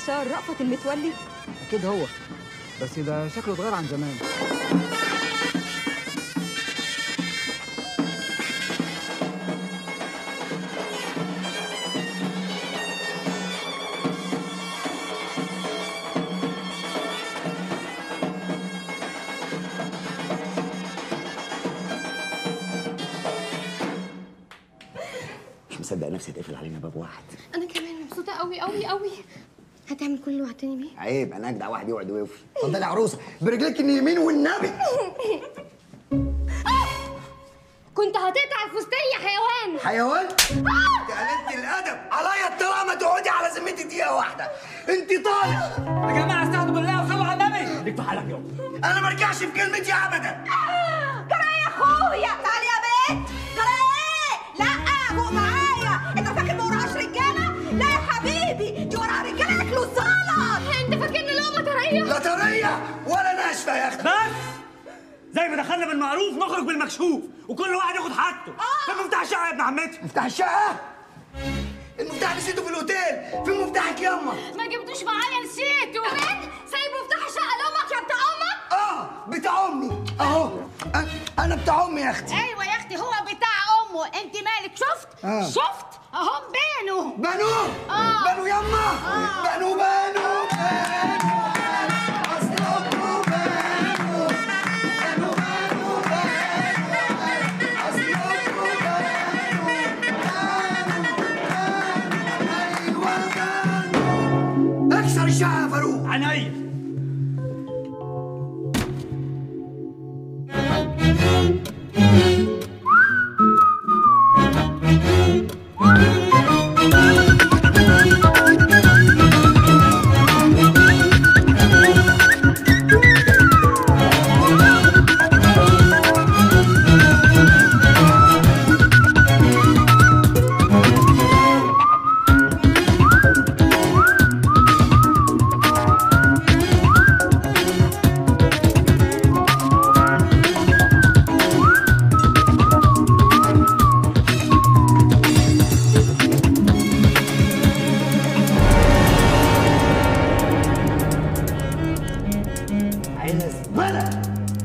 المستشار رأفت المتولي اكيد هو بس ده شكله اتغير عن زمان مش مصدق نفسي تقفل علينا باب واحد انا كمان مبسوطه قوي قوي قوي هتعمل كل اللي وعدتني بيه عيب انا اجدع واحد يقعد ويوفي اتفضلي يا عروسه برجلك اليمين والنبي كنت هتقطع الفستان يا حيوان حيوان يا قلة الادب عليا الطلاق ما تقعدي على ذمتي دقيقه واحده انت طالع يا جماعه استهدوا بالله وصلوا على النبي ليك في حالك يابا انا ما ارجعش في كلمتي ابدا جرى يا اخويا تعالي يا بنت جرى ايه لا فوق معايا انت فاكر ما وراهاش رجاله لا يا حبيبي دي وراها رجاله ياكلوا الزلط انت فاكرني لقمه طريه لا طريه ولا ناشفه يا اختي بس زي ما دخلنا بالمعروف نخرج بالمكشوف وكل واحد ياخد حاجته فين مفتاح الشقه يا ابن عمتي مفتاح الشقه المفتاح نسيته في الاوتيل فين مفتاحك ياما ما جبتوش معايا نسيته كمان سايب مفتاح الشقه لامك يا بتاع امك اه بتاع امي اهو أ- انا بتاع امي يا اختي ايوه يا اختي هو بتاع امه انت مالك شفت آه. شفت اهم بينه بنو آه. بنو يما بنو بنو بنو أصل أمه بنو. بنو بنو بنو. أصل أمه بنو. بنو. بنو. أيوة بنو. اكسر الشقة يا فاروق عينيا عايزة زبالة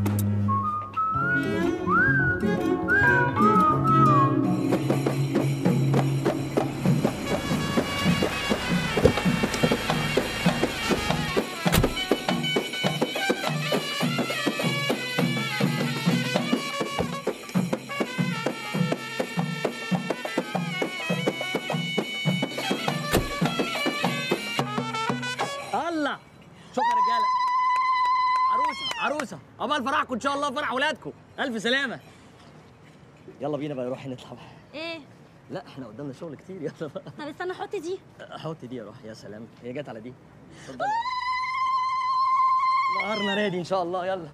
الله شكرا رجاله عروسه عروسه عقبال فرحكم ان شاء الله فرح ولادكم الف سلامه يلا بينا بقى نروح نطلع بقى ايه لا احنا قدامنا شغل كتير يلا بقى طب استنى حط دي حط دي يا روح يا سلام هي جت على دي اتفضلي نهارنا رادي ان شاء الله يلا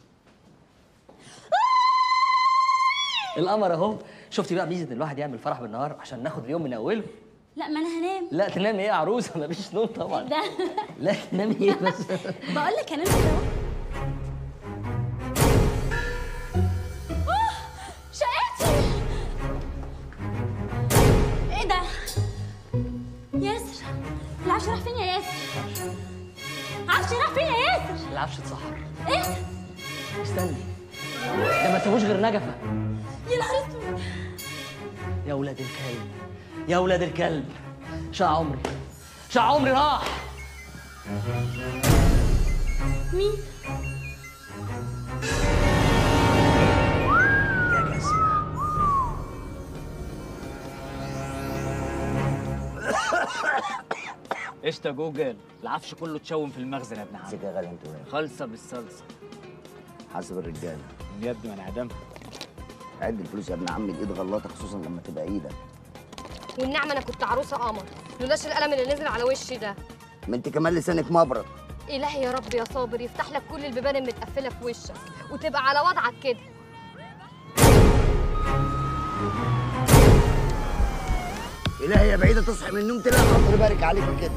القمر اهو شفتي بقى ميزه ان الواحد يعمل فرح بالنهار عشان ناخد اليوم من اوله لا ما انا هنام لا تنام ايه يا عروسه مفيش نوم طبعا ده لا تنامي ايه بس بقول لك هنام كده اهو أوه، شقتي ايه ده ياسر العفش راح فين يا ياسر عفش راح فين يا ياسر العفش اتسحر ايه استني ده ما سابوش غير نجفه يا نهار اسود يا ولاد الكلب يا ولاد الكلب شقى عمري شقى عمري راح مين يا جسمة قشطة جوجل العفش كله اتشوم في المخزن يا ابن عم امسك يا غالي انت وين خالصة بالصلصة حاسب الرجاله يا ابني ما انا هدمها عد الفلوس يا ابن عمي الايد غلطه خصوصا لما تبقى ايدك والنعمه انا كنت عروسه قمر لولاش القلم اللي نزل على وشي ده ما انت كمان لسانك مبرد الهي يا رب يا صابر يفتح لك كل البيبان المتقفله في وشك وتبقى على وضعك كده الهي يا بعيده تصحي من النوم تلاقي ربنا يبارك عليك كده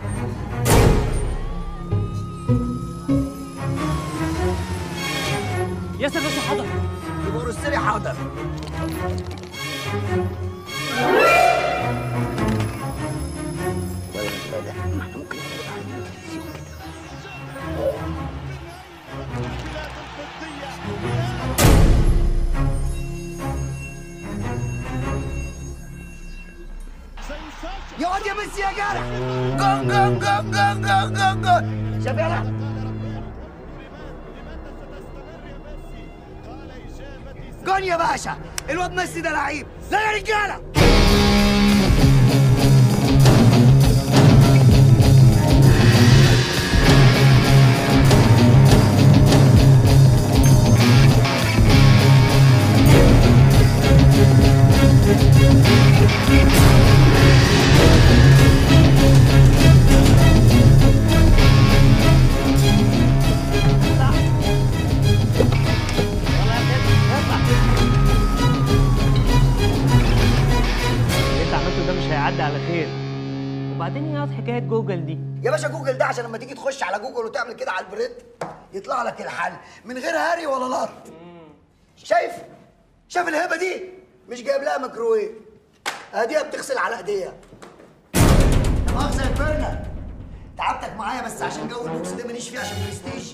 ياسر باشا حضر يبقى رسلي حاضر ولا نتفادح. ما احنا ممكن نتفادح. يا واد يا ميسي يا جارح جون جون جون جون جون جون جون شاف يلا جون يا باشا الواد ميسي ده لعيب لا يا رجاله اللي انت عملته ده مش هيعدي على خير وبعدين ايه حكايه جوجل دي يا باشا جوجل ده عشان لما تيجي تخش على جوجل وتعمل كده على البريد يطلع لك الحل من غير هاري ولا لط شايف شايف الهبه دي مش جايب لها ميكروويف اديها بتغسل على ايديها لا مؤاخذه يا كبرنا تعبتك معايا بس عشان جو البوكس ده ماليش فيه عشان برستيج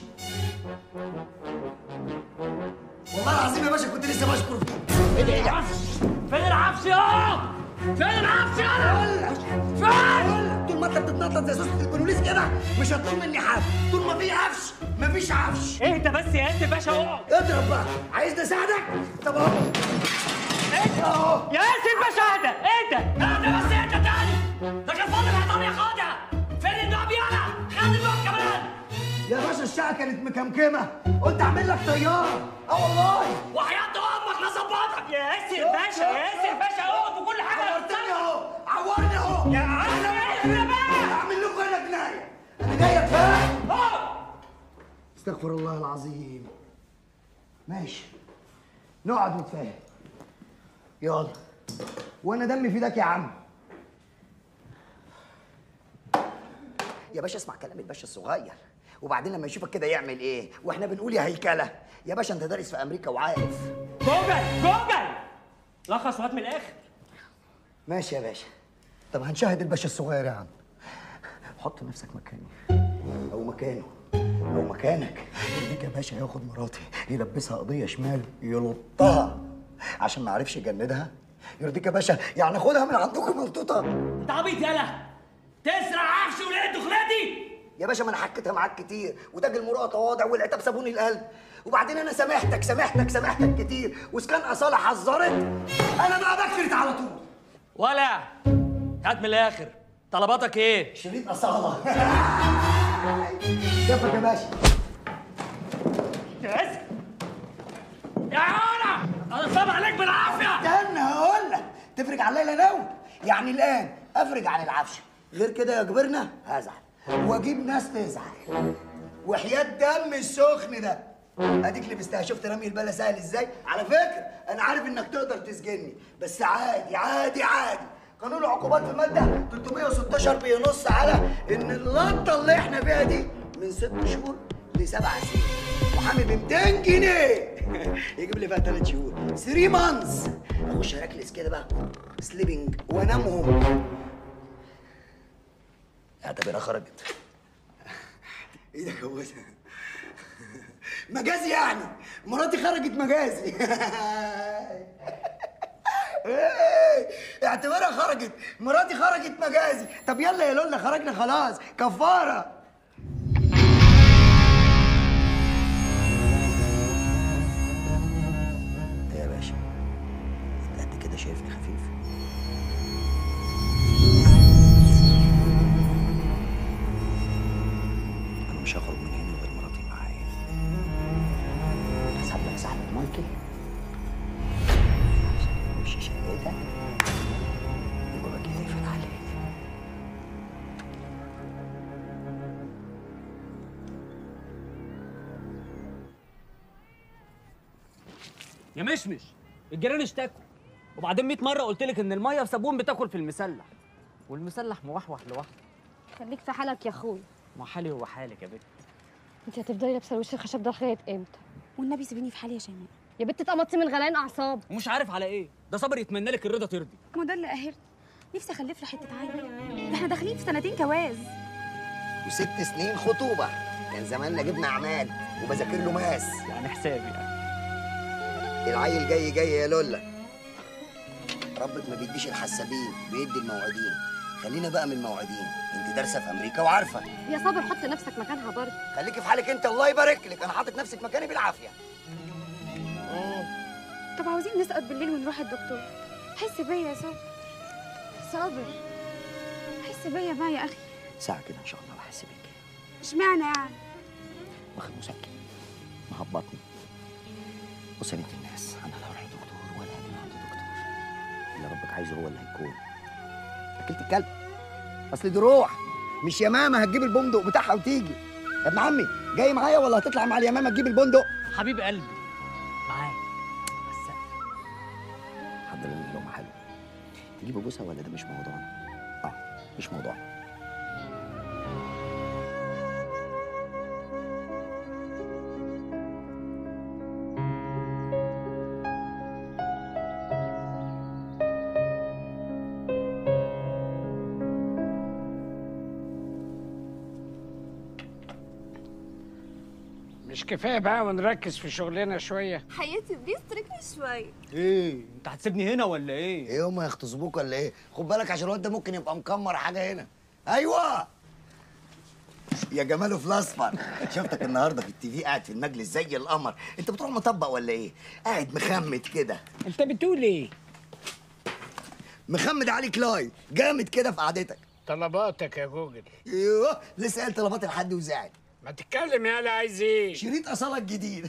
والله العظيم يا باشا كنت لسه بشكر فيك ايه ده ايه ده فين العفش يا فين العفش يا فين؟ طول ما انت بتتنطط زي سوسة البوليس كده مش هتطول مني حاجه طول ما في عفش مفيش عفش اهدى بس يا انت باشا اقعد اضرب بقى عايزني اساعدك طب اهو اهو يا اسف باشا اهدى اهدى اهدى بس اهدى تاني ده كان فاضل حيطان ياخدها فين النوع يالا خلي النوع كمان يا باشا الشقه كانت مكمكمه قلت اعمل لك طياره اه والله وحياة امك لظبطك يا اسف باشا يا اسف باشا اقعد وكل حاجه عورتني اهو عورني اهو يا عم اهدى بقى اعمل لكم هنا جنايه انا جاي اتفاهم اقعد استغفر الله العظيم ماشي نقعد نتفاهم يلا وانا دمي في ايدك يا عم يا باشا اسمع كلام الباشا الصغير وبعدين لما يشوفك كده يعمل ايه واحنا بنقول يا هيكله يا باشا انت دارس في امريكا وعارف جوجل جوجل لخص وهات من الاخر ماشي يا باشا طب هنشاهد الباشا الصغير يا عم حط نفسك مكاني او مكانه او مكانك يديك يا باشا ياخد مراتي يلبسها قضيه شمال يلطها عشان ما عرفش يجندها يرضيك يا باشا يعني خدها من عندكم ملطوطه انت عبيط يالا تسرق عفش ولقيت دخلتي يا باشا ما انا حكيتها معاك كتير وتاج المروءه تواضع والعتاب صابون القلب وبعدين انا سامحتك سامحتك سامحتك كتير واذا كان اصاله حذرت انا ما بكرت على طول ولا هات من الاخر طلباتك ايه شريط اصاله كيفك يا باشا يا اسف يا علا انا صعب عليك بالعافيه استنى هقول لك تفرج على الليله نوم يعني الان افرج عن العفشه غير كده يا كبرنا هزعل واجيب ناس تزعل وحياة دم السخن ده اديك لبستها شفت رمي البلا سهل ازاي على فكره انا عارف انك تقدر تسجني بس عادي عادي عادي قانون العقوبات في الماده 316 بينص على ان اللقطه اللي احنا فيها دي من ست شهور لسبع سنين وحامي ب 200 جنيه يجيب لي فيها ثلاث شهور 3 مانثs اخش اركلس كده بقى سليبنج وانامهم اعتبرها خرجت ايه ده جوزها مجازي يعني مراتي خرجت مجازي إيه، اعتبرها خرجت مراتي خرجت مجازي طب يلا يا لولا خرجنا خلاص كفاره إيه يا باشا انت كده شايفني خفيف انا مش هخرج من هنا غير مراتي معايا اسحب لك سحبة مايكل عشان مش شقتك يبقى باجي يقفل عليك يا مشمش الجيران اشتكوا وبعدين 100 مره قلت لك ان الميه بصابون بتاكل في المسلح والمسلح موحوح لوحده خليك في حالك يا اخويا ما حالي هو حالك يا بنت انت هتفضلي لابسه الوش الخشب ده لغايه امتى والنبي سيبيني في حالي يا شيماء يا بنت اتقمصتي من غليان اعصاب ومش عارف على ايه ده صبر يتمنى لك الرضا ترضي ما ده اللي قاهرني نفسي اخلف له حته عيل ده احنا داخلين في سنتين جواز وست سنين خطوبة كان زماننا جبنا عماد وبذاكر له ماس يعني حسابي يعني العيل جاي جاي يا لولا ربك ما بيديش الحسابين بيدي الموعدين خلينا بقى من الموعدين انت دارسه في امريكا وعارفه يا صابر حط نفسك مكانها برضه خليكي في حالك انت الله يبارك لك انا حاطط نفسي في مكاني بالعافيه طب عاوزين نسقط بالليل ونروح الدكتور حس بيا يا صابر صابر حس بيا بقى يا اخي ساعه كده ان شاء الله بحس بيك اشمعنى يعني واخد مسكن مهبطني بص يا بنت الناس انا لا اروح لدكتور ولا انا عند دكتور اللي ربك عايزه هو اللي هيكون اكلت الكلب اصل دي روح مش يا ماما هتجيب البندق بتاعها وتيجي يا ابن عمي جاي معايا ولا هتطلع مع اليمامه تجيب البندق حبيب قلبي معاك بس حضر لنا لقمه حلوه تجيب بوسها ولا ده مش موضوعنا اه مش موضوعنا مش كفايه بقى ونركز في شغلنا شويه حياتي بليز تركني شوي ايه انت هتسيبني هنا ولا ايه ايه هم يغتصبوك ولا ايه خد بالك عشان الواد ده ممكن يبقى مكمر حاجه هنا ايوه يا جماله في الاصفر شفتك النهارده في التي في قاعد في المجلس زي القمر انت بتروح مطبق ولا ايه قاعد مخمد كده انت بتقول ايه مخمد عليك لاي جامد كده في قعدتك طلباتك يا جوجل ايوه لسه قال طلبات لحد وزعل ما تتكلم يالا عايز ايه شريط اصالك جديد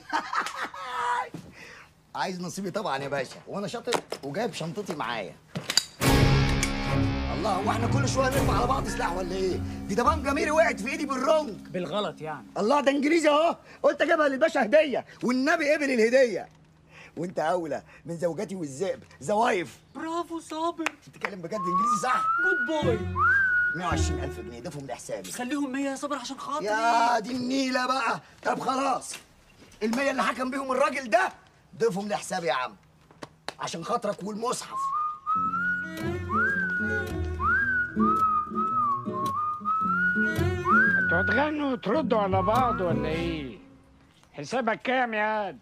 عايز نصيبي طبعا يا باشا وانا شاطر وجايب شنطتي معايا الله هو احنا كل شويه نرفع على بعض سلاح ولا ايه دي ده بان جميري وقعت في ايدي بالرنج بالغلط يعني الله ده انجليزي اهو قلت اجيبها للباشا هديه والنبي قبل الهديه وانت اولى من زوجاتي والذئب زوايف برافو صابر بتتكلم بجد انجليزي صح جود بوي 120000 جنيه ضيفهم لحسابي خليهم 100 يا صابر عشان خاطري يا دي النيله بقى طب خلاص المية اللي حكم بيهم الراجل ده ضيفهم لحسابي يا عم عشان خاطرك والمصحف انتوا هتغنوا وتردوا على بعض ولا ايه حسابك كام يا عاد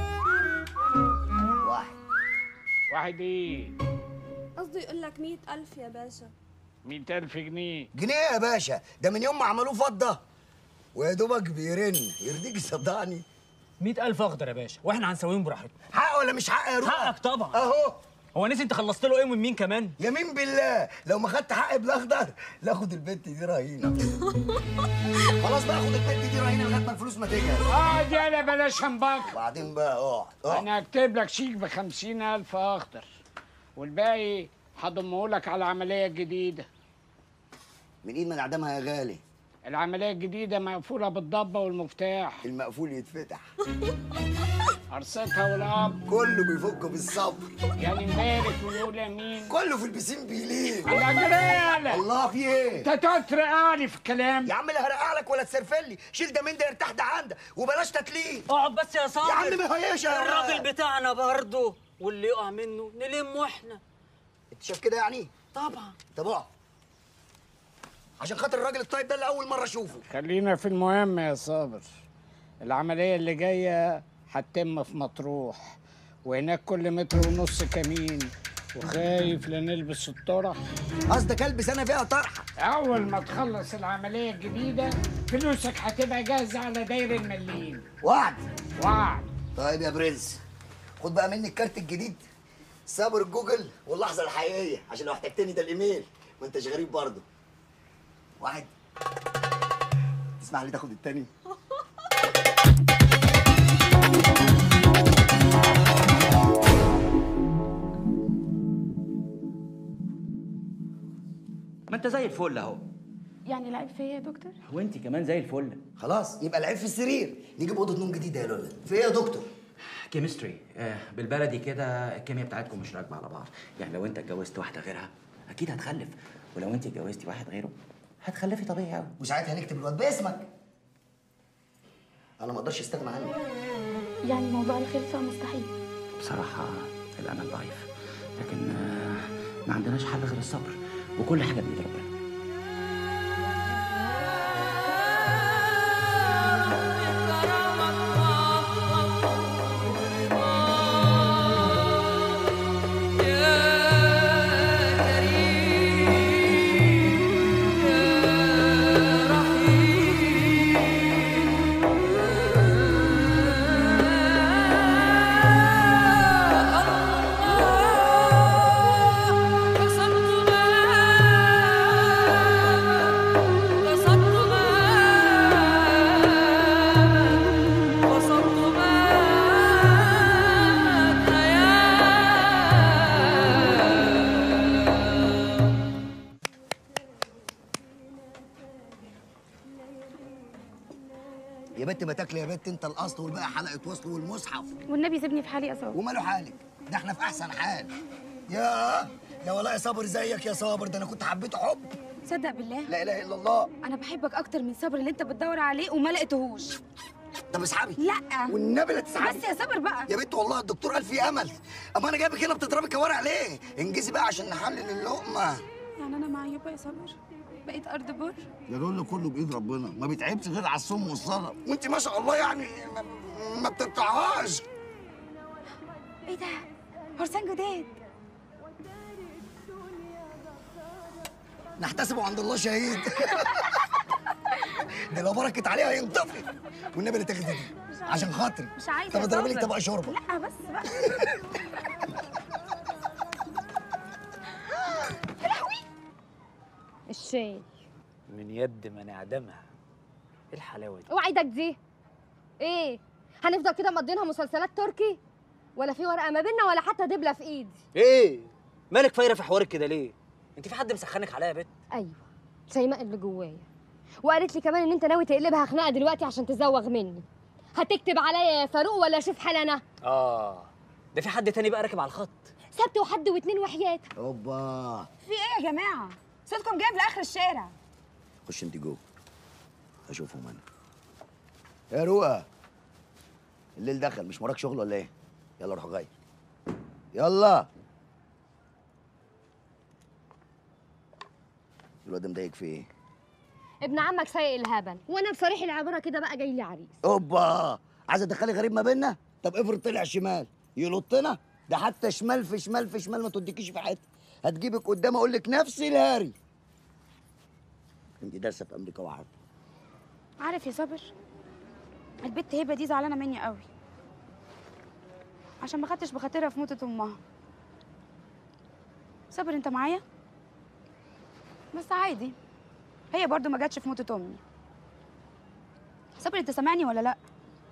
واحد واحد ايه قصده يقول لك مئة ألف يا باشا مئة ألف جنيه جنيه يا باشا ده من يوم ما عملوه فضة ويا دوبك بيرن يرضيك صدقني 100000 اخضر يا باشا واحنا هنسويهم براحتنا حق ولا مش حق يا روح حقك طبعا اهو هو نسي انت خلصت له ايه من مين كمان يمين بالله لو ما خدت حقي بالاخضر لاخد البت دي رهينه خلاص بقى خد البت دي رهينه لغايه ما الفلوس ما تجهز اقعد يالا بلاش همبك وبعدين بقى اقعد اقعد انا هكتب لك شيك بخمسين ألف أخضر والباقي هضمه لك على العملية الجديدة من ايد ما نعدمها يا غالي العملية الجديدة مقفولة بالضبة والمفتاح المقفول يتفتح قرصتها والأب كله بيفك بالصبر يعني مبارك ونقول امين كله في البسين بيليه على جرالة الله في ايه انت تقعد ترقعني في الكلام يا عم لا هرقع لك ولا تسرفلي شيل ده من ده يرتاح ده عندك وبلاش تتليه اقعد بس يا صابر يا عم ما هيش الراجل بتاعنا برضه واللي يقع منه نلمه احنا انت شايف كده يعني طبعا طب اقعد عشان خاطر الراجل الطيب ده اللي اول مره اشوفه خلينا في المهم يا صابر العملية اللي جاية هتتم في مطروح وهناك كل متر ونص كمين وخايف لا نلبس الطرح قصدك البس انا فيها طرحه أول ما تخلص العملية الجديدة فلوسك هتبقى جاهزة على داير المليين وعد وعد طيب يا برنس خد بقى مني الكارت الجديد صابر جوجل واللحظه الحقيقيه عشان لو احتجتني ده الايميل ما انتش غريب برضه واحد تسمح لي تاخد التاني ما انت زي الفل اهو يعني العيب فيا يا دكتور وانت كمان زي الفل خلاص يبقى العيب في السرير نجيب اوضه نوم جديده يا لولا في ايه يا دكتور كيمستري آه بالبلدي كده الكيمياء بتاعتكم مش راكبه على بعض يعني لو انت اتجوزت واحده غيرها اكيد هتخلف ولو انت اتجوزتي واحد غيره هتخلفي طبيعي قوي وساعتها هنكتب الواد باسمك انا ما اقدرش استغنى عنك يعني موضوع الخلفة مستحيل بصراحه الامل ضعيف لكن آه ما عندناش حل غير الصبر وكل حاجه بايد ربنا يا بنت ما تاكلي يا بنت انت الاصل والباقي حلقه وصل والمصحف والنبي سيبني في حالي يا صابر وماله حالك ده احنا في احسن حال يا يا والله يا صابر زيك يا صابر ده انا كنت حبيته حب تصدق بالله لا اله الا الله انا بحبك اكتر من صبر اللي انت بتدور عليه وما لقيتهوش طب اسحبي لا والنبي لا تسحبي بس يا صبر بقى يا بنت والله الدكتور قال في امل اما انا جايبك هنا بتضربي كوارع ليه انجزي بقى عشان نحلل اللقمه يعني انا معيوبه يا صبر بقيت ارض بر يا دول كله بايد ربنا ما بيتعبش غير على الصوم والصلاه وانت ما شاء الله يعني ما, ما بتقطعهاش ايه ده فرسان جداد نحتسبه عند الله شهيد ده لو بركت عليها ينطفي والنبي اللي تاخدي دي عشان خاطري مش عايزه طب يا اضربي لي صابر. طبق شوربه لا بس بقى الشاي من يد من اعدمها ايه الحلاوه دي اوعى ايدك دي ايه هنفضل كده مقضينها مسلسلات تركي ولا في ورقه ما بيننا ولا حتى دبله في ايدي ايه مالك فايره في حوارك كده ليه انت في حد مسخنك عليا يا بت ايوه شيماء اللي جوايا وقالت لي كمان ان انت ناوي تقلبها خناقه دلوقتي عشان تزوغ مني هتكتب عليا يا فاروق ولا اشوف حال انا اه ده في حد تاني بقى راكب على الخط سبت وحد واتنين وحياتك اوبا في ايه يا جماعه صوتكم جايب لاخر الشارع خش انت جوه اشوفهم انا يا روقه الليل دخل مش وراك شغل ولا ايه يلا روح غير يلا الواد ده مضايق في ايه ابن عمك سايق الهبل وانا بصريح العباره كده بقى جاي لي عريس اوبا عايزه تدخلي غريب ما بيننا طب افرض طلع شمال يلطنا ده حتى شمال في شمال في شمال ما توديكيش في حته هتجيبك قدام اقول لك نفس الهاري انت دارسه في امريكا وعارفه عارف يا صابر البت هبه دي زعلانه مني قوي عشان ما خدتش بخاطرها في موتة امها صابر انت معايا بس عادي هي برضو ما جاتش في موتة امي صابر انت سامعني ولا لا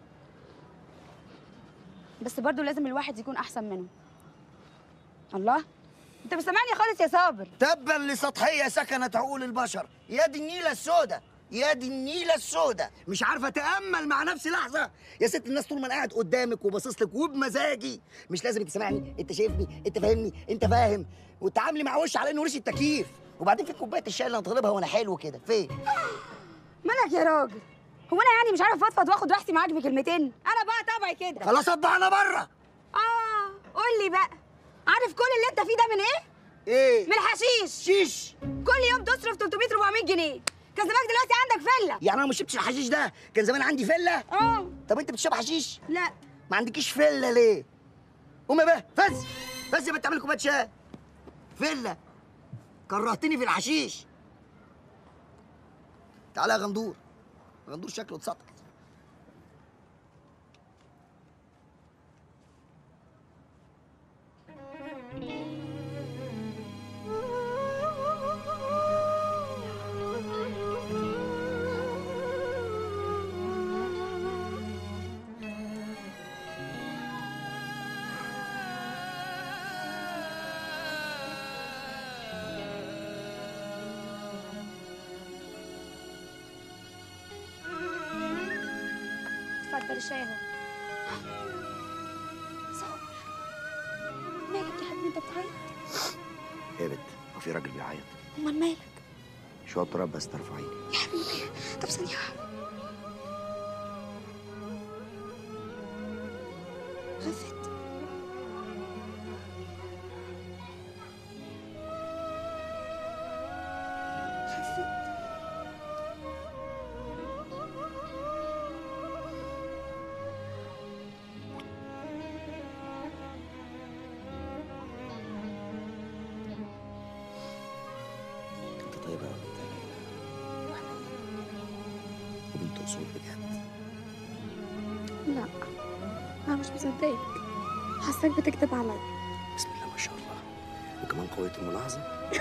بس برضو لازم الواحد يكون احسن منه الله انت مش سامعني خالص يا صابر تبا لسطحيه سكنت عقول البشر يا دي النيله السوداء يا دي النيله السوداء مش عارفه اتامل مع نفسي لحظه يا ست الناس طول ما انا قاعد قدامك وباصص لك وبمزاجي مش لازم تسمعني انت شايفني انت فاهمني انت فاهم وتعاملي مع وش على انه ريش التكييف وبعدين في كوبايه الشاي اللي انا طالبها وانا حلو كده فين مالك يا راجل هو انا يعني مش عارف افضفض واخد راحتي معاك بكلمتين انا بقى طبعي كده خلاص اطبع بره اه قول لي بقى عارف كل اللي انت فيه ده من ايه ايه من الحشيش شيش كل يوم تصرف 300 400 جنيه كان زمانك دلوقتي عندك فله يعني انا ما شربتش الحشيش ده كان زمان عندي فله اه طب انت بتشرب حشيش لا ما عندكيش فله ليه قومي بقى فز فز يا بنت اعملي كوبايه شاي فله كرهتني في الحشيش تعالى يا غندور غندور شكله اتسطح اتفضل الشاي اهو صابر مالك يا حبيبي انت بتعيط ايه يا بنت هو في راجل بيعيط امال مالك شويه تراب بس ترفعيني يا حبيبي طب ثانيه خفت خفت انت طيبه قوي انت يا ليلى وبنت اصول بجد لا انا مش مصدقك حاساك بتكذب عليا بسم الله ما شاء الله وكمان قويه الملاحظه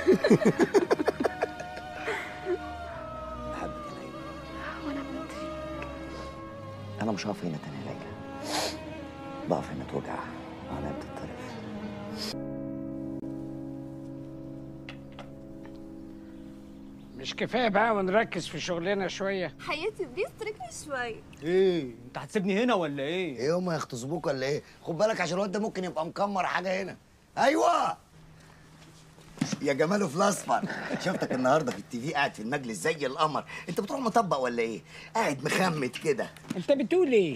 بحبك يا ليلى وانا بموت فيك انا مش هقف هنا تاني يا ليلى بقف هنا توجع وعينيا بتطرف مش كفايه بقى ونركز في شغلنا شويه حياتي بليز تركني شوي ايه انت هتسيبني هنا ولا ايه ايه هم يغتصبوك ولا ايه خد بالك عشان الواد ده ممكن يبقى مكمر حاجه هنا ايوه يا جماله في الاصفر شفتك النهارده في التي في قاعد في المجلس زي القمر انت بتروح مطبق ولا ايه قاعد مخمد كده انت بتقول ايه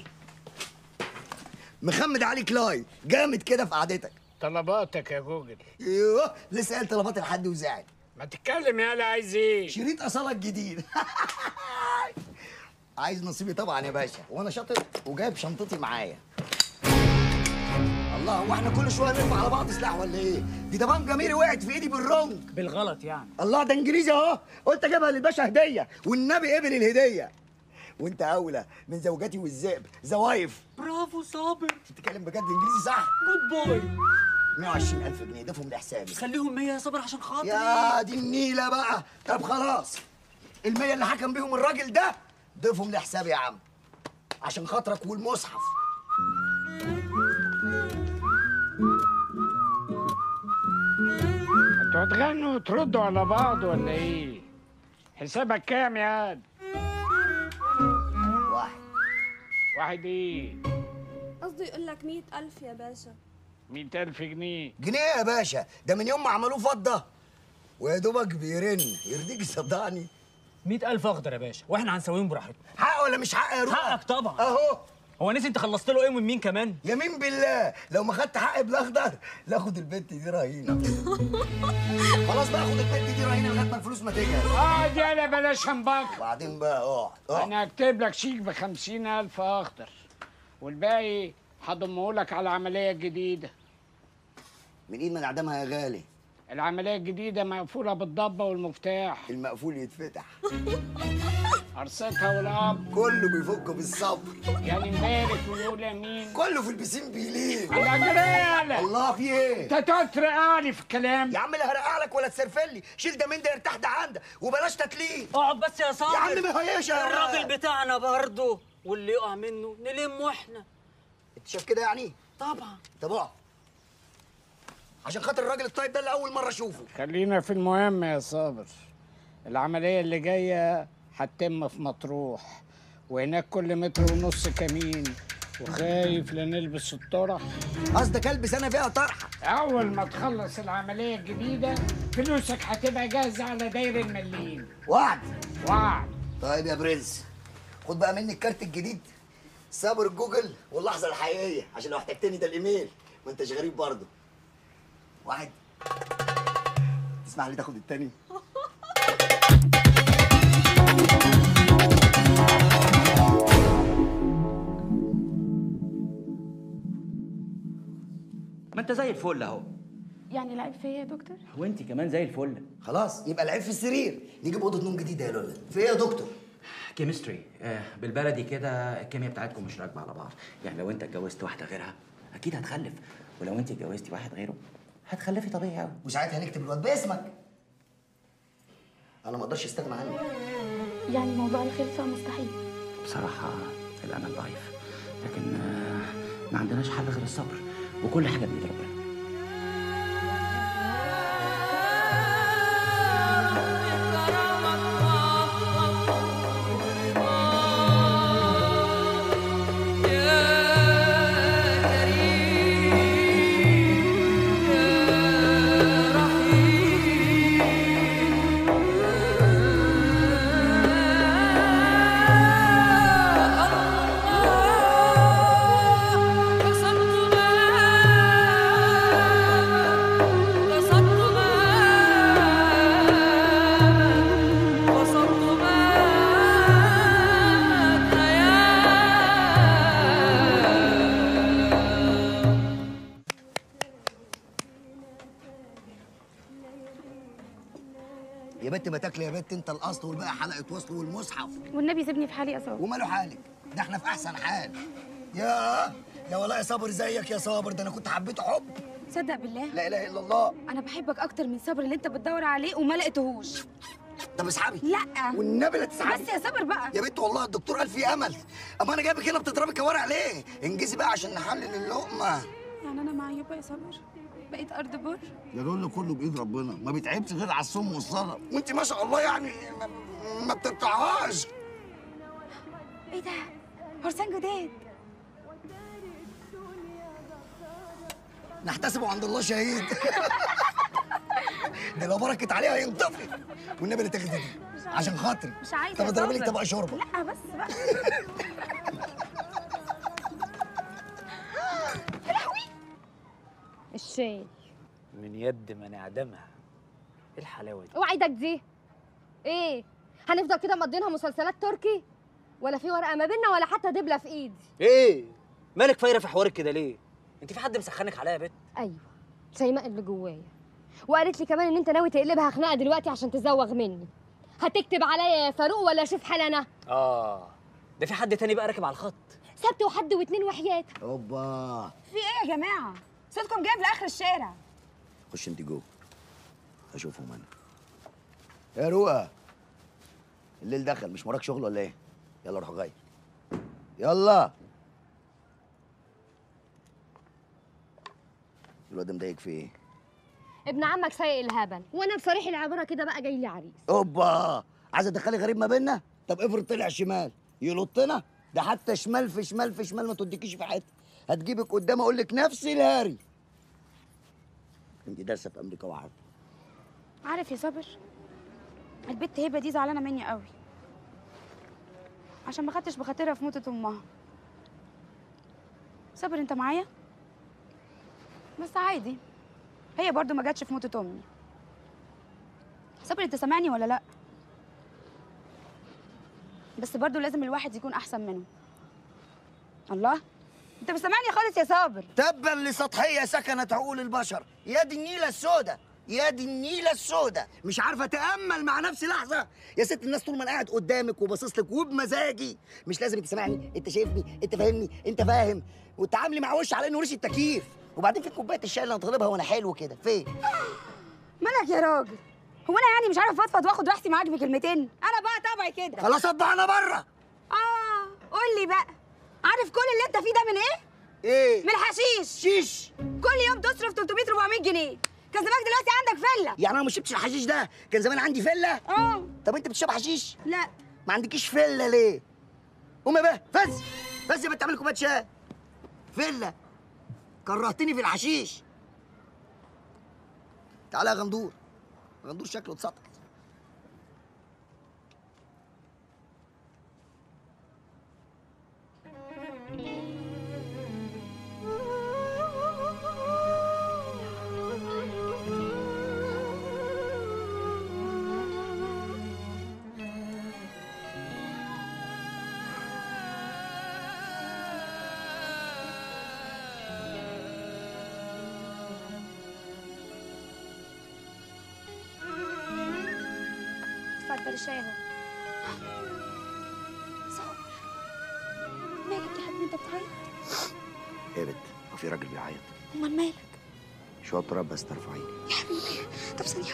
مخمد عليك لاي جامد كده في قعدتك طلباتك يا جوجل ايوه لسه قال طلبات الحد وزعل ما تتكلم يا عايز ايه شريط اصاله الجديد عايز نصيبي طبعا يا باشا وانا شاطر وجايب شنطتي معايا الله هو احنا كل شويه نرفع على بعض سلاح ولا ايه دي طبعا جميري وقعت في ايدي بالرنج بالغلط يعني الله ده انجليزي اهو قلت اجيبها للباشا هديه والنبي قبل الهديه وانت اولى من زوجتي والذئب زوايف برافو صابر بتتكلم بجد انجليزي صح جود بوي 120000 جنيه ضيفهم لحسابي خليهم 100 يا صابر عشان خاطري يا دي النيله بقى طب خلاص المية اللي حكم بيهم الراجل ده ضيفهم لحسابي يا عم عشان خاطرك والمصحف انتوا هتغنوا وتردوا على بعض ولا ايه حسابك كام يا عاد واحد واحد ايه قصده يقول لك مئة ألف يا باشا مئة ألف جنيه جنيه يا باشا ده من يوم ما عملوه فضه ويا دوبك بيرن يرضيك صدقني 100000 اخضر يا باشا واحنا هنسويهم براحتنا حق ولا مش حق يا روح حقك طبعا اهو هو نسي انت خلصت له ايه ومن مين كمان يمين بالله لو ما خدت حقي بالاخضر لاخد البنت دي رهينه خلاص بقى خد البنت دي رهينه لغايه ما الفلوس ما تجهز اقعد يالا بلاش همبك وبعدين بقى اقعد اقعد انا هكتب لك شيك بخمسين ألف أخضر والباقي هضمه لك على العملية الجديدة من ايد من اعدامها يا غالي العملية الجديدة مقفولة بالضبة والمفتاح المقفول يتفتح قرصتها والأب كله بيفك بالصبر يعني نبارك ونقول امين كله في البسين بيليه على جرالة الله في ايه انت تقعد ترقعني في الكلام يا عم لا هرقع لك ولا تسرفل لي شيل ده من ده يرتاح ده عندك وبلاش تكليف اقعد بس يا صابر يا عم ما هياش يا الراجل بتاعنا برضه واللي يقع منه نلمه احنا انت شايف كده يعني طبعا طب اقعد عشان خاطر الراجل الطيب ده اللي اول مره اشوفه خلينا في المهم يا صابر العملية اللي جاية هتتم في مطروح وهناك كل متر ونص كمين وخايف لا نلبس الطرح قصدك البس انا فيها طرحه أول ما تخلص العملية الجديدة فلوسك هتبقى جاهزة على داير المليين وعد وعد طيب يا برنس خد بقى مني الكارت الجديد صبر جوجل واللحظه الحقيقيه عشان لو احتجتني ده الايميل ما انتش غريب برضه واحد تسمح لي تاخد التاني ما انت زي الفل اهو يعني العيب فيا يا دكتور وانت كمان زي الفل خلاص يبقى العيب في السرير نجيب اوضه نوم جديده يا لولا في ايه يا دكتور كيمستري آه بالبلدي كده الكيمياء بتاعتكم مش راكبه على بعض يعني لو انت اتجوزت واحده غيرها اكيد هتخلف ولو انت اتجوزتي واحد غيره هتخلفي طبيعي قوي وساعتها هنكتب الواد باسمك انا ما اقدرش استغنى عنك يعني موضوع الخلفة مستحيل بصراحه الامل ضعيف لكن آه ما عندناش حل غير الصبر وكل حاجه بايد ربنا يا بنت ما تاكلي يا بنت انت الاصل والباقي حلقه وصل والمصحف والنبي سيبني في حالي يا صابر وماله حالك ده احنا في احسن حال يا يا والله يا صابر زيك يا صابر ده انا كنت حبيته حب صدق بالله لا اله الا الله انا بحبك اكتر من صبر اللي انت بتدور عليه وما لقيتهوش طب اسحبي لا والنبي لا تسحبي بس يا صابر بقى يا بنت والله الدكتور قال في امل اما انا جايبك هنا بتضربي كوارع ليه انجزي بقى عشان نحلل اللقمه يعني انا معيوبه يا صابر بقيت ارض بر ده دول كله بايد ربنا ما بيتعبش غير على الصم والصلاه وانت ما شاء الله يعني ما, ما بتقطعهاش ايه ده فرسان جداد نحتسبه عند الله شهيد ده لو بركت عليها ينطفي والنبي اللي تاخدي دي عشان خاطري مش عايزه طب يا اضربي لك صابر. طبق شوربه لا بس بقى الشاي من يد من اعدمها ايه الحلاوه دي اوعى ايدك دي ايه هنفضل كده مقضينها مسلسلات تركي ولا في ورقه ما بيننا ولا حتى دبله في ايدي ايه مالك فايره في حوارك كده ليه انت في حد مسخنك عليا يا بت ايوه شيماء اللي جوايا وقالت لي كمان ان انت ناوي تقلبها خناقه دلوقتي عشان تزوغ مني هتكتب عليا يا فاروق ولا اشوف حال انا اه ده في حد تاني بقى راكب على الخط سبت وحد واتنين وحياتك اوبا في ايه يا جماعه صوتكم جايب لاخر الشارع خش انت جوه اشوفهم انا يا روقه الليل دخل مش وراك شغل ولا ايه يلا روح غير يلا الواد ده مضايق في ايه ابن عمك سايق الهبل وانا بصريح العباره كده بقى جاي لي عريس اوبا عايزه تدخلي غريب ما بيننا طب افرض طلع شمال يلطنا ده حتى شمال في شمال في شمال ما توديكيش في حته هتجيبك قدام اقول لك نفس الهاري انت دارسه في امريكا وعارفه عارف يا صابر البت هبه دي زعلانه مني قوي عشان ما خدتش بخاطرها في موتة امها صابر انت معايا بس عادي هي برضو ما جاتش في موتة امي صابر انت سامعني ولا لا بس برضو لازم الواحد يكون احسن منه الله انت مش سامعني خالص يا صابر تبا لسطحيه سكنت عقول البشر يا دي النيله السوداء يا دي النيله السوداء مش عارفه اتامل مع نفسي لحظه يا ست الناس طول ما انا قاعد قدامك وباصص لك وبمزاجي مش لازم تسمعني انت شايفني انت فاهمني انت فاهم وتعاملي مع وش على انه وش التكييف وبعدين في كوبايه الشاي اللي هتغلبها وانا حلو كده فين مالك يا راجل هو انا يعني مش عارف افضفض واخد راحتي معاك بكلمتين انا بقى طبعي كده خلاص اطبع انا بره اه قول لي بقى عارف كل اللي انت فيه ده من ايه ايه من الحشيش شيش كل يوم تصرف 300 400 جنيه كان زمانك دلوقتي عندك فله يعني انا ما شربتش الحشيش ده كان زمان عندي فله اه طب انت بتشرب حشيش لا ما عندكيش فله ليه قومي بقى فز فز يا بنت اعملي كوبايه شاي فله كرهتني في الحشيش تعالى يا غندور غندور شكله اتسطح اتفضل الشاي اهو صابر مالك يا حبيبي انت بتعيط ايه يا بنت هو في راجل بيعيط امال مالك شاطره بس ترفعيني يا حبيبي طب ثانيه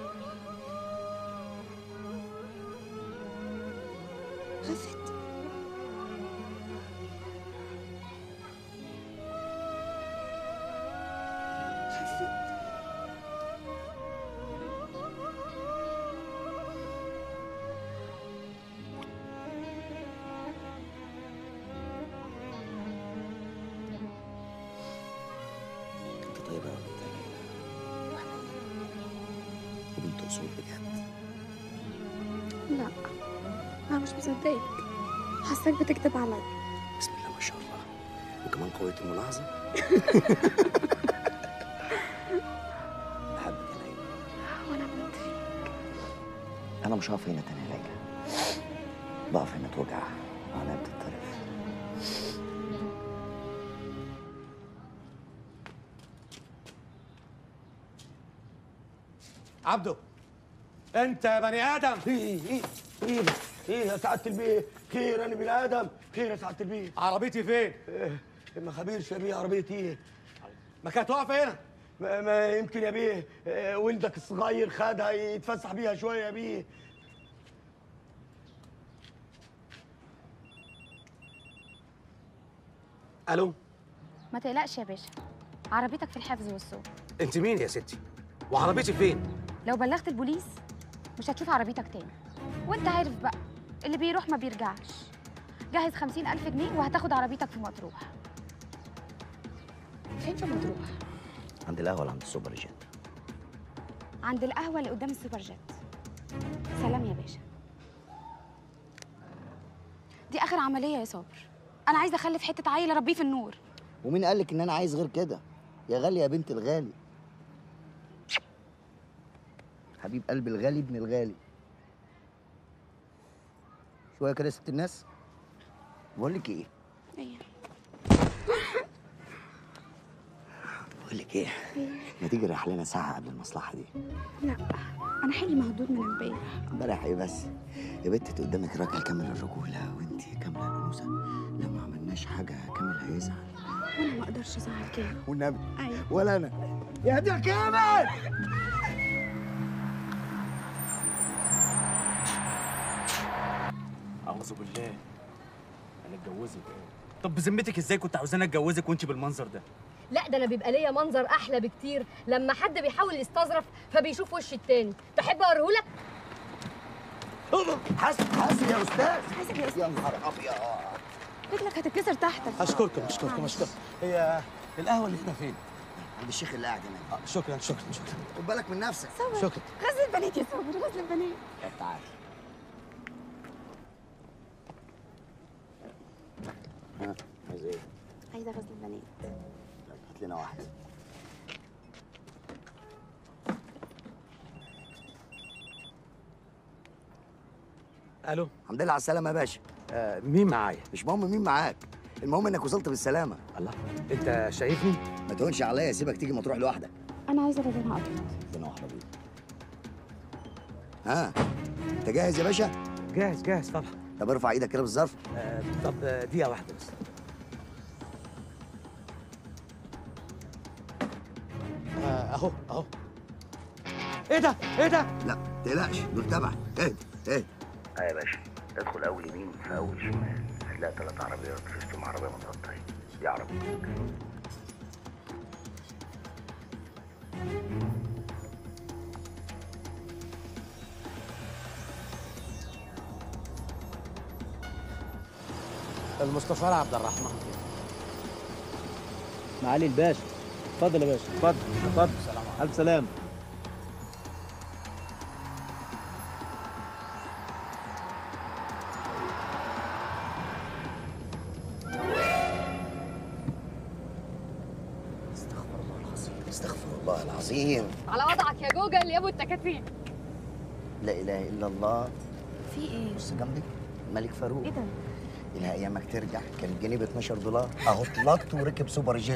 خفت خفت انت طيبه يا بنت ليلى وحنينه وبنت اصول بجد لا انا مش مصدقك حاساك بتكذب عليا بسم الله ما شاء الله وكمان قويه الملاحظه بحبك يا ليلى وانا بنت فيك انا مش هقف هنا تاني يا ليلى بقف هنا توجع وعينيا بتتطرف عبده انت يا بني ادم ايه ايه ايه ايه يا سعاده البيه خير انا بني ادم خير يا سعاده البيه عربيتي فين إيه، ما خبيرش يا بيه عربيتي ايه ما كانت واقفه هنا ما, ما يمكن يا بيه آه، ولدك الصغير خدها يتفسح بيها شويه يا بيه الو ما تقلقش يا باشا عربيتك في الحفظ والسوق انت مين يا ستي وعربيتي فين لو بلغت البوليس مش هتشوف عربيتك تاني وانت عارف بقى اللي بيروح ما بيرجعش جهز خمسين ألف جنيه وهتاخد عربيتك في مطروح فين في مطروح؟ عند القهوه ولا عند السوبر جيت عند القهوة اللي قدام السوبر جيت سلام يا باشا دي آخر عملية يا صابر أنا عايزة أخلف حتة عيل أربيه في النور ومين قال لك ان انا عايز غير كده يا غالي يا بنت الغالي حبيب قلب الغالي ابن الغالي شويه كده يا ست الناس بقول لك ايه إيه بقول لك ايه ما تيجي نريح لنا ساعه قبل المصلحه دي لا أنا حالي مهدود من امبارح امبارح ايه بس يا بنت انت قدامك راجل كامل الرجوله وانت كامله الانوثه لو ما عملناش حاجه كامل هيزعل وأنا ما أقدرش أزعل كده والنبي أيوة ولا انا يا دي يا كامل اعوذ بالله انا اتجوزك طب بذمتك ازاي كنت عاوزاني اتجوزك وانت بالمنظر ده لا ده انا بيبقى ليا منظر احلى بكتير لما حد بيحاول يستظرف فبيشوف وش التاني تحب اوريهولك حاسب حاسب يا استاذ حاسب يا يا نهار ابيض رجلك هتتكسر تحتك اشكركم اشكركم اشكركم هي القهوه اللي هنا فين عند الشيخ اللي قاعد هناك آه، شكرا شكرا شكرا خد بالك من نفسك شكرا غزل البنات يا صابر غزل البنات طب تعال ها عايز ايه؟ عايزة غزل البنات طب هات لنا واحده الو الحمد لله على السلامه يا باشا آه مين معايا مش مهم مين معاك المهم انك وصلت بالسلامه الله انت شايفني ما تهونش عليا سيبك تيجي مطروح لوحدك أنا عايزة لونها أبيض لنا واحده بيض ها انت جاهز يا باشا جاهز جاهز طبعا طب ارفع ايدك كده بالظرف آه طب آه، دقيقه واحده بس آه اهو اهو ايه ده ايه ده لا تقلقش دول تبعي اهدى اهدى اه يا باشا ادخل اول يمين في اول شمال هتلاقي ثلاث عربيات فيستهم عربيه متغطيه دي عربيه المصطفى عبد الرحمن معالي الباشا اتفضل يا باشا اتفضل اتفضل الف سلام استغفر الله العظيم استغفر الله العظيم على وضعك يا جوجل يا ابو التكاتيك لا اله الا الله في إيه؟ بص جنبك ملك فاروق إيه ده؟ الى ايامك ترجع كان الجنيه ب 12 دولار اهو طلقت وركب سوبر جيت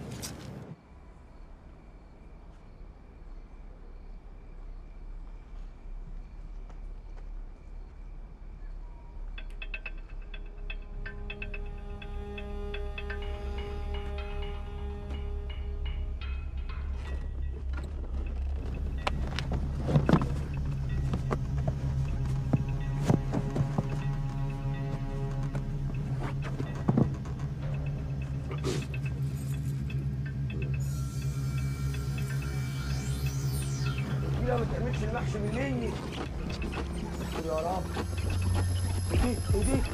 لا ما تعملش المحشي مني يا رب ايديك ايديك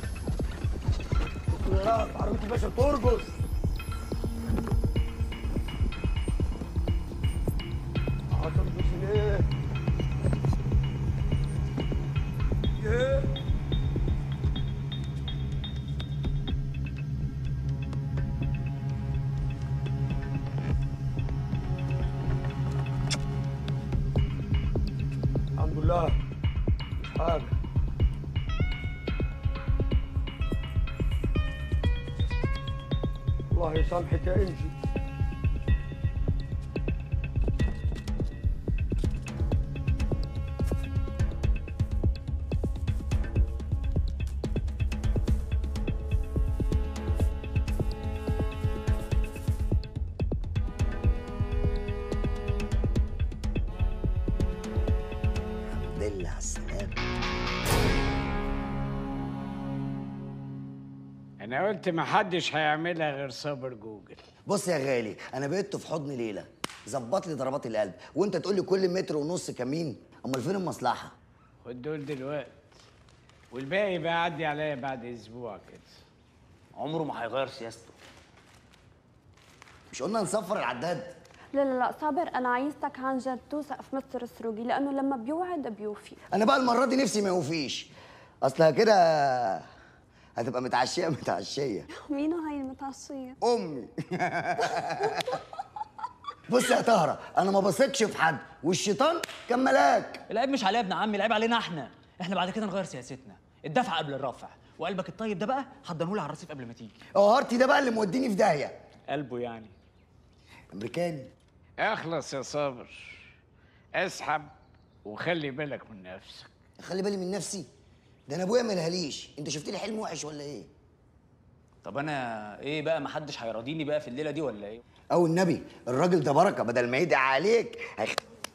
يا رب عربية الباشا ترقص هترقص ليه؟ ايه؟ الحمد لله مش حاجة الله يسامحك يا انجي الحمد لله على السلامه انا قلت ما حدش هيعملها غير صابر جوجل بص يا غالي انا بقيت في حضن ليلى ظبط لي ضربات القلب وانت تقول لي كل متر ونص كمين امال فين المصلحه خد دول دلوقتي والباقي بقى عدي عليا بعد اسبوع كده عمره ما هيغير سياسته مش قلنا نصفر العداد لا لا لا صابر انا عايزتك عن جد توثق في مستر السروجي لانه لما بيوعد بيوفي انا بقى المره دي نفسي ما يوفيش اصلها كده هتبقى متعشيه متعشيه مين هاي المتعشيه امي بص يا طهره انا ما بثقش في حد والشيطان كان ملاك العيب مش عليا يا ابن عمي العيب علينا احنا احنا بعد كده نغير سياستنا الدفع قبل الرفع وقلبك الطيب ده بقى حضنهولي على الرصيف قبل ما تيجي اه هارتي ده بقى اللي موديني في داهيه قلبه يعني امريكاني اخلص يا صابر اسحب وخلي بالك من نفسك خلي بالي من نفسي ده انا ابويا ما لهاليش انت شفت لي حلم وحش ولا ايه طب انا ايه بقى ما حدش هيراضيني بقى في الليله دي ولا ايه او النبي الراجل ده بركه بدل ما يدعي عليك هيخ...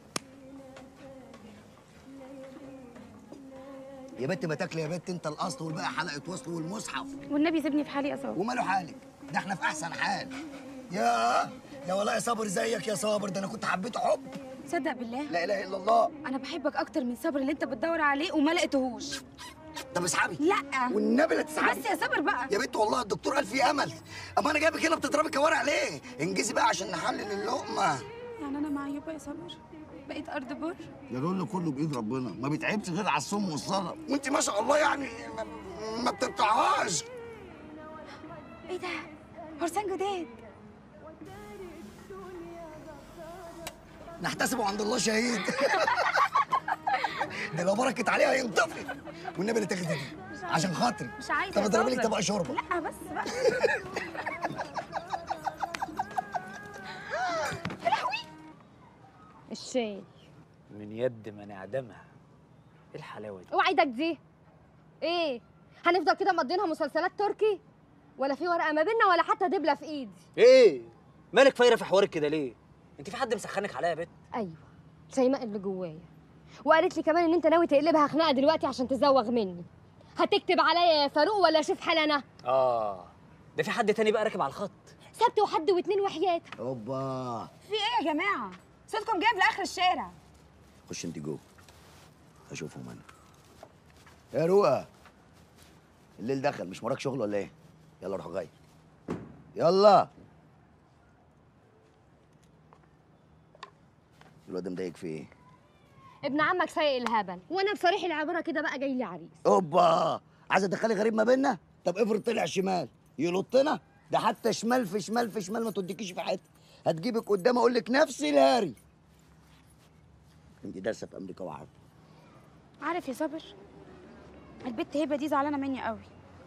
يا بت ما تاكلي يا بت انت الاصل والباقي حلقه وصل والمصحف والنبي سيبني في حالي يا صابر وماله حالك ده احنا في احسن حال يا يا والله يا صابر زيك يا صابر ده انا كنت حبيته حب تصدق بالله لا اله الا الله انا بحبك اكتر من صابر اللي انت بتدور عليه وما لقيتهوش طب اسحبي لا والنبي لا تسحبي بس يا صابر بقى يا بنت والله الدكتور قال في امل اما انا جايبك هنا بتضربي كوارع ليه انجزي بقى عشان نحلل اللقمه يعني انا معيوبه يا صابر بقيت ارض بر ده دول كله بايد ربنا ما بيتعبش غير على الصوم والصلاه وانت ما شاء الله يعني ما, ما بتقطعهاش ايه ده فرسان جداد نحتسبه عند الله شهيد ده لو بركت عليها هينطفي والنبي اللي تاخدي دي عشان خاطري مش عايزه طب يا اضربي لك صابر. طبق شوربه لا بس بقى الشاي من يد من اعدمها ايه الحلاوه دي اوعى ايدك دي ايه هنفضل كده مقضينها مسلسلات تركي ولا في ورقه ما بيننا ولا حتى دبله في ايدي ايه مالك فايره في حوارك كده ليه انت في حد مسخنك عليا يا بت ايوه شيماء اللي جوايا وقالت لي كمان ان انت ناوي تقلبها خناقه دلوقتي عشان تزوغ مني هتكتب عليا يا فاروق ولا اشوف حال انا اه ده في حد تاني بقى راكب على الخط سبت وحد واتنين وحياتك اوبا في ايه يا جماعه صوتكم جايب لاخر الشارع خش انت جوه اشوفهم انا يا روقه الليل دخل مش وراك شغل ولا ايه يلا روح غير يلا الواد ده مضايق في ايه ابن عمك سايق الهبل وانا بصريح العباره كده بقى جاي لي عريس اوبا عايزه تدخلي غريب ما بيننا طب افرض طلع شمال يلطنا ده حتى شمال في شمال في شمال ما توديكيش في حته هتجيبك قدام اقول لك نفس الهاري انت دارسه في امريكا وعارفه عارف يا صابر البت هبه دي زعلانه مني قوي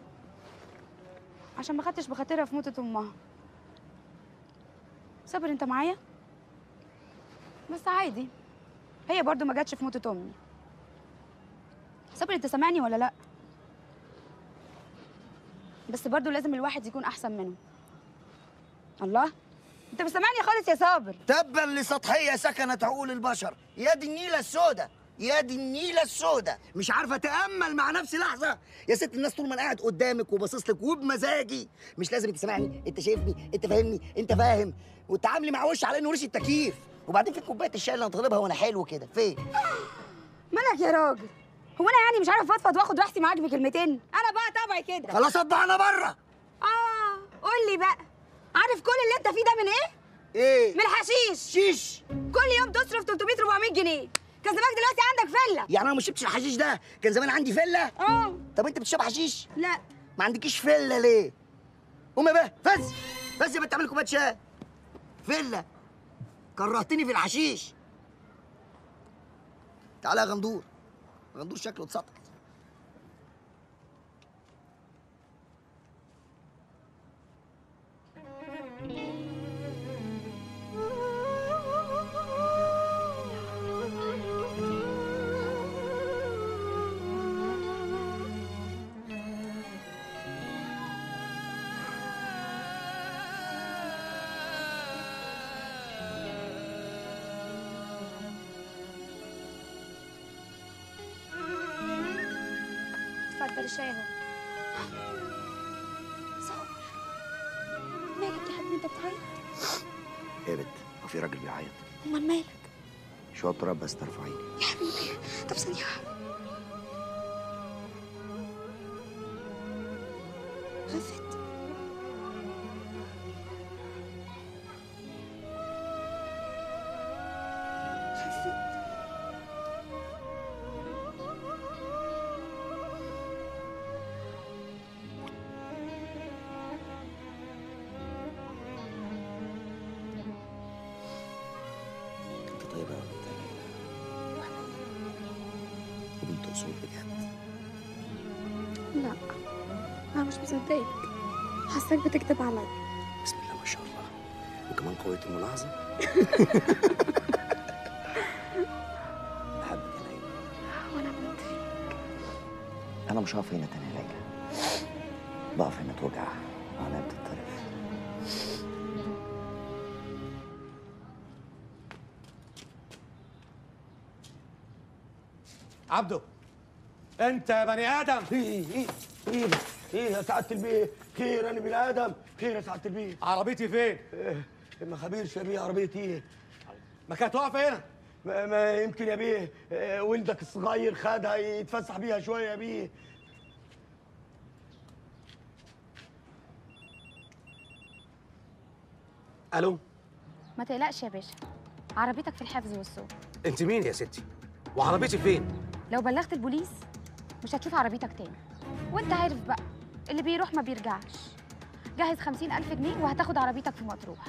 عشان ما خدتش بخاطرها في موتة امها صابر انت معايا بس عادي هي برضو ما جاتش في موتة امي صابر انت سامعني ولا لا بس برضو لازم الواحد يكون احسن منه الله انت مش سامعني خالص يا صابر تبا لسطحيه سكنت عقول البشر يا دي النيله السوداء يا دي النيله السوداء مش عارفه اتامل مع نفسي لحظه يا ست الناس طول ما انا قاعد قدامك وباصص لك وبمزاجي مش لازم تسمعني انت شايفني انت فاهمني انت فاهم وتعاملي مع وش على انه ريش التكييف وبعدين في كوبايه الشاي اللي انا طالبها وانا حلو كده فين مالك يا راجل هو انا يعني مش عارف افضفض واخد راحتي معاك بكلمتين انا بقى طبعي كده خلاص اطبع انا بره اه قول لي بقى عارف كل اللي انت فيه ده من ايه ايه من الحشيش شيش كل يوم تصرف 300 400 جنيه كان زمانك دلوقتي عندك فله يعني انا ما شربتش الحشيش ده كان زمان عندي فله اه طب انت بتشرب حشيش لا ما عندكيش فله ليه قومي بقى فز فز يا بنت اعملي كوبايه شاي فله كرهتني في الحشيش تعالى يا غندور غندور شكله اتسطح اتفضل الشاي اهو صابر مالك يا حبيبي انت بتعيط ايه يا بنت في راجل بيعيط امال مالك شويه تراب بس طرف عيني يا حبيبي طب ثانيه خفت خفت انت طيبه قوي انت يا ليلى وحنين وبنت اصول بجد لا انا مش مصدقك حاساك بتكذب عليا بسم الله ما شاء الله وكمان قويه الملاحظه بحبك يا ليلى وانا بموت فيك انا مش هقف هنا تاني يا ليلى بقف هنا توجع وعينيا بتتطرف عبده انت يا بني ادم ايه ايه ايه ده؟ ايه يا سعاده البيه خير انا بني ادم خير يا سعاده البيه عربيتي فين إيه، ما خبيرش يا بيه عربيتي ايه ما كانت واقفه هنا ما, ما يمكن يا بيه إيه، ولدك الصغير خدها يتفسح بيها شويه يا بيه الو ما تقلقش يا باشا عربيتك في الحفظ والسوق انت مين يا ستي وعربيتي فين لو بلغت البوليس مش هتشوف عربيتك تاني وانت عارف بقى اللي بيروح ما بيرجعش جهز خمسين ألف جنيه وهتاخد عربيتك في مطروح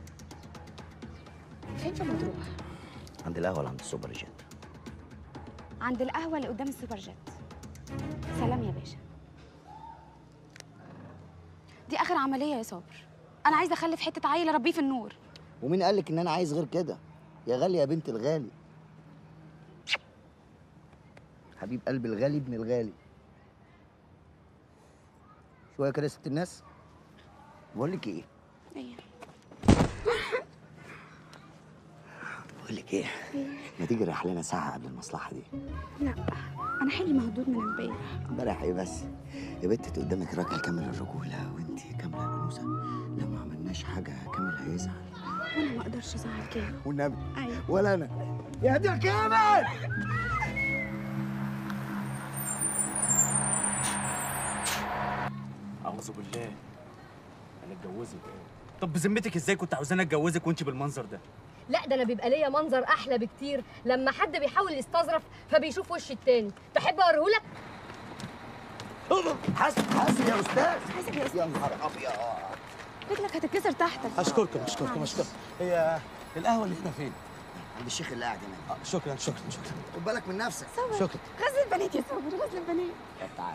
فين في مطروح؟ عند القهوه ولا عند السوبر جيت عند القهوة اللي قدام السوبر جيت سلام يا باشا دي آخر عملية يا صابر أنا عايزة أخلف حتة عيل أربيه في النور ومين قال لك ان انا عايز غير كده يا غالي يا بنت الغالي حبيب قلبي الغالي ابن الغالي شويه كده يا ست الناس بقول لك ايه ايه بقول لك ايه ما تيجي نريح لنا ساعه قبل المصلحه دي لا أنا حلي مهدود من امبارح امبارح ايه بس يا بنت انت قدامك راجل كامل الرجوله وانت كامله الانوثه لو ما عملناش حاجه كامل هيزعل وأنا ما أقدرش أزعل كده والنبي أيوة ولا انا يا دي يا كامل اعوذ بالله انا اتجوزك طب بذمتك ازاي كنت عاوزاني اتجوزك وانت بالمنظر ده لا ده انا بيبقى ليا منظر احلى بكتير لما حد بيحاول يستظرف فبيشوف وش التاني تحب اوريهولك حاسب حاسب يا استاذ حاسب يا يا نهار ابيض رجلك هتتكسر تحتك اشكركم اشكركم اشكركم هي القهوه اللي هنا فين عند الشيخ اللي قاعد هناك آه، شكرا شكرا شكرا خد بالك من نفسك صبر شكرا غزل البنات يا صبر غزل البنات طب تعال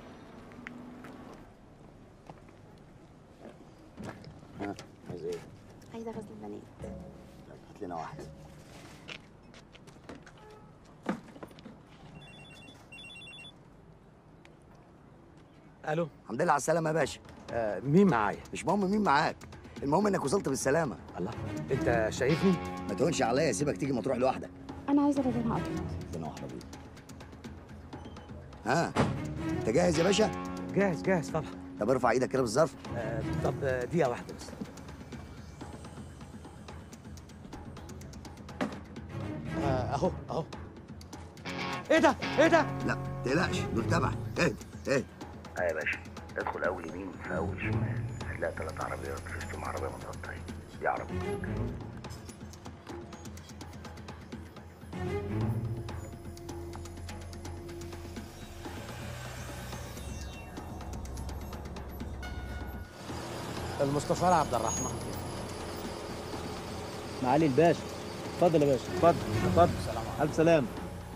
ها عايز ايه؟ عايزة غزل البنات طب هات لنا واحده الو الحمد لله على السلامه يا باشا آه مين معايا مش مهم مين معاك المهم انك وصلت بالسلامه الله انت شايفني ما تهونش عليا سيبك تيجي مطروح لوحدك أنا عايزة غزلها أبيض ربنا واحده بيض ها انت جاهز يا باشا جاهز جاهز طبعا طب ارفع ايدك كده بالظرف آه طب آه، دقيقه واحده بس آه اهو اهو ايه ده ايه ده لا تقلقش دول تبعي اهدى اهدى اه يا باشا ادخل اول يمين في اول شمال هتلاقي ثلاث عربيات فيستهم عربيه متغطيه دي عربيتك المستشار عبد الرحمن معالي الباشا اتفضل يا باشا اتفضل اتفضل الف سلامه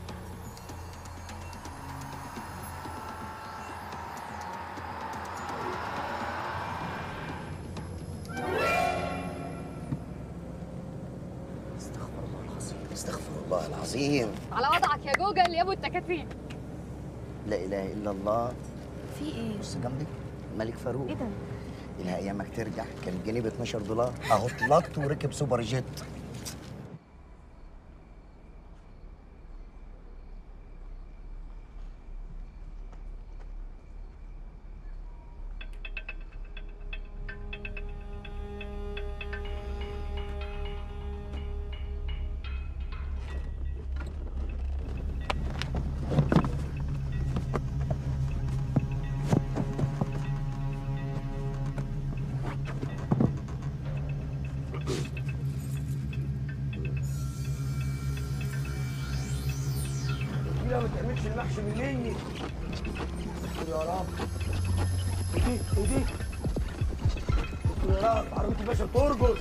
استغفر الله العظيم استغفر الله العظيم على وضعك يا جوجل يا ابو التكاتيف لا اله الا الله في إيه؟ بص جنبك الملك فاروق إيه ده؟ الى ايامك ترجع كان الجنيه ب 12 دولار اهو طلقت وركب سوبر جيت كده ما تعملش المحشي مني يا رب ايديك ايديك يا رب عربية الباشا ترقص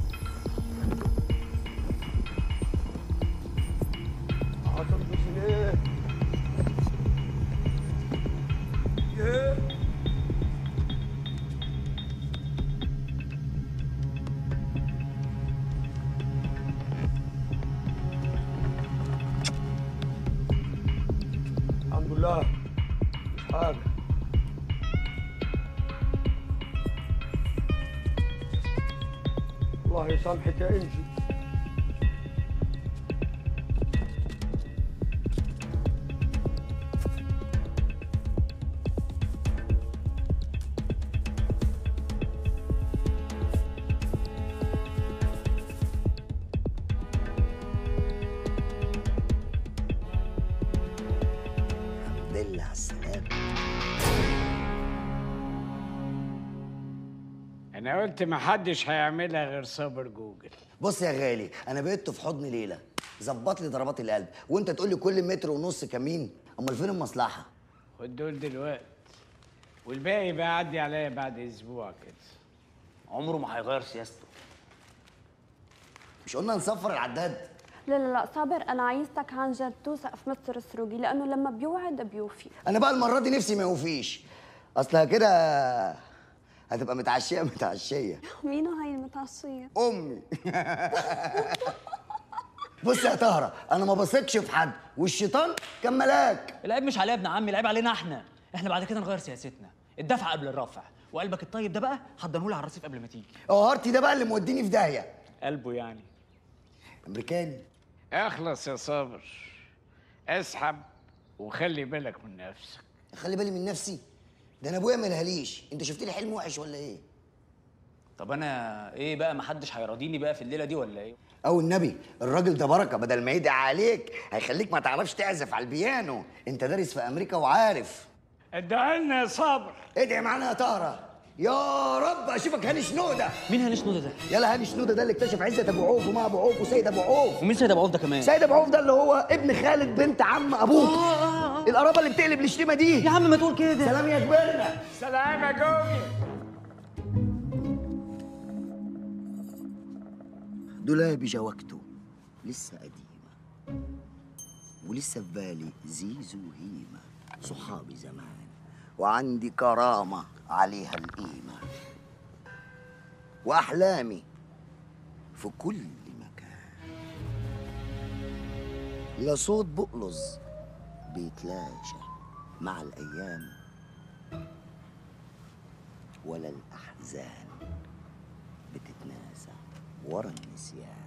هترقص ليه؟ ايه؟ الحمد لله مش حاجة الله يسامحك يا انجي الحمد لله على السلامة انا قلت محدش هيعملها غير صابر جوجل بص يا غالي انا بقيت في حضن ليلى ظبط لي ضربات القلب وانت تقول لي كل متر ونص كمين امال فين المصلحه خد دول دلوقتي والباقي بقى عدي عليا بعد اسبوع كده عمره ما هيغير سياسته مش قلنا نصفر العداد لا لا لا صابر انا عايزتك عن جد توثق في مستر السروجي لانه لما بيوعد بيوفي انا بقى المره دي نفسي ما يوفيش اصلها كده هتبقى متعشيه متعشيه مين هاي المتعشيه امي بص يا طهره انا ما بثقش في حد والشيطان كان ملاك العيب مش عليا يا ابن عمي العيب علينا احنا احنا بعد كده نغير سياستنا الدفع قبل الرفع وقلبك الطيب ده بقى حضنهولي على الرصيف قبل ما تيجي اه هارتي ده بقى اللي موديني في داهيه قلبه يعني امريكاني اخلص يا صابر اسحب وخلي بالك من نفسك خلي بالي من نفسي ده انا ابويا ملهاليش انت شفت لي حلم وحش ولا ايه طب انا ايه بقى محدش هيراضيني بقى في الليله دي ولا ايه او النبي الراجل ده بركه بدل ما يدعي عليك هيخليك ما تعرفش تعزف على البيانو انت دارس في امريكا وعارف ادعي لنا يا صابر ادعي معانا يا طهره يا رب اشوفك هاني شنوده مين هاني شنوده ده يلا هاني شنوده ده اللي اكتشف عزت ابو عوف وما ابو عوف وسيد ابو عوف ومين سيد ابو عوف ده كمان سيد ابو عوف ده اللي هو ابن خالد بنت عم ابوك القرابه اللي بتقلب الشتيمه دي يا عم ما تقول كده سلام يا كبرنا سلام يا جوجل دولابي جوكته لسه قديمة ولسه في بالي زيزو هيمة صحابي زمان وعندي كرامة عليها القيمة وأحلامي في كل مكان لا صوت بقلظ بيتلاشى مع الأيام ولا الأحزان بتتناسى ورا النسيان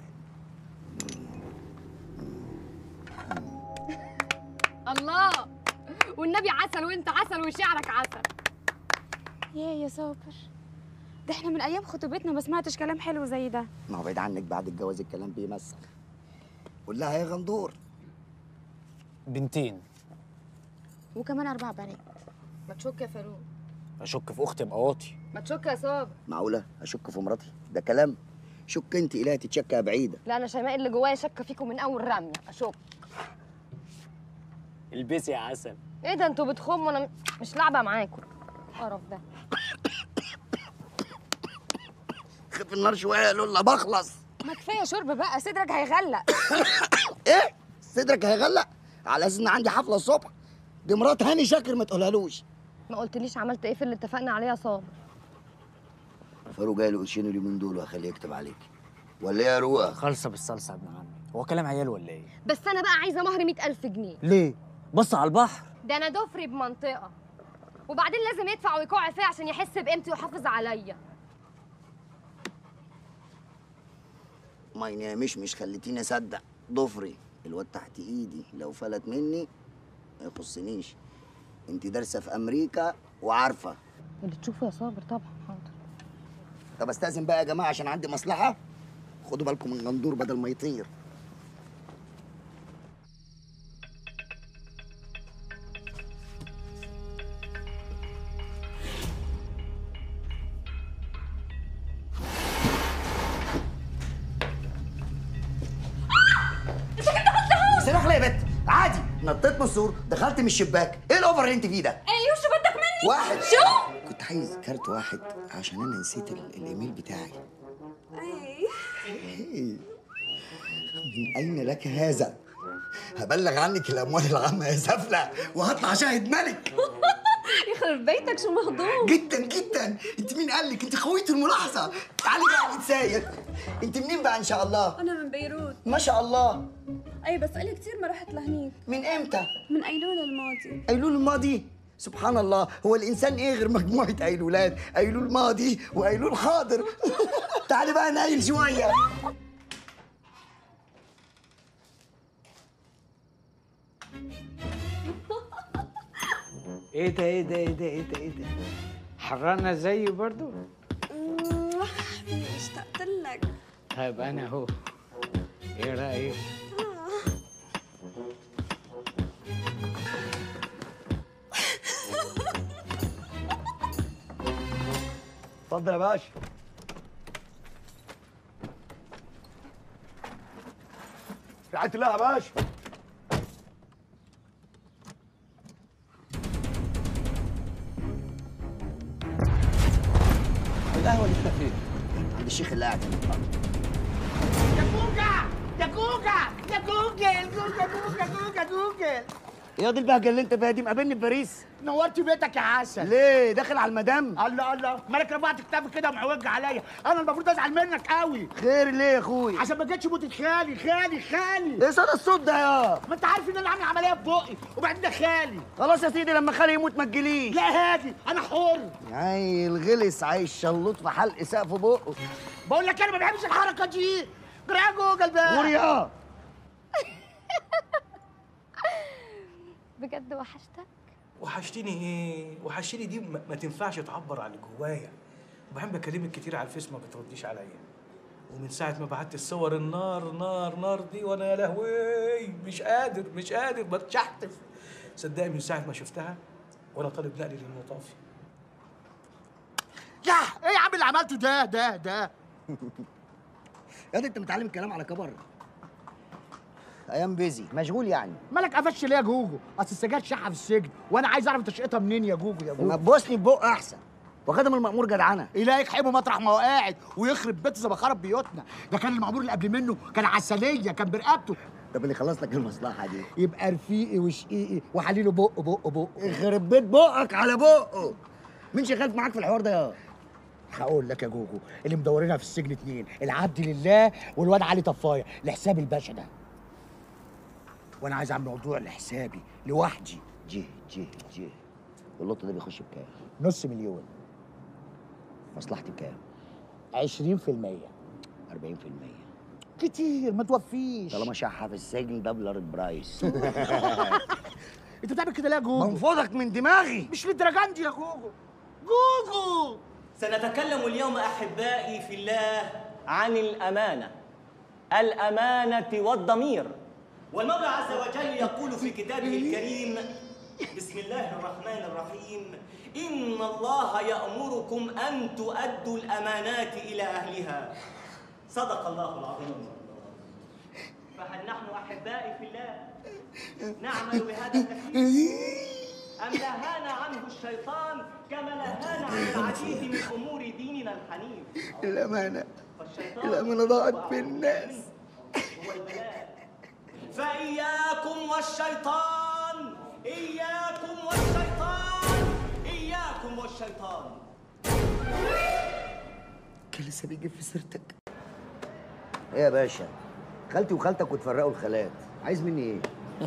الله والنبي عسل وانت عسل وشعرك عسل يا يا صابر ده احنا من ايام خطوبتنا ما سمعتش كلام حلو زي ده ما هو بعيد عنك بعد الجواز الكلام بيمسخ قول لها يا غندور بنتين وكمان اربع بنات ما تشك يا فاروق اشك في اختي ابقى واطي ما تشك يا صابر معقولة أشك في مراتي ده كلام شك أنت إلهي تتشكى بعيدة لا انا شيماء اللي جوايا شاكه فيكم من اول رميه اشك البسي يا عسل ايه ده انتوا بتخموا انا مش لعبه معاكم قرف ده خف النار شوية يا لولا بخلص ما كفايه شرب بقى صدرك هيغلق إيه صدرك هيغلق على أساس إن عندي حفلة الصبح دي مرات هاني شاكر ما تقولهالوش ما قلتليش عملت ايه في اللي اتفقنا عليه يا صابر فاروق جاي له قرشين اليومين دول وهخليه يكتب عليك ولا إيه يا روقة خالصه بالصلصه يا ابن عمي هو كلام عيال ولا ايه بس انا بقى عايزه مهر مئة ألف جنيه ليه بص على البحر ده انا ضفري بمنطقه وبعدين لازم يدفع ويكوع فيا عشان يحس بقيمتي ويحافظ عليا ما ينامش مش خليتيني أصدق ضفري الواد تحت إيدي لو فلت مني ما يخصنيش أنت دارسة في أمريكا وعارفة اللي تشوفه يا صابر طبعا حاضر طب استاذن بقى يا جماعه عشان عندي مصلحه خدوا بالكم من غندور بدل ما يطير سلاح ليه يا بت عادي نطيت من السور دخلت من الشباك ايه الاوفر اللي انت فيه ده ايوه شو بدك مني واحد شو كنت عايز كارت واحد عشان انا نسيت ال- الايميل بتاعي اي إيه. من اين لك هذا هبلغ عنك الاموال العامه يا سفله وهطلع شاهد ملك يخرب بيتك شو مهضوم جدا جدا انت مين قال لك انت خويه الملاحظه تعالي بقى نتسايق انت منين بقى ان شاء الله انا من بيروت ما شاء الله اي بس قلي كثير ما رحت لهنيك من امتى من ايلول الماضي ايلول الماضي سبحان الله هو الانسان ايه غير مجموعه ايلولات ايلول ماضي وايلول حاضر تعالي بقى نايل شويه ايه ده ايه ده ايه ده ايه ده ايه ده حرانة زيي برضو اشتقت لك طيب انا اهو ايه رايك اتفضل يا باشا رعاية الله يا باشا القهوه اللي انت فين عند الشيخ اللي قاعد يا كوكا يا كوكا يا جوجل جوجل جوجل جوجل جوجل يا دي البهجه اللي انت فيها دي مقابلني في باريس نورت بيتك يا عسل ليه داخل على المدام الله الله مالك رفعت كتابك كده ومعوج عليا انا المفروض ازعل منك قوي خير ليه يا اخوي عشان ما جيتش موتة خالي خالي خالي ايه صدى الصوت ده يا ما انت عارف ان انا عامل عمليه في بقي وبعدين ده خالي خلاص يا سيدي لما خالي يموت ما تجيليش لا هادي انا حر عيل غلس عايش شلوط في حلق سقف بقه بقول لك انا ما بحبش الحركه دي جرى يا جوجل بقى غوريا بجد وحشتك وحشتني ايه؟ وحشتني دي ما ما تنفعش تعبر عن اللي جوايا وبحب اكلمك كتير على الفيس ما بترديش عليا ومن ساعة ما بعت الصور النار نار نار دي وانا يا لهوي مش قادر مش قادر بتشحتف صدقني من ساعة ما شفتها وانا طالب نقلي للمطافي يا ايه يا عم اللي عملته ده ده ده يا دي انت متعلم الكلام على كبر ايام بيزي مشغول يعني مالك قفش ليه يا جوجو اصل السجاير شحه في السجن وانا عايز اعرف انت شقتها منين يا جوجو يا ما جوجو تبوسني ببق احسن وخدم المأمور جدعنه إلهي يحبه مطرح ما هو قاعد ويخرب بيته زي ما خرب بيوتنا ده كان المأمور اللي قبل منه كان عسليه كان برقبته طب اللي خلص لك المصلحه دي يبقى رفيقي وشقيقي وحليله بق بق بق يخرب بيت بقك على بقه مين شغال معاك في الحوار ده يا هقول لك يا جوجو اللي مدورينها في السجن اتنين العبد لله والواد علي طفايه لحساب الباشا ده وانا عايز اعمل موضوع لحسابي لوحدي جه جه جه واللوت ده بيخش بكام نص مليون مصلحتي بكام 20% 40% كتير ما توفيش طالما شحه في السجن ده بلارد برايس انت بتعمل كده ليه يا جوجو منفوضك من دماغي مش للدرجه دي يا جوجو جوجو سنتكلم اليوم احبائي في الله عن الامانه الامانه والضمير والمولى عز وجل يقول في كتابه الكريم بسم الله الرحمن الرحيم ان الله يامركم ان تؤدوا الامانات الى اهلها صدق الله العظيم فهل نحن احبائي في الله نعمل بهذا التكليف أم نهانا عنه الشيطان كما نهانا عن العديد من أمور ديننا الحنيف الامانه فالشيطان الامانه ضاعت في الناس هو البلاء فإياكم والشيطان إياكم والشيطان إياكم والشيطان كان لسه بيجي في سيرتك ايه يا باشا خالتي وخالتك وتفرقوا الخالات عايز مني ايه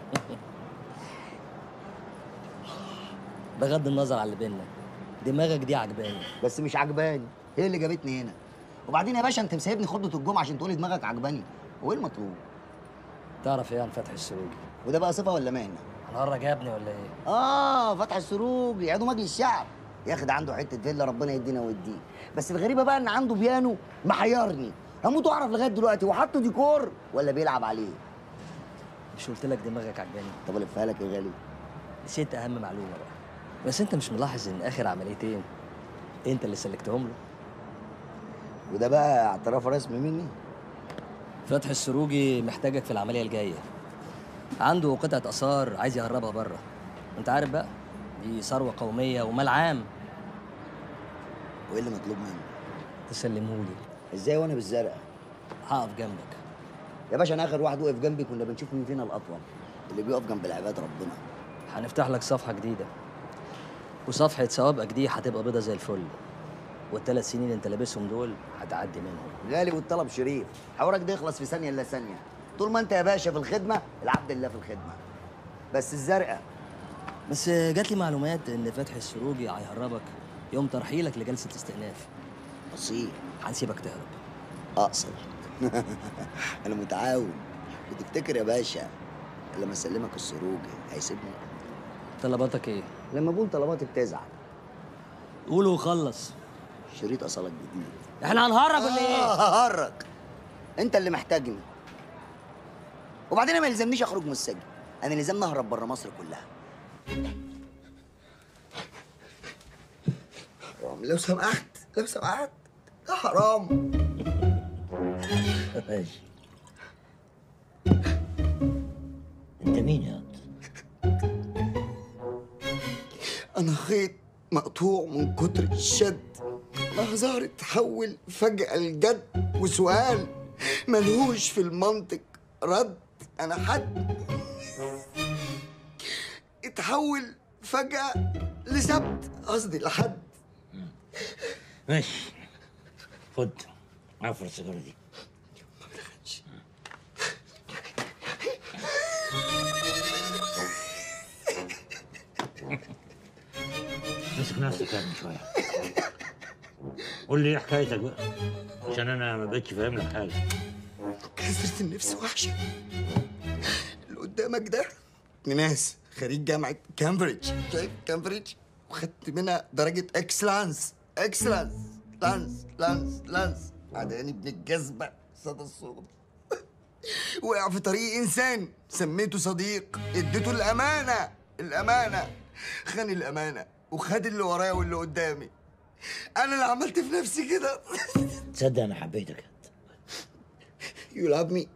بغض النظر عن اللي بينا دماغك دي عجباني بس مش عجباني هي اللي جابتني هنا وبعدين يا باشا انت مسيبني خطبه الجمعه عشان تقولي دماغك عجباني هو ايه المطلوب تعرف ايه عن فتح السروج وده بقى صفه ولا مهنه هنهرج يا ابني ولا ايه اه فتح السروج يعيدوا مجلس الشعب ياخد عنده حته فيلا ربنا يدينا ويديه بس الغريبه بقى ان عنده بيانو محيرني هموت واعرف لغايه دلوقتي هو حاطه ديكور ولا بيلعب عليه مش قلت لك دماغك عجباني طب الفها لك يا غالي نسيت اهم معلومه بقى بس انت مش ملاحظ ان اخر عمليتين انت اللي سلكتهم له وده بقى اعتراف رسمي مني فتح السروجي محتاجك في العمليه الجايه عنده قطعة آثار عايز يهربها بره أنت عارف بقى دي ثروة قومية ومال عام وايه اللي مطلوب مني؟ تسلمهولي ازاي وانا بالزرقاء؟ هقف جنبك يا باشا انا اخر واحد وقف جنبي كنا بنشوف مين فينا الاطول اللي بيقف جنب العباد ربنا هنفتح لك صفحة جديدة وصفحة سوابقك دي هتبقى بيضة زي الفل والثلاث سنين اللي انت لابسهم دول هتعدي منهم غالي والطلب شريف حوارك ده يخلص في ثانيه الا ثانيه طول ما انت يا باشا في الخدمه العبد لله في الخدمه بس الزرقاء بس جات لي معلومات ان فتحي السروجي هيهربك يوم ترحيلك لجلسة استئناف اصيل هنسيبك تهرب اقصر انا متعاون وتفتكر يا باشا لما اسلمك السروجي هيسيبني طلباتك ايه؟ لما بقول طلباتي بتزعل قول وخلص شريط اصلك جديد احنا هنهرج ولا ايه؟ آه ههرج انت اللي محتاجني وبعدين أنا ما يلزمنيش اخرج من السجن انا لازمني اهرب بره مصر كلها حرام لو سمحت لو سمحت ده حرام ماشي انت مين يا انا خيط مقطوع من كتر الشد مهزار اتحول فجأة لجد وسؤال ملهوش في المنطق رد انا حد اتحول فجأة لسبت قصدي لحد ماشي خد عفر السيجاره دي مسك نفسك يا ابني شويه قول لي ايه حكايتك بقى عشان انا ما بقتش فاهم لك حاجه كسرة النفس وحشة اللي قدامك ده ناس خريج جامعة كامبريدج شايف كامبريدج وخدت منها درجة اكسلانس اكسلانس لانس لانس لانس عداني ابن الجذبة صدى الصوت وقع في طريق انسان سميته صديق اديته الامانة الامانة خان الامانة وخد اللي ورايا واللي قدامي انا اللي عملت في نفسي كده تصدق انا حبيتك You love me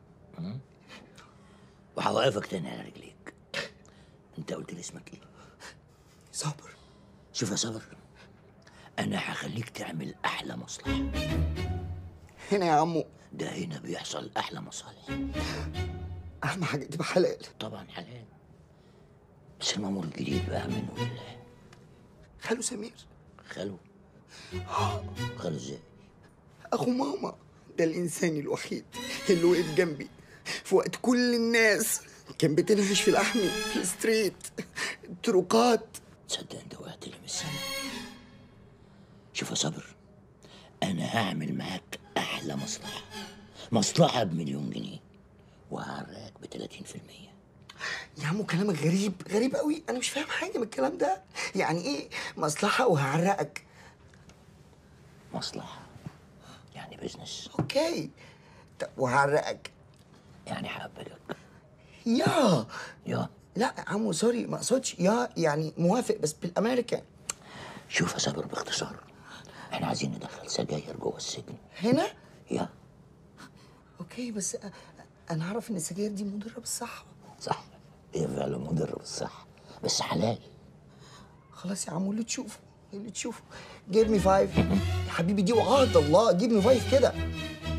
وهوقفك تاني على رجليك انت قلت لي اسمك ايه؟ صابر شوف يا صابر انا هخليك تعمل احلى مصلحه هنا يا عمو ده هنا بيحصل احلى مصالح اهم حاجة تبقى حلال طبعا حلال بس المأمور الجديد بقى منه لله خالو سمير خلو خلو ازاي؟ اخو ماما ده الانسان الوحيد اللي وقف جنبي في وقت كل الناس كان بتنهش في لحمي في الستريت الطرقات تصدق انت وقعت لي من السما شوف يا صبر انا هعمل معاك احلى مصلحه مصلحه بمليون جنيه وهعرقك ب 30% يا عمو كلامك غريب غريب قوي انا مش فاهم حاجه من الكلام ده يعني ايه مصلحه وهعرقك مصلحه يعني بزنس اوكي طب وهعرقك يعني هقبلك يا يا لا يا عمو سوري ما اقصدش يا يعني موافق بس بالامريكان شوف يا صبر باختصار احنا عايزين ندخل سجاير جوه السجن هنا يا اوكي بس أ- انا اعرف ان السجاير دي مضره بالصحه صح هي فعلا مضره بالصحه بس حلال خلاص يا عمو اللي تشوفه اللي تشوفه جيب مي فايف يا حبيبي دي وعهد الله جيب مي فايف كده تلاقيني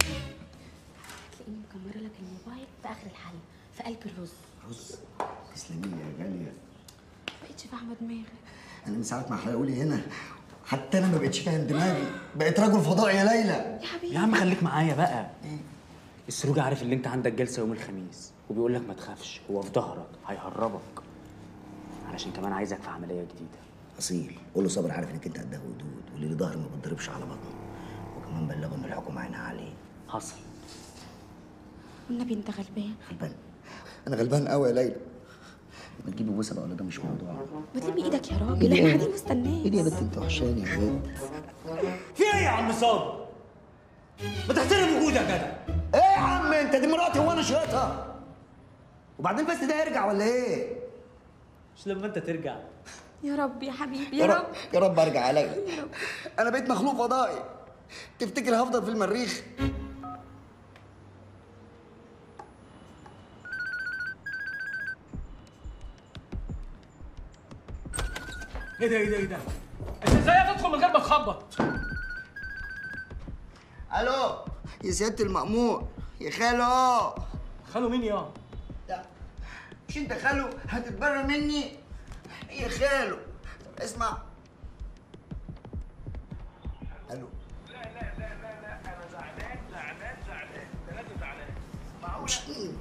مكمره لك الموبايل في اخر الحله في قلب الرز رز تسلمي لي يا غاليه بقتش فاهمه دماغي انا من ساعه ما حلقولي هنا حتى انا ما بقتش فاهم دماغي بقيت رجل فضاء يا ليلى يا حبيبي يا عم خليك معايا بقى السروج عارف ان انت عندك جلسه يوم الخميس وبيقول لك ما تخافش هو في ظهرك هيهربك علشان كمان عايزك في عمليه جديده اصيل قول له صابر عارف انك انت قدها ودود واللي له ظهر ما بتضربش على بطنه وكمان بلغه ان الحكم عينها عليه حصل والنبي انت غلبان غلبان انا غلبان قوي يا ليلى ما تجيبي بوسه بقى ولا ده مش موضوع ما تلمي ايدك يا راجل احنا قاعدين مستناك ايه دي يا بنت انت وحشاني يا بنت في ايه يا عم صابر ما تحترم وجودك يا جدع ايه يا عم انت دي مراتي وانا شريطها وبعدين بس ده يرجع ولا ايه مش لما انت ترجع يا رب يا حبيبي يا رب يا رب ارجع يا ليلى انا بقيت مخلوق فضائي تفتكر هفضل في المريخ ايه ده ايه ده ايه ده انت ازاي تدخل من غير ما تخبط الو يا سياده المأمور يا خالو خالو مين يا لا مش انت خالو هتتبرى مني يا خالو اسمع الو مش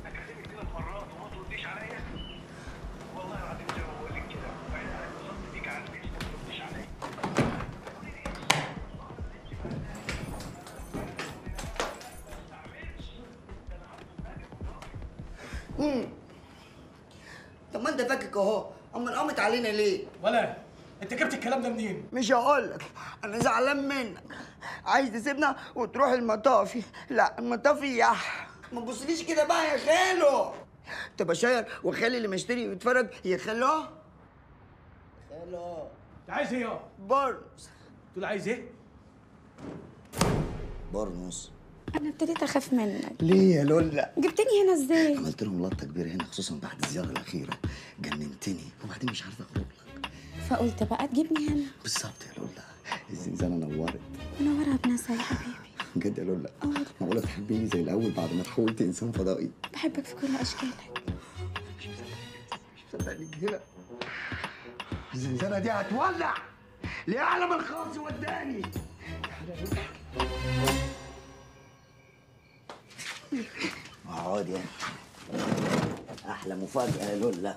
مم. طب ما انت فاكك اهو امال قامت علينا ليه؟ ولا انت جبت الكلام ده منين؟ مش هقول لك انا زعلان منك عايز تسيبنا وتروح المطافي لا المطافي يح ما تبصليش كده بقى يا خالو طب اشير وخلي اللي مشتري يتفرج يا خالو خالو انت عايز ايه يا؟ برنس تقول عايز ايه؟ برنس انا ابتديت اخاف منك ليه يا لولا؟ جبتني هنا ازاي عملت لهم لطه كبيره هنا خصوصا بعد الزياره الاخيره جننتني وبعدين مش عارف اخرج لك فقلت بقى تجيبني هنا بالظبط يا لولا الزنزانه نورت منورها بناسها يا حبيبي بجد يا لولا معقوله تحبيني زي الاول بعد ما تحولت انسان فضائي بحبك في كل اشكالك صدقني هنا الزنزانه دي هتولع لاعلى من الخاص وداني اقعد يا احلى مفاجاه يا لولا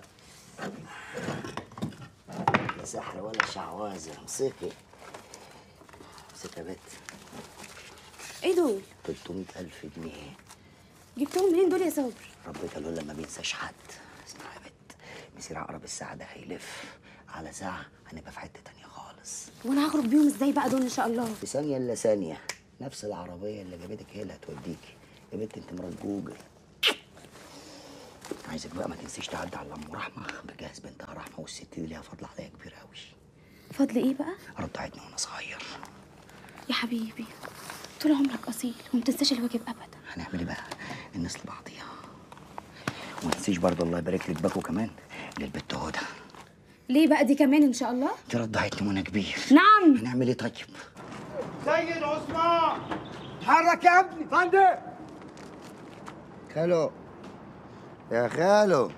لا سحر ولا شعوذه امسكي امسكي يا بت ايه دول 300000 جنيه جبتهم منين دول يا صابر ربك يا لولا ما بينساش حد اسمع يا بت مسير عقرب الساعه ده هيلف على ساعه هنبقى في حته تانية خالص وانا هخرج بيهم ازاي بقى دول ان شاء الله في ثانيه الا ثانيه نفس العربيه اللي جابتك هي اللي هتوديكي يا بنت انت مرات جوجل عايزك بقى ما تنسيش تعدي على ام رحمه بجهز بنتها رحمه والست دي ليها فضل عليا كبير قوي فضل ايه بقى رضعتني وانا صغير يا حبيبي طول عمرك اصيل وما تنساش الواجب ابدا هنعمل ايه بقى الناس لبعضيها وما تنسيش برضه الله يبارك لك باكو كمان للبت هدى ليه بقى دي كمان ان شاء الله دي رضعتني وانا كبير نعم هنعمل ايه طيب سيد عثمان اتحرك يا ابني فندم خالو يا خالو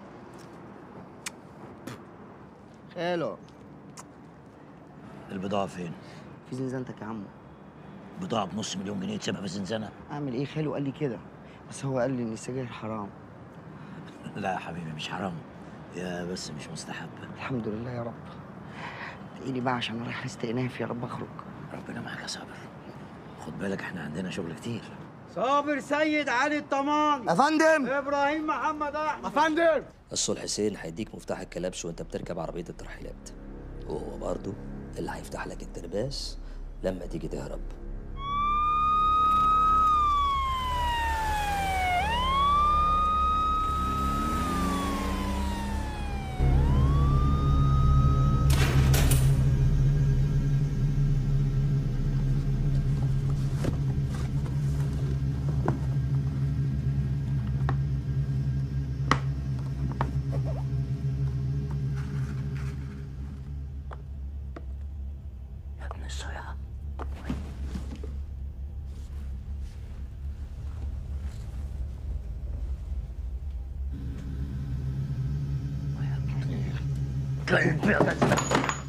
خالو البضاعة فين؟ في زنزانتك يا عمو بضاعة بنص مليون جنيه تسيبها في الزنزانة؟ اعمل ايه خالو قال لي كده بس هو قال لي ان السجاير حرام لا يا حبيبي مش حرام يا بس مش مستحب الحمد لله يا رب ادعي لي بقى عشان انا رايح استئناف يا رب اخرج ربنا معاك يا صابر خد بالك احنا عندنا شغل كتير صابر سيد علي الطمان يا فندم ابراهيم محمد احمد يا فندم الصلح حسين هيديك مفتاح الكلبش وانت بتركب عربية الترحيلات وهو برضه اللي هيفتح لك الترباس لما تيجي تهرب يا ابن الصياد كلب يا بس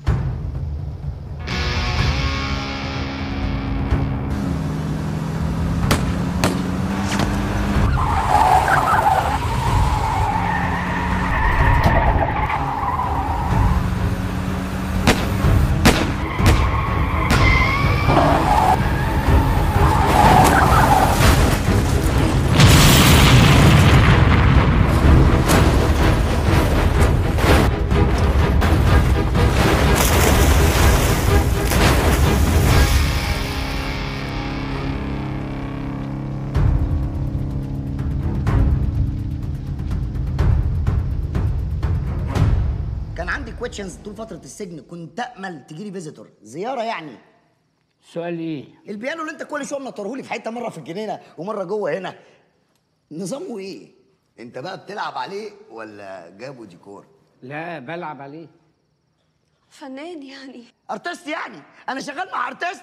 كان عندي كويشنز طول فتره السجن كنت امل تجيلي فيزيتور زياره يعني سؤال ايه؟ البيانو اللي انت كل شويه منطرهولي في حته مره في الجنينه ومره جوه هنا نظامه ايه انت بقى بتلعب عليه ولا جابه ديكور لا بلعب عليه فنان يعني ارتست يعني انا شغال مع ارتست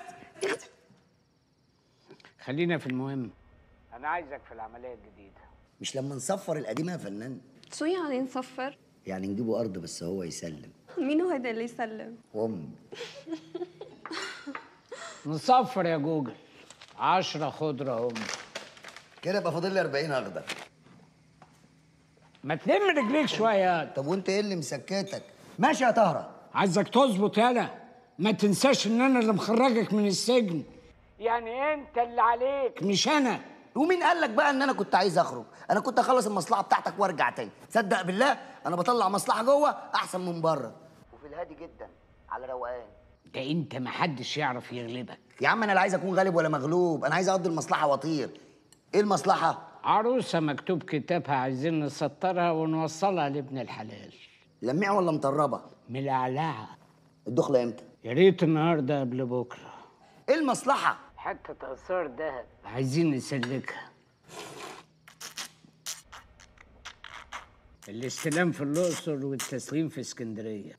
خلينا في المهم انا عايزك في العمليه الجديده مش لما نصفر القديمه يا فنان شو يعني نصفر؟ يعني نجيبه ارض بس هو يسلم مين هو هيدا اللي يسلم؟ وام نصفر يا جوجل عشرة خضرة هم كده يبقى فاضل لي 40 اخضر ما تلم رجليك شوية طب وانت ايه اللي مسكتك ماشي يا طهره عايزك تظبط يالا ما تنساش ان انا اللي مخرجك من السجن يعني انت اللي عليك مش انا ومين قال لك بقى ان انا كنت عايز اخرج انا كنت اخلص المصلحه بتاعتك وارجع تاني تصدق بالله انا بطلع مصلحه جوه احسن من بره وفي الهادي جدا على روقان ده انت ما حدش يعرف يغلبك يا عم انا لا عايز اكون غالب ولا مغلوب انا عايز اقضي المصلحه واطير ايه المصلحه عروسة مكتوب كتابها عايزين نسطرها ونوصلها لابن الحلال لميع ولا مطربه ملعلعة الدخله امتى يا ريت النهارده قبل بكره ايه المصلحه حتة آثار دهب عايزين نسلكها الاستلام في الأقصر والتسليم في اسكندرية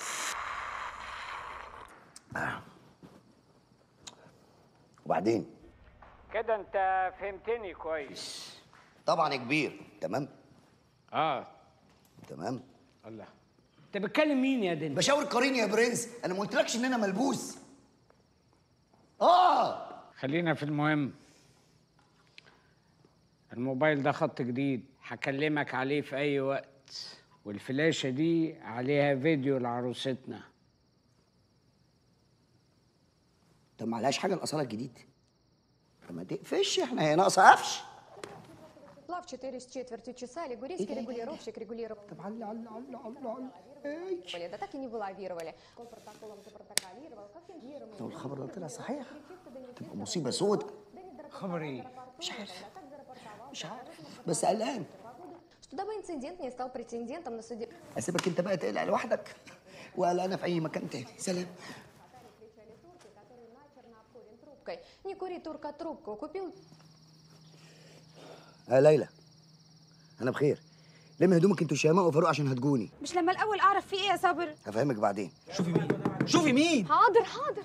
وبعدين كده انت فهمتني كويس طبعا يا كبير تمام اه تمام الله انت بتكلم مين يا دنيا بشاور قرين يا برنس انا ما قلتلكش ان انا ملبوس اه خلينا في المهم الموبايل ده خط جديد هكلمك عليه في اي وقت والفلاشة دي عليها فيديو لعروستنا طب ما عليهاش حاجه الاصاله الجديد طب ما تقفش احنا هي ناقصه قفش Плав 4 с четвертью часа, лигурийский регулировщик регулировал. Да так и не вылавировали. Он протоколом запротоколировал, как фингировал. لو الخبر ده طلع صحيح تبقى مصيبه سود خبر ايه مش عارف مش عارف بس قلقان Что дабы инцидент не стал претендентом на суде... اسيبك انت بقى تقلق لوحدك وقلقانه في اي مكان تاني سلام трубкой. Не кури, турка, трубку. Купил يا ليلى انا بخير لم هدومك انتوا شيماء وفاروق عشان هتجوني مش لما الاول اعرف في ايه يا صابر هفهمك بعدين شوفي مين حاضر حاضر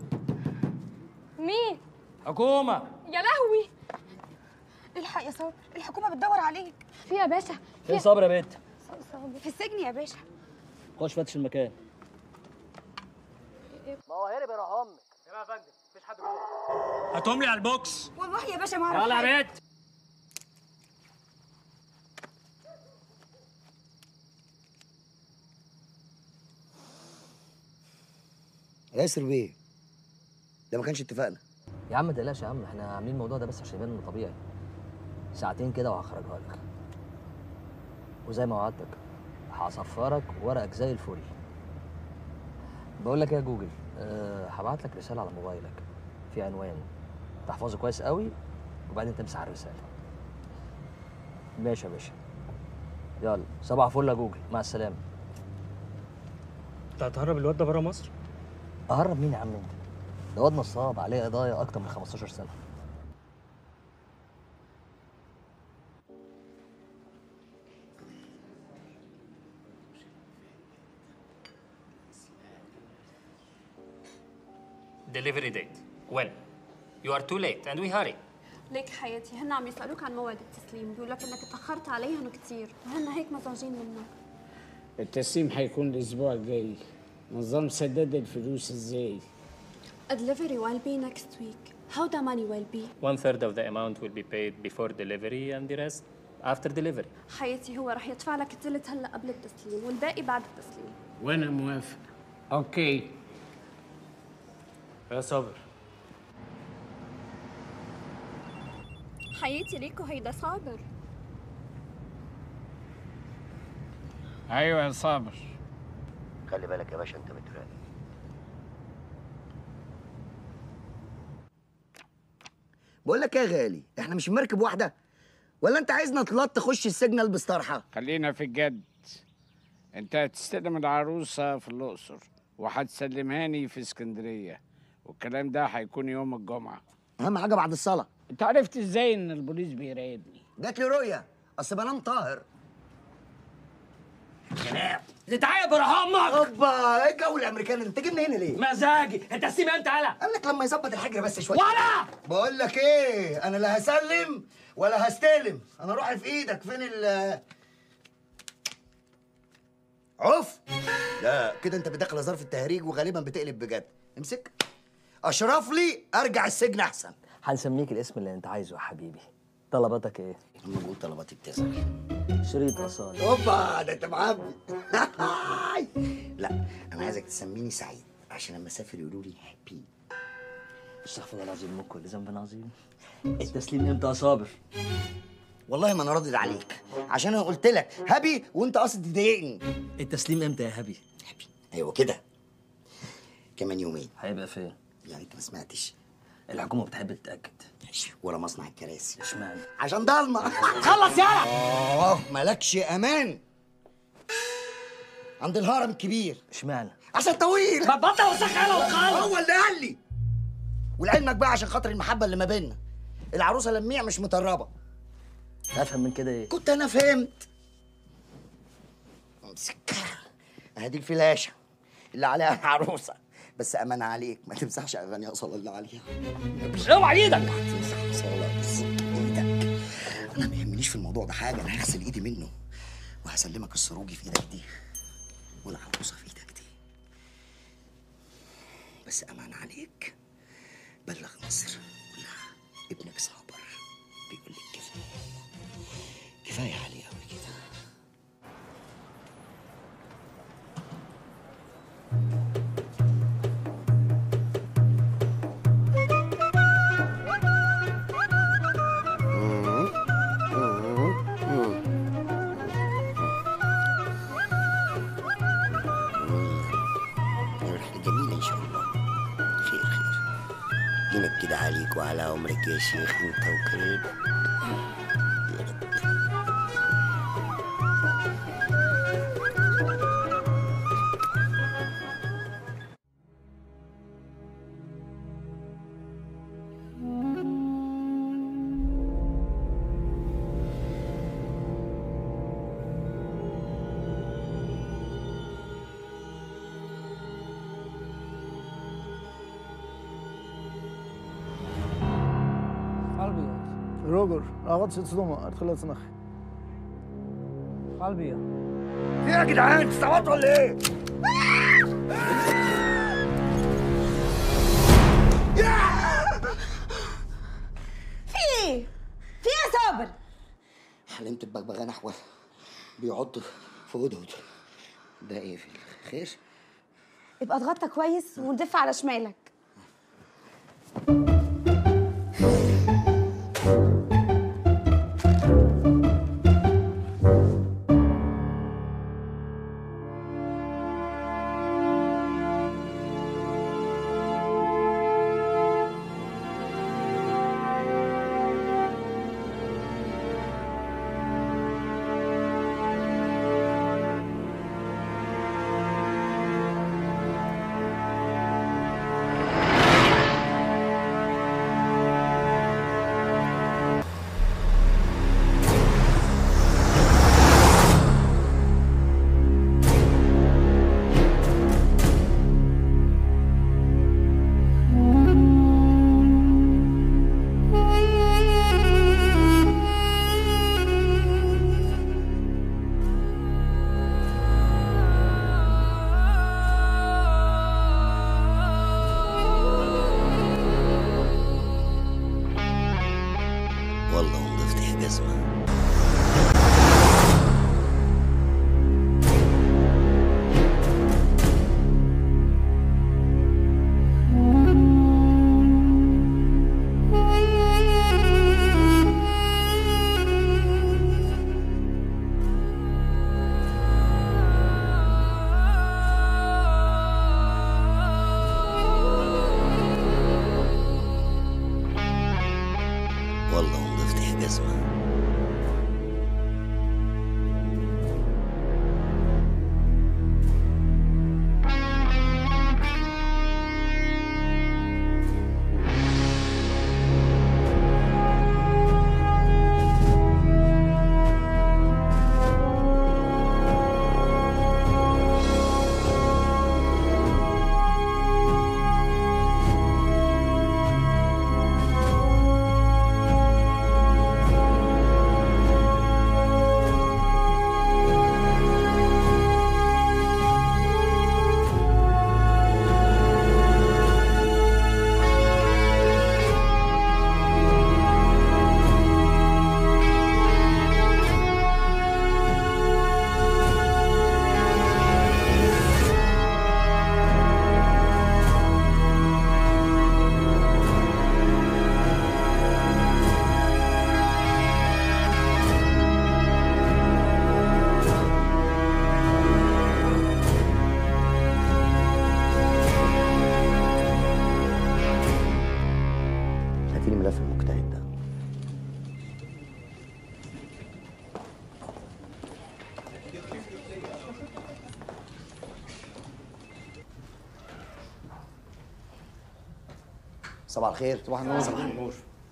مين؟ حكومه يا لهوي الحق يا صابر الحكومه بتدور عليك في يا باشا فين صابر يا بنت في السجن يا باشا خش فتش المكان ما هو هرب يا روح امك يا فندم مفيش حد جوه هاتهم لي على البوكس والله يا باشا ما اعرف يلا حاجة. يا بنت ياسر بيه ده ما كانش اتفقنا يا عم ما تقلقش يا عم احنا عاملين الموضوع ده بس عشان يبان انه طبيعي ساعتين كده وهخرجها لك وزي ما وعدتك هصفرك ورقك زي الفل بقول لك إيه يا جوجل أه هبعت لك رساله على موبايلك في عنوان تحفظه كويس قوي وبعدين تمسح الرساله ماشي يا باشا يلا صباح فل يا جوجل مع السلامه انت هتهرب الواد ده بره مصر اهرب مين يا عم انت ده واد نصاب عليه قضايا اكتر من 15 سنه Delivery date. When? You are too late and we hurry. ليك حياتي هن عم يسألوك عن موعد التسليم بيقول لك انك اتأخرت عليهم كتير وهن هيك مزعجين منك التسليم هيكون الاسبوع الجاي نظام سداد الفلوس ازاي A delivery will be next week. How the money will be? One third of the amount will be paid before delivery and the rest after delivery. حياتي هو رح يدفع لك الثلث هلا قبل التسليم والباقي بعد التسليم وانا موافق اوكي يا صابر حياتي ليكو هيدا صابر ايوه يا صابر خلي بالك يا باشا انت متراقب بقول لك ايه يا غالي احنا مش مركب واحده ولا انت عايزنا نطلط تخش السجن البس طرحه خلينا في الجد انت هتستلم العروسه في الاقصر وهتسلمهاني في اسكندريه والكلام ده هيكون يوم الجمعه اهم حاجه بعد الصلاه انت عرفت ازاي ان البوليس بيراقبني جات لي رؤيه اصل بنام طاهر سلام تتعايب روح امك اوبا ايه الجو الامريكاني انت جبني هنا ليه؟ مزاجي انت تسيب امتى يالا قال لك لما يظبط الحجر بس شويه ولا بقول لك ايه انا لا هسلم ولا هستلم انا روحي في ايدك فين ال عف لا كده انت بداخل ظرف التهريج وغالبا بتقلب بجد امسك اشرف لي ارجع السجن احسن هنسميك الاسم اللي انت عايزه يا حبيبي طلباتك ايه؟ اما بقول طلباتي بتزعل شريط اصالة اوبا ده انت معبي لا انا عايزك تسميني سعيد عشان لما اسافر يقولوا لي هابي استغفر الله العظيم من كل ذنب عظيم التسليم امتى يا صابر؟ والله ما انا راضي عليك عشان انا قلت لك هابي وانت قاصد تضايقني التسليم امتى يا هبي؟ ايوه كده كمان يومين هيبقى فين؟ يعني انت ما سمعتش الحكومة بتحب تتأكد ورا مصنع الكراسي اشمعنى؟ عشان ضلمه خلص يالا اه مالكش امان عند الهرم الكبير اشمعنى؟ عشان طويل ما تبطل وسخ يالا وخلص هو اللي قال لي ولعلمك بقى عشان خاطر المحبه اللي ما بيننا العروسه لميع مش مطربه افهم من كده ايه؟ كنت انا فهمت امسك ادي الفلاشه اللي عليها العروسه بس امان عليك ما تمسحش اغاني اصلا اللي عليها اوعى ايدك تمسح خلاص ايدك انا ما يهمنيش في الموضوع ده حاجه انا هغسل ايدي منه وهسلمك السروجي في ايدك دي والعروسه في ايدك دي بس امان عليك بلغ مصر كلها ابنك صابر بيقول لك كفايه كفايه عليه قوي كده رحلة جميلة إن شاء الله خير خير ينكد عليك وعلى عمرك يا شيخ أنت وكريم يا رب قلبي روجر اغطش تصدمه ادخل صنخي قلبي إيه يا جدعان استعبطوا ولا إيه؟ في ايه؟ في ايه يا صابر؟ حلمت ببغبغان أحول بيعض في هدهد ده إيه في الخير؟ ابقى اتغطى كويس ودف على شمالك صباح الخير صباح النور صباح النور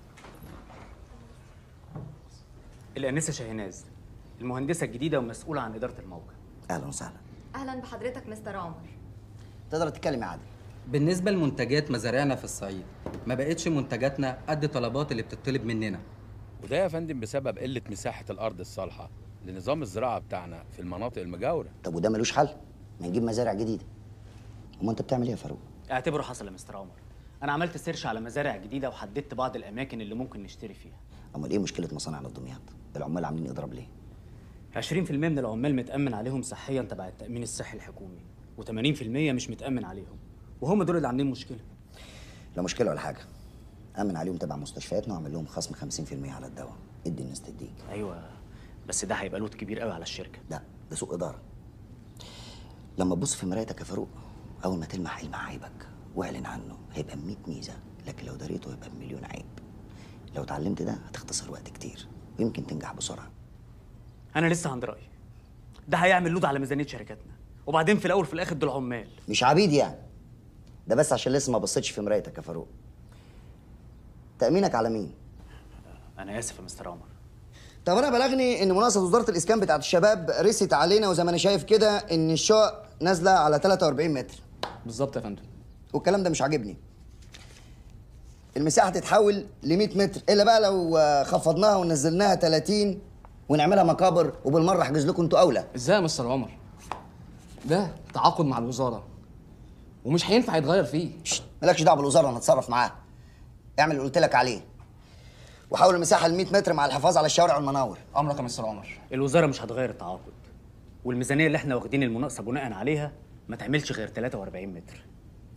الانسه شاهناز المهندسه الجديده ومسؤوله عن اداره الموقع اهلا وسهلا اهلا بحضرتك مستر عمر تقدر تتكلم يا عادل بالنسبة لمنتجات مزارعنا في الصعيد ما بقتش منتجاتنا قد طلبات اللي بتطلب مننا وده يا فندم بسبب قلة مساحة الأرض الصالحة لنظام الزراعة بتاعنا في المناطق المجاورة طب وده ملوش حل ما نجيب مزارع جديده امال انت بتعمل ايه يا فاروق اعتبره حصل يا مستر عمر انا عملت سيرش على مزارع جديده وحددت بعض الاماكن اللي ممكن نشتري فيها امال ايه مشكله مصانعنا في دمياط العمال عاملين اضراب ليه 20% من العمال متامن عليهم صحيا تبع التامين الصحي الحكومي و80% مش متامن عليهم وهم دول اللي عاملين مشكله لا مشكله ولا حاجه امن عليهم تبع مستشفياتنا واعمل لهم خصم 50% على الدواء ادي الناس تديك ايوه بس ده هيبقى لود كبير قوي على الشركه لا ده سوء اداره لما تبص في مرايتك يا فاروق اول ما تلمح يلمح عيبك واعلن عنه هيبقى 100 ميزه لكن لو دريته هيبقى بمليون عيب لو اتعلمت ده هتختصر وقت كتير ويمكن تنجح بسرعه انا لسه عند رايي ده هيعمل لود على ميزانيه شركاتنا وبعدين في الاول في الاخر دول عمال مش عبيد يعني ده بس عشان لسه ما بصيتش في مرايتك يا فاروق تامينك على مين انا اسف يا مستر عمر طب انا بلغني ان مناقصه وزاره الاسكان بتاعت الشباب رست علينا وزي ما انا شايف كده ان الشقق نازله على 43 متر بالظبط يا فندم والكلام ده مش عاجبني المساحه تتحول ل 100 متر الا بقى لو آه، خفضناها ونزلناها 30 ونعملها مقابر وبالمره احجز لكم انتوا اولى ازاي يا مستر عمر ده تعاقد مع الوزاره ومش هينفع يتغير فيه مالكش دعوه بالوزاره انا اتصرف معاها اعمل اللي قلت لك عليه وحول المساحه ل 100 متر مع الحفاظ على الشوارع والمناور امرك يا مستر عمر الوزاره مش هتغير التعاقد والميزانيه اللي احنا واخدين المناقصه بناء عليها ما تعملش غير 43 متر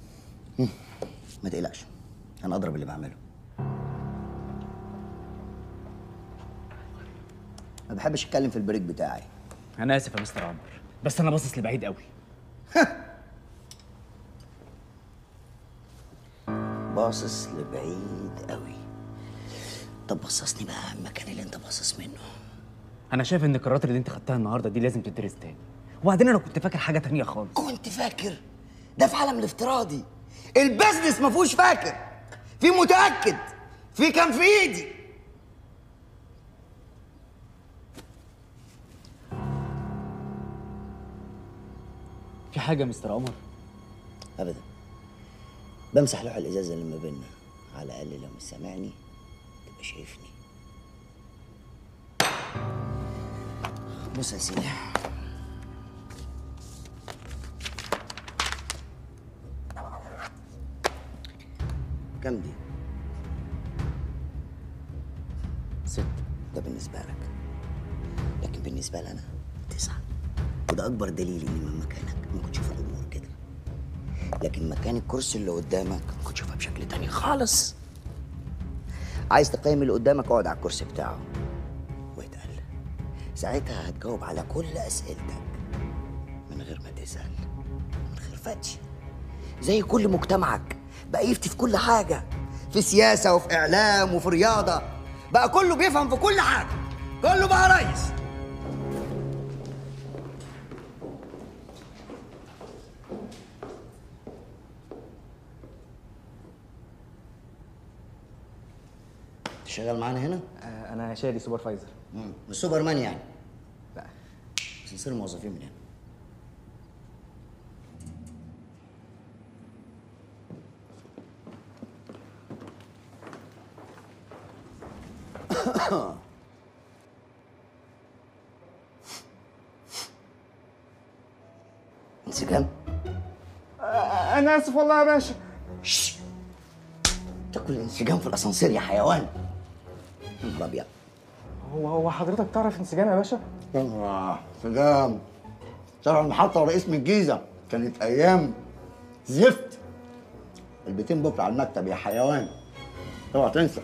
ما تقلقش انا اضرب اللي بعمله ما بحبش اتكلم في البريك بتاعي انا اسف يا مستر عمر بس انا باصص لبعيد قوي باصص لبعيد قوي طب بصصني بقى على المكان اللي انت باصص منه انا شايف ان القرارات اللي انت خدتها النهارده دي لازم تدرس تاني وبعدين انا كنت فاكر حاجه تانية خالص كنت فاكر ده في عالم الافتراضي البزنس ما فيهوش فاكر في متاكد في كان في ايدي في حاجه يا مستر عمر ابدا بمسح لوح الازاز اللي ما بيننا على الاقل لو مش سامعني تبقى شايفني بص يا سيدي كم دي؟ ست ده بالنسبة لك لكن بالنسبة لي أنا تسعة وده أكبر دليل إن من مكانك ممكن تشوف الأمور كده لكن مكان الكرسي اللي قدامك ممكن تشوفها بشكل تاني خالص عايز تقيم اللي قدامك اقعد على الكرسي بتاعه واتقل ساعتها هتجاوب على كل أسئلتك من غير ما تسأل من غير فتش زي كل مجتمعك بقى يفتي في كل حاجة في سياسة وفي إعلام وفي رياضة بقى كله بيفهم في كل حاجة كله بقى ريس أنت شغال معانا هنا؟ انا شادي سوبرفايزر مم. مش سوبرمان يعني؟ لا بس نصير موظفين من هنا انسجام انا اسف والله يا باشا تاكل الانسجام في الاسانسير يا حيوان يا نهار ابيض هو هو حضرتك تعرف انسجام يا باشا آه، انسجام شارع المحطة ورا اسم الجيزة كانت أيام زفت البيتين بكرة على المكتب يا حيوان اوعى تنسى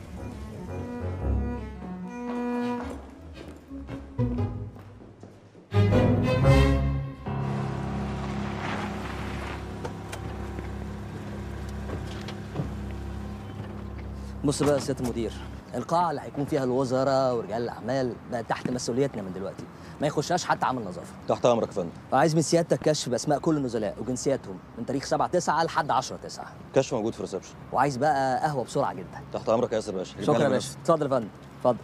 بص بقى يا سياده المدير القاعه اللي هيكون فيها الوزراء ورجال الاعمال بقت تحت مسؤوليتنا من دلوقتي ما يخشهاش حتى عامل نظافه تحت امرك يا فندم وعايز من سيادتك كشف باسماء كل النزلاء وجنسياتهم من تاريخ 7 9 لحد 10 9 كشف موجود في الريسبشن وعايز بقى قهوه بسرعه جدا تحت امرك يا ياسر باشا شكرا يا رجالة باشا اتفضل يا فندم اتفضل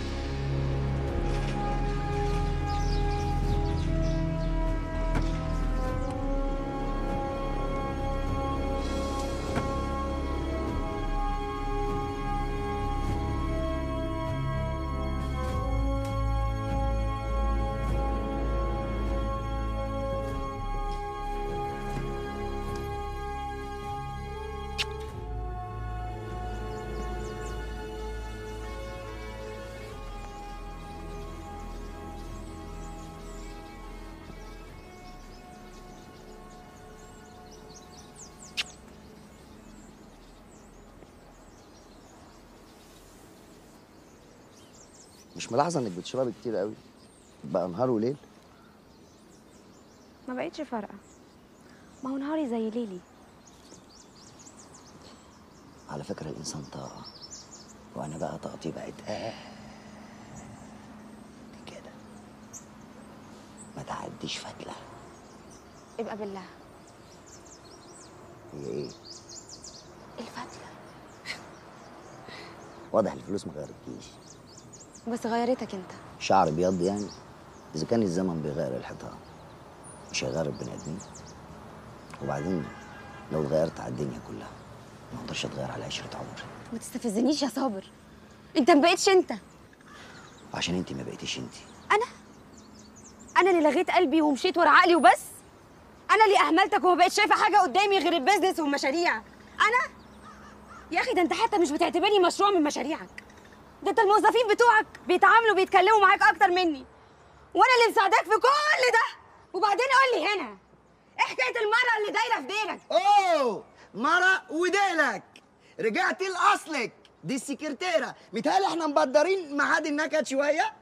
مش ملاحظه انك بتشربي كتير قوي بقى نهار وليل ما بقتش فارقه ما هو نهاري زي ليلي على فكره الانسان طاقه وانا بقى طاقتي بقت آه كده ما تعديش فتله ابقى بالله هي ايه الفتله واضح الفلوس ما غيرتكيش بس غيرتك انت شعر بيض يعني اذا كان الزمن بيغير الحيطان مش هيغير البني ادمين وبعدين لو اتغيرت على الدنيا كلها ما اقدرش اتغير على عشره عمري ما تستفزنيش يا صابر انت ما بقتش انت وعشان انت ما بقيتيش انت انا انا اللي لغيت قلبي ومشيت ورا عقلي وبس انا اللي اهملتك وما بقتش شايفه حاجه قدامي غير البيزنس والمشاريع انا يا اخي ده انت حتى مش بتعتبرني مشروع من مشاريعك ده انت الموظفين بتوعك بيتعاملوا بيتكلموا معاك اكتر مني وانا اللي مساعداك في كل ده وبعدين قول لي هنا ايه حكايه المره اللي دايره في ديلك اوه مرة وديلك رجعتي لاصلك دي السكرتيره متهيألي احنا مبدرين ميعاد النكد شويه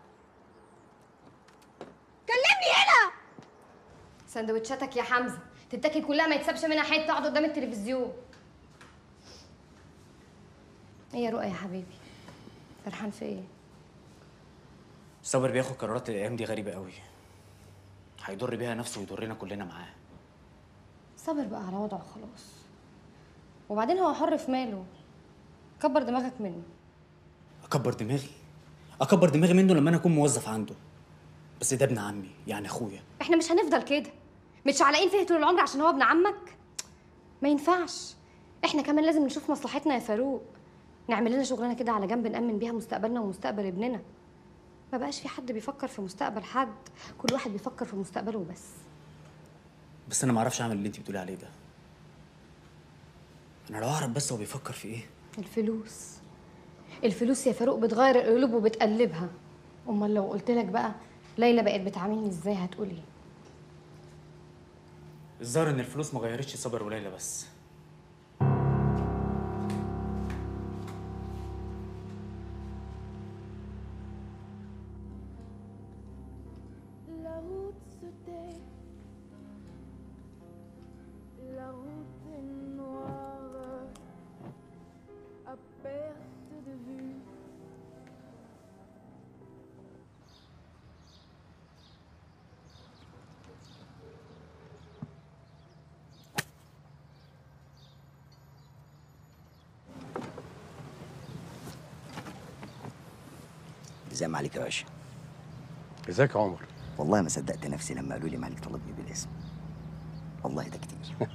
كلمني هنا سندوتشاتك يا حمزه تتاكل كلها ما يتسابش منها حته تقعد قدام التلفزيون ايه يا رؤى يا حبيبي فرحان في ايه صابر بياخد قرارات الايام دي غريبه قوي هيضر بيها نفسه ويضرنا كلنا معاه صابر بقى على وضعه خلاص وبعدين هو حر في ماله كبر دماغك منه اكبر دماغي اكبر دماغي منه لما انا اكون موظف عنده بس ده ابن عمي يعني اخويا احنا مش هنفضل كده متشعلقين فيه طول العمر عشان هو ابن عمك ما ينفعش احنا كمان لازم نشوف مصلحتنا يا فاروق نعمل لنا شغلانه كده على جنب نأمن بيها مستقبلنا ومستقبل ابننا ما بقاش في حد بيفكر في مستقبل حد كل واحد بيفكر في مستقبله وبس بس انا ما اعرفش اعمل اللي انت بتقولي عليه ده انا لو اعرف بس هو بيفكر في ايه الفلوس الفلوس يا فاروق بتغير القلوب وبتقلبها امال لو قلت لك بقى ليلى بقت بتعاملني ازاي هتقولي إيه؟ الظاهر ان الفلوس ما غيرتش صابر وليلى بس La route se tait, la route est noire, à perte de vue. زي ما عليك يا باشا ازيك يا عمر والله ما صدقت نفسي لما قالوا لي مالك طلبني بالاسم والله ده كتير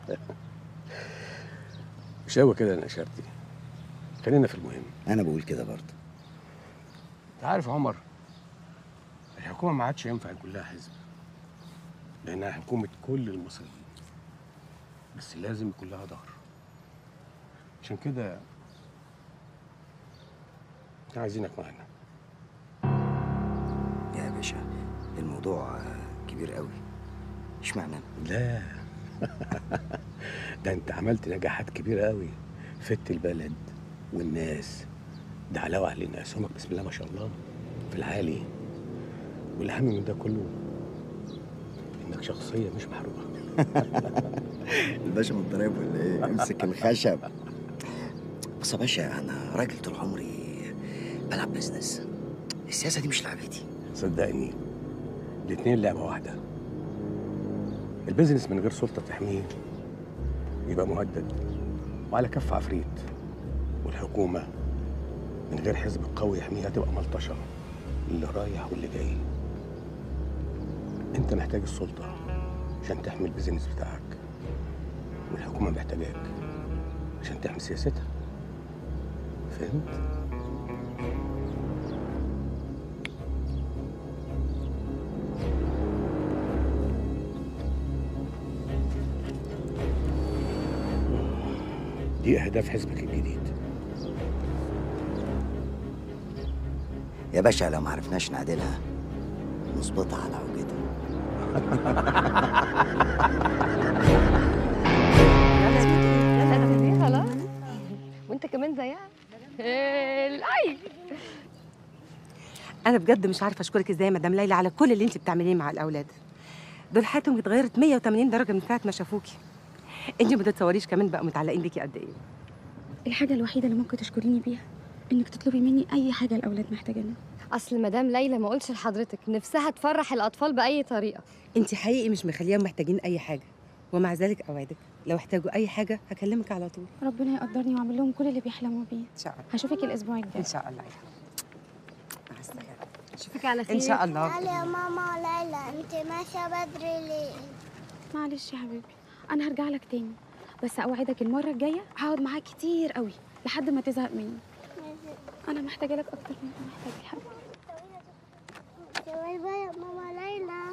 مش قوي كده يا نشرتي خلينا في المهم انا بقول كده برضه انت عارف يا عمر الحكومه ما عادش ينفع يكون لها حزب لانها حكومه كل المصريين بس لازم يكون لها ظهر عشان كده احنا عايزينك معانا يا باشا الموضوع آه، كبير قوي اشمعنى لا ده انت عملت نجاحات كبيره قوي فدت البلد والناس ده علاوه علينا اسهمك بسم الله ما شاء الله في العالي والاهم من ده كله انك شخصيه مش محروقه الباشا متضرب ولا ايه امسك الخشب بص يا باشا انا راجل طول عمري بلعب بزنس السياسه دي مش لعبتي صدقني الاتنين لعبة واحدة البيزنس من غير سلطة تحميه يبقى مهدد وعلى كف عفريت والحكومة من غير حزب قوي يحميها تبقى ملطشة اللي رايح واللي جاي انت محتاج السلطة عشان تحمي البيزنس بتاعك والحكومة محتاجاك عشان تحمي سياستها فهمت؟ دي أهداف حزبك الجديد يا باشا لو ما عرفناش نعدلها نظبطها على عوجته يلا خلاص وانت كمان زيها الاي انا بجد مش عارفه اشكرك ازاي يا مدام ليلى على كل اللي انت بتعمليه مع الاولاد دول حياتهم اتغيرت 180 درجه من ساعه ما شافوكي انت ما تتصوريش كمان بقوا متعلقين بيكي قد ايه الحاجة الوحيدة اللي ممكن تشكريني بيها إنك تطلبي مني أي حاجة الأولاد محتاجينها اصل مدام ليلى ما قلتش لحضرتك نفسها تفرح الاطفال باي طريقه انت حقيقي مش مخليهم محتاجين اي حاجه ومع ذلك اوعدك لو احتاجوا اي حاجه هكلمك على طول ربنا يقدرني وأعمل لهم كل اللي بيحلموا بيه ان شاء الله هشوفك الأسبوع الجاي ان شاء الله مع السلامه اشوفك على ان شاء الله تعالي يا ماما ليلى انت ماشيه بدري ليه معلش يا حبيبي أنا هرجع لك تاني بس أوعدك المرة الجاية هقعد معاك كتير قوي لحد ما تزهق مني أنا محتاجة لك أكتر من أنت محتاج يا حبيبي باي باي يا ماما ليلى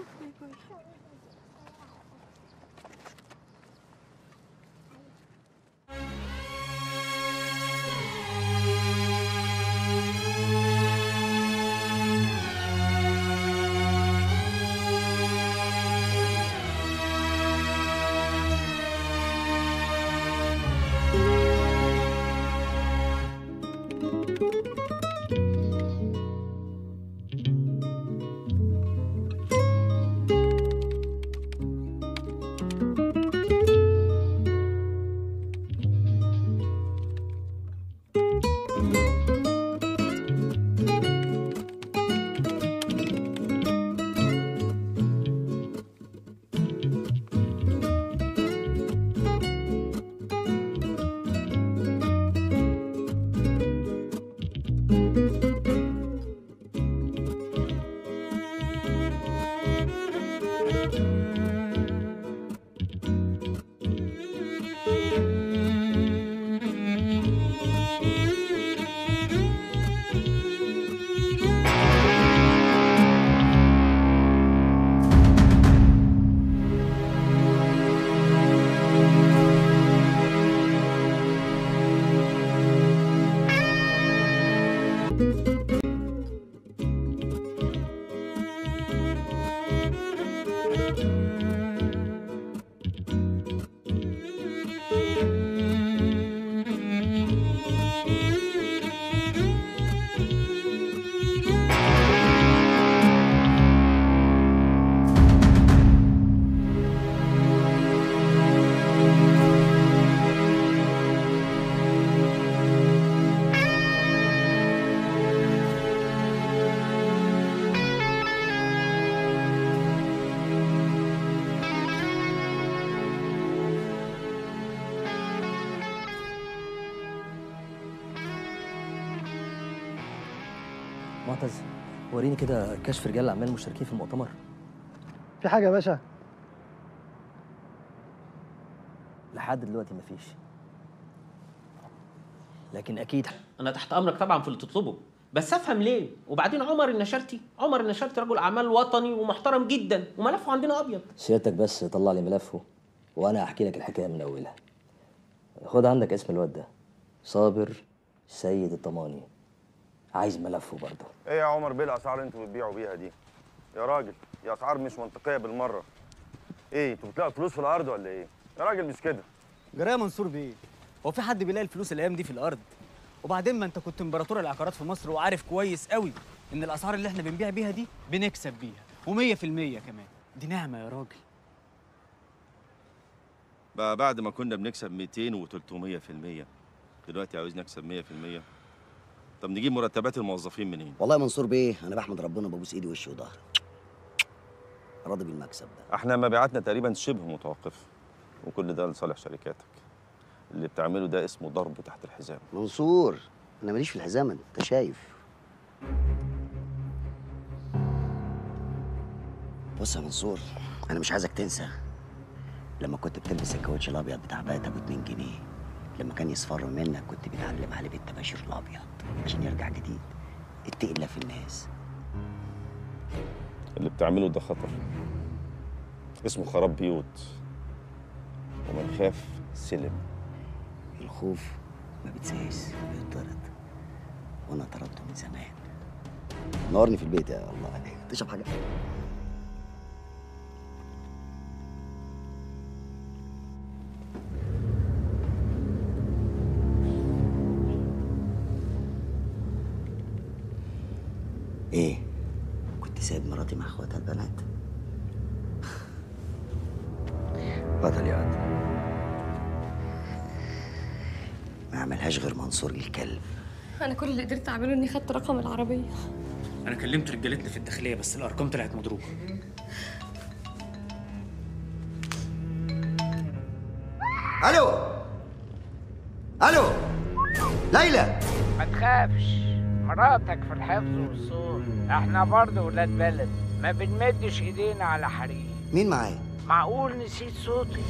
معتز وريني كده كشف رجال الاعمال المشتركين في المؤتمر في حاجة يا باشا لحد دلوقتي مفيش لكن اكيد انا تحت امرك طبعا في اللي تطلبه بس افهم ليه وبعدين عمر النشرتي عمر النشرتي رجل اعمال وطني ومحترم جدا وملفه عندنا ابيض سيادتك بس طلع لي ملفه وانا هحكي لك الحكايه من اولها خد عندك اسم الواد ده صابر سيد الطماني عايز ملفه برضه ايه يا عمر بيه الاسعار اللي انتوا بتبيعوا بيها دي يا راجل دي اسعار مش منطقيه بالمره ايه انتوا بتلاقوا فلوس في الارض ولا ايه يا راجل مش كده جرايه منصور بيه هو في حد بيلاقي الفلوس الايام دي في الارض وبعدين ما انت كنت امبراطور العقارات في مصر وعارف كويس قوي ان الاسعار اللي احنا بنبيع بيها دي بنكسب بيها و100% كمان دي نعمه يا راجل بقى بعد ما كنا بنكسب 200 و300 في المية دلوقتي عاوز نكسب 100 في المية طب نجيب مرتبات الموظفين منين والله يا منصور بيه انا بحمد ربنا ببوس ايدي وشي وظهري راضي بالمكسب ده احنا مبيعاتنا تقريبا شبه متوقفه وكل ده لصالح شركاتك اللي بتعمله ده اسمه ضرب تحت الحزام منصور انا ماليش في الحزام انت شايف بص يا منصور انا مش عايزك تنسى لما كنت بتلبس الكاوتش الابيض بتاع بات ابو 2 جنيه لما كان يصفر منك كنت بتعلم عليه بالتباشير الابيض عشان يرجع جديد اتقي الله في الناس اللي بتعمله ده خطر اسمه خراب بيوت ومن خاف سلم الخوف ما بتسيس بيطرد وانا طردته من زمان نورني في البيت يا الله تشرب حاجه ايه كنت سايب مراتي مع اخواتها البنات بطل يا واد ما عملهاش غير منصور الكلب انا كل اللي قدرت اعمله اني خدت رقم العربيه انا كلمت رجالتنا في الداخليه بس الارقام طلعت مضروبه الو الو ليلى ما تخافش مراتك في الحفظ والصون احنا برضه ولاد بلد ما بنمدش ايدينا على حريم مين معايا معقول نسيت صوتي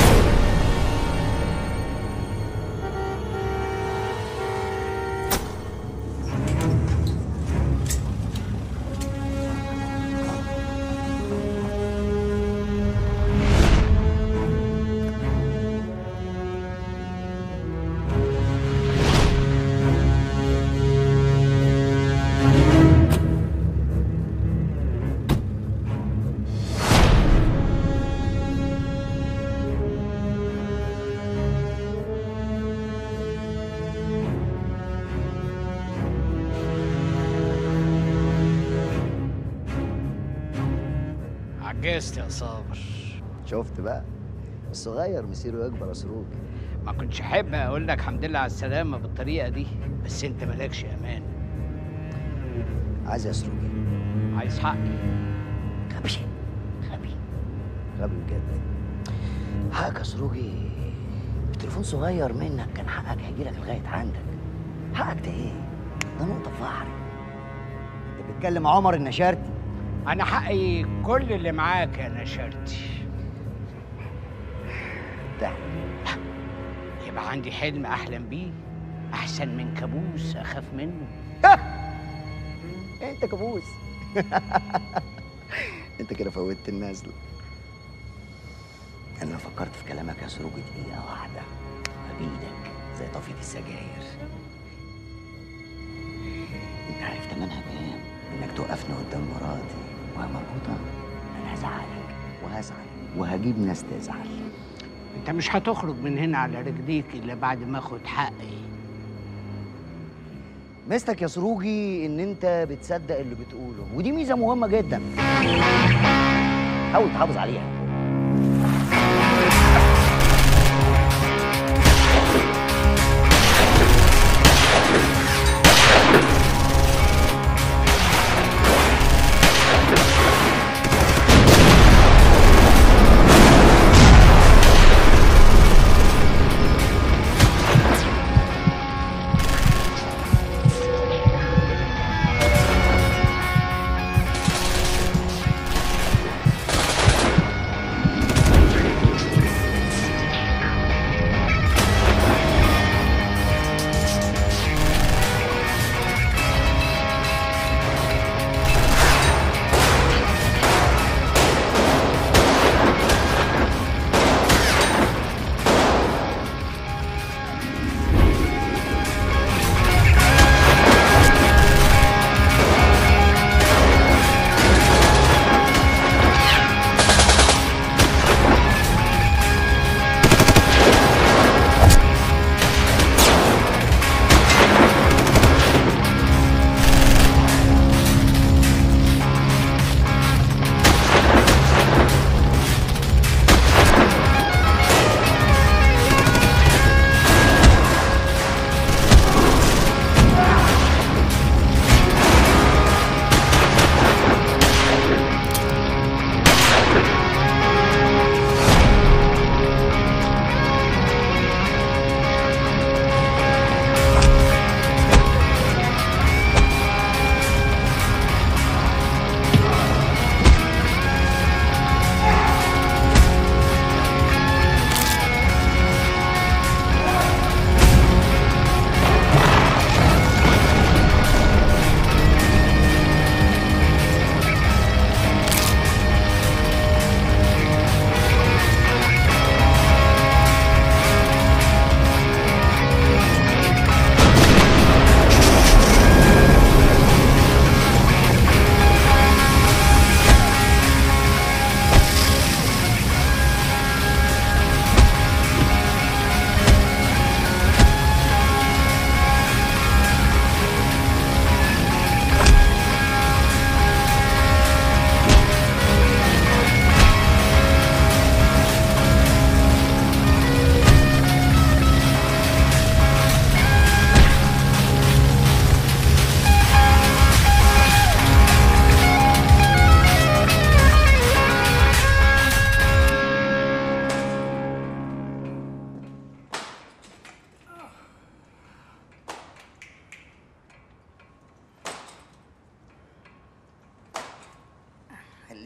عجزت يا صابر شفت بقى الصغير مسيره يكبر يا سروج ما كنتش احب اقول لك الحمد لله على السلامه بالطريقه دي بس انت مالكش امان عايز يا سروج عايز حقي غبي غبي غبي بجد حقك يا سروجي التليفون صغير منك كان حقك هيجيلك لغايه عندك حقك ده ايه؟ ده نقطه في بحر انت بتكلم عمر النشارتي انا حقي كل اللي معاك يا نشرتي ده يبقى عندي حلم احلم بيه احسن من كابوس اخاف منه انت كابوس انت كده فوتت النازله انا لو فكرت في كلامك يا سروج دقيقه واحده هبيدك زي طفيه السجاير انت عارف تمنها كام انك توقفني قدام مراتي وهي مربوطه انا هزعلك وهزعل وهجيب ناس تزعل انت مش هتخرج من هنا على رجليك الا بعد ما اخد حقي ميزتك يا سروجي ان انت بتصدق اللي بتقوله ودي ميزه مهمه جدا حاول تحافظ عليها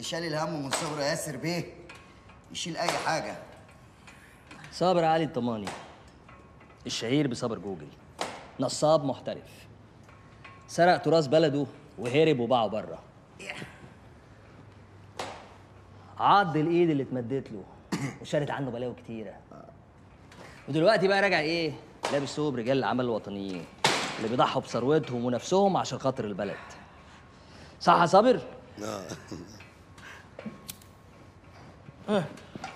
شال الهم من صغره ياسر بيه يشيل اي حاجه صابر علي الطماني الشهير بصابر جوجل نصاب محترف سرق تراث بلده وهرب وباعه بره عض الايد اللي اتمدت له وشالت عنه بلاوي كتيره ودلوقتي بقى راجع ايه لابس ثوب رجال العمل الوطنيين اللي بيضحوا بثروتهم ونفسهم عشان خاطر البلد صح يا صابر اه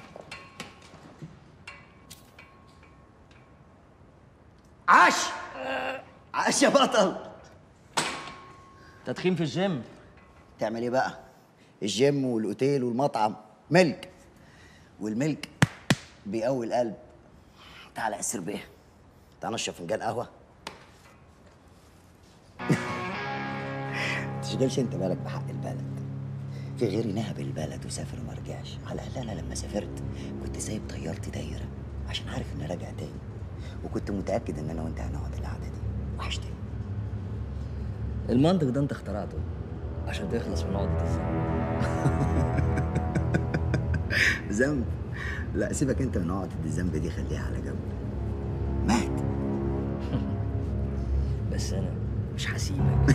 عاش عاش يا بطل تدخين في الجيم تعمل ايه بقى الجيم والاوتيل والمطعم ملك والملك بيقوي القلب تعالى يا اسر بيه تعال نشرب فنجان قهوه تشغلش انت بالك بحق البلد في غيري نهب البلد وسافر وما رجعش على الاقل انا لما سافرت كنت سايب طيارتي دايره عشان عارف اني راجع تاني وكنت متاكد ان انا وانت هنقعد القعده دي وحشتني المنطق ده انت اخترعته عشان تخلص من عقدة الذنب ذنب لا سيبك انت من عقدة الذنب دي خليها على جنب بس انا مش هسيبك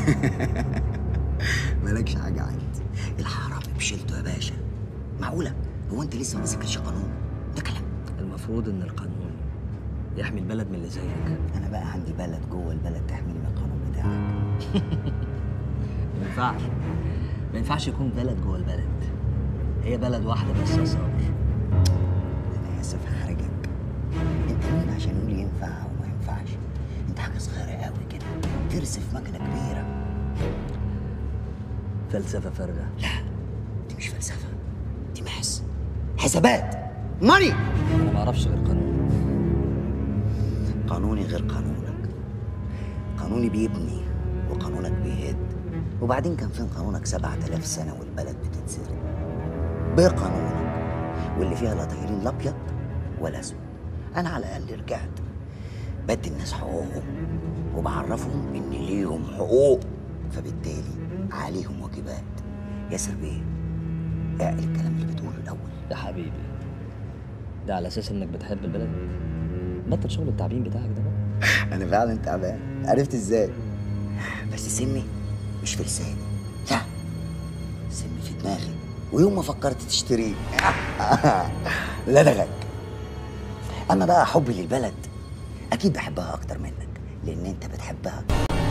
مالكش حاجه عندي الحرامي بشيلته يا باشا معقوله هو انت لسه ما مسكتش قانون المفروض ان القانون يحمي البلد من اللي زيك انا بقى عندي بلد جوه البلد تحميني من القانون بتاعك ما ينفعش ما ينفعش يكون بلد جوه البلد هي بلد واحده بس يا صابر انا اسف هحرجك انت مين عشان يقول ينفع وما ينفعش انت حاجه صغيره قوي كده ترسف مكنه كبيره فلسفه فارغه لا دي مش فلسفه دي محس حسابات ماني انا ما اعرفش غير قانون قانوني غير قانونك قانوني بيبني وقانونك بيهد وبعدين كان فين قانونك سبعة آلاف سنة والبلد بتتسرق بقانونك واللي فيها لا طايرين لا أبيض ولا أسود أنا على الأقل رجعت بدي الناس حقوقهم وبعرفهم إن ليهم حقوق فبالتالي عليهم واجبات ياسر بيه اعقل الكلام اللي بتقوله الأول يا حبيبي ده على اساس انك بتحب البلد بطل شغل التعبين بتاعك ده بقى أنا فعلا تعبان عرفت إزاي بس سمي مش في لساني لا سمي في دماغي ويوم ما فكرت تشتريه لدغك اما بقى حبي للبلد اكيد بحبها اكتر منك لان انت بتحبها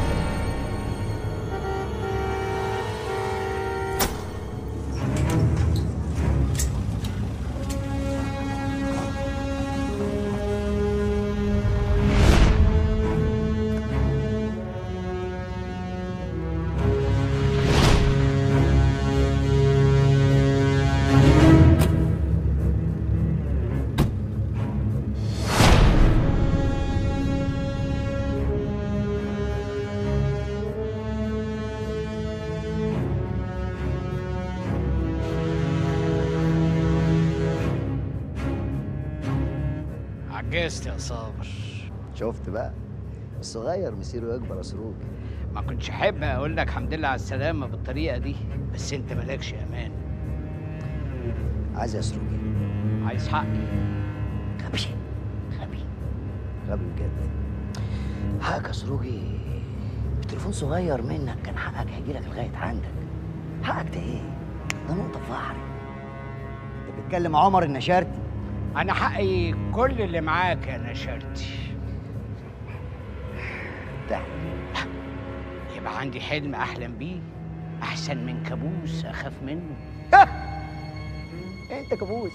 عجزت يا صابر شفت بقى الصغير مسيره يكبر يا سروج ما كنتش احب اقول لك الحمد لله على السلامه بالطريقه دي بس انت مالكش امان عايز يا سروجي عايز حقي غبي غبي غبي بجد حقك يا سروجي التليفون صغير منك كان حقك هيجيلك لغايه عندك حقك ده ايه؟ ده نقطه في بحري انت بتتكلم عمر النشارتي انا حقي كل اللي معاك يا نشرتي ده يبقى عندي حلم احلم بيه احسن من كابوس اخاف منه انت كابوس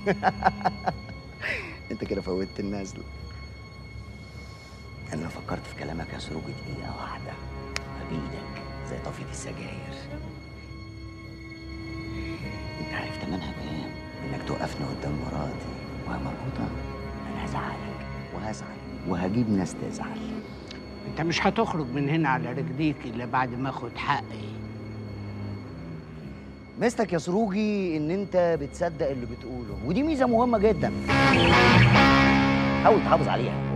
انت كده فوتت النازله انا لو فكرت في كلامك يا سروج دقيقه واحده هبيدك زي طفيه السجاير انت عارف تمنها كام انك توقفني قدام مراتي وهي مربوطه انا هزعلك وهزعل وهجيب ناس تزعل انت مش هتخرج من هنا على رجليك الا بعد ما اخد حقي ميزتك يا سروجي ان انت بتصدق اللي بتقوله ودي ميزه مهمه جدا حاول تحافظ عليها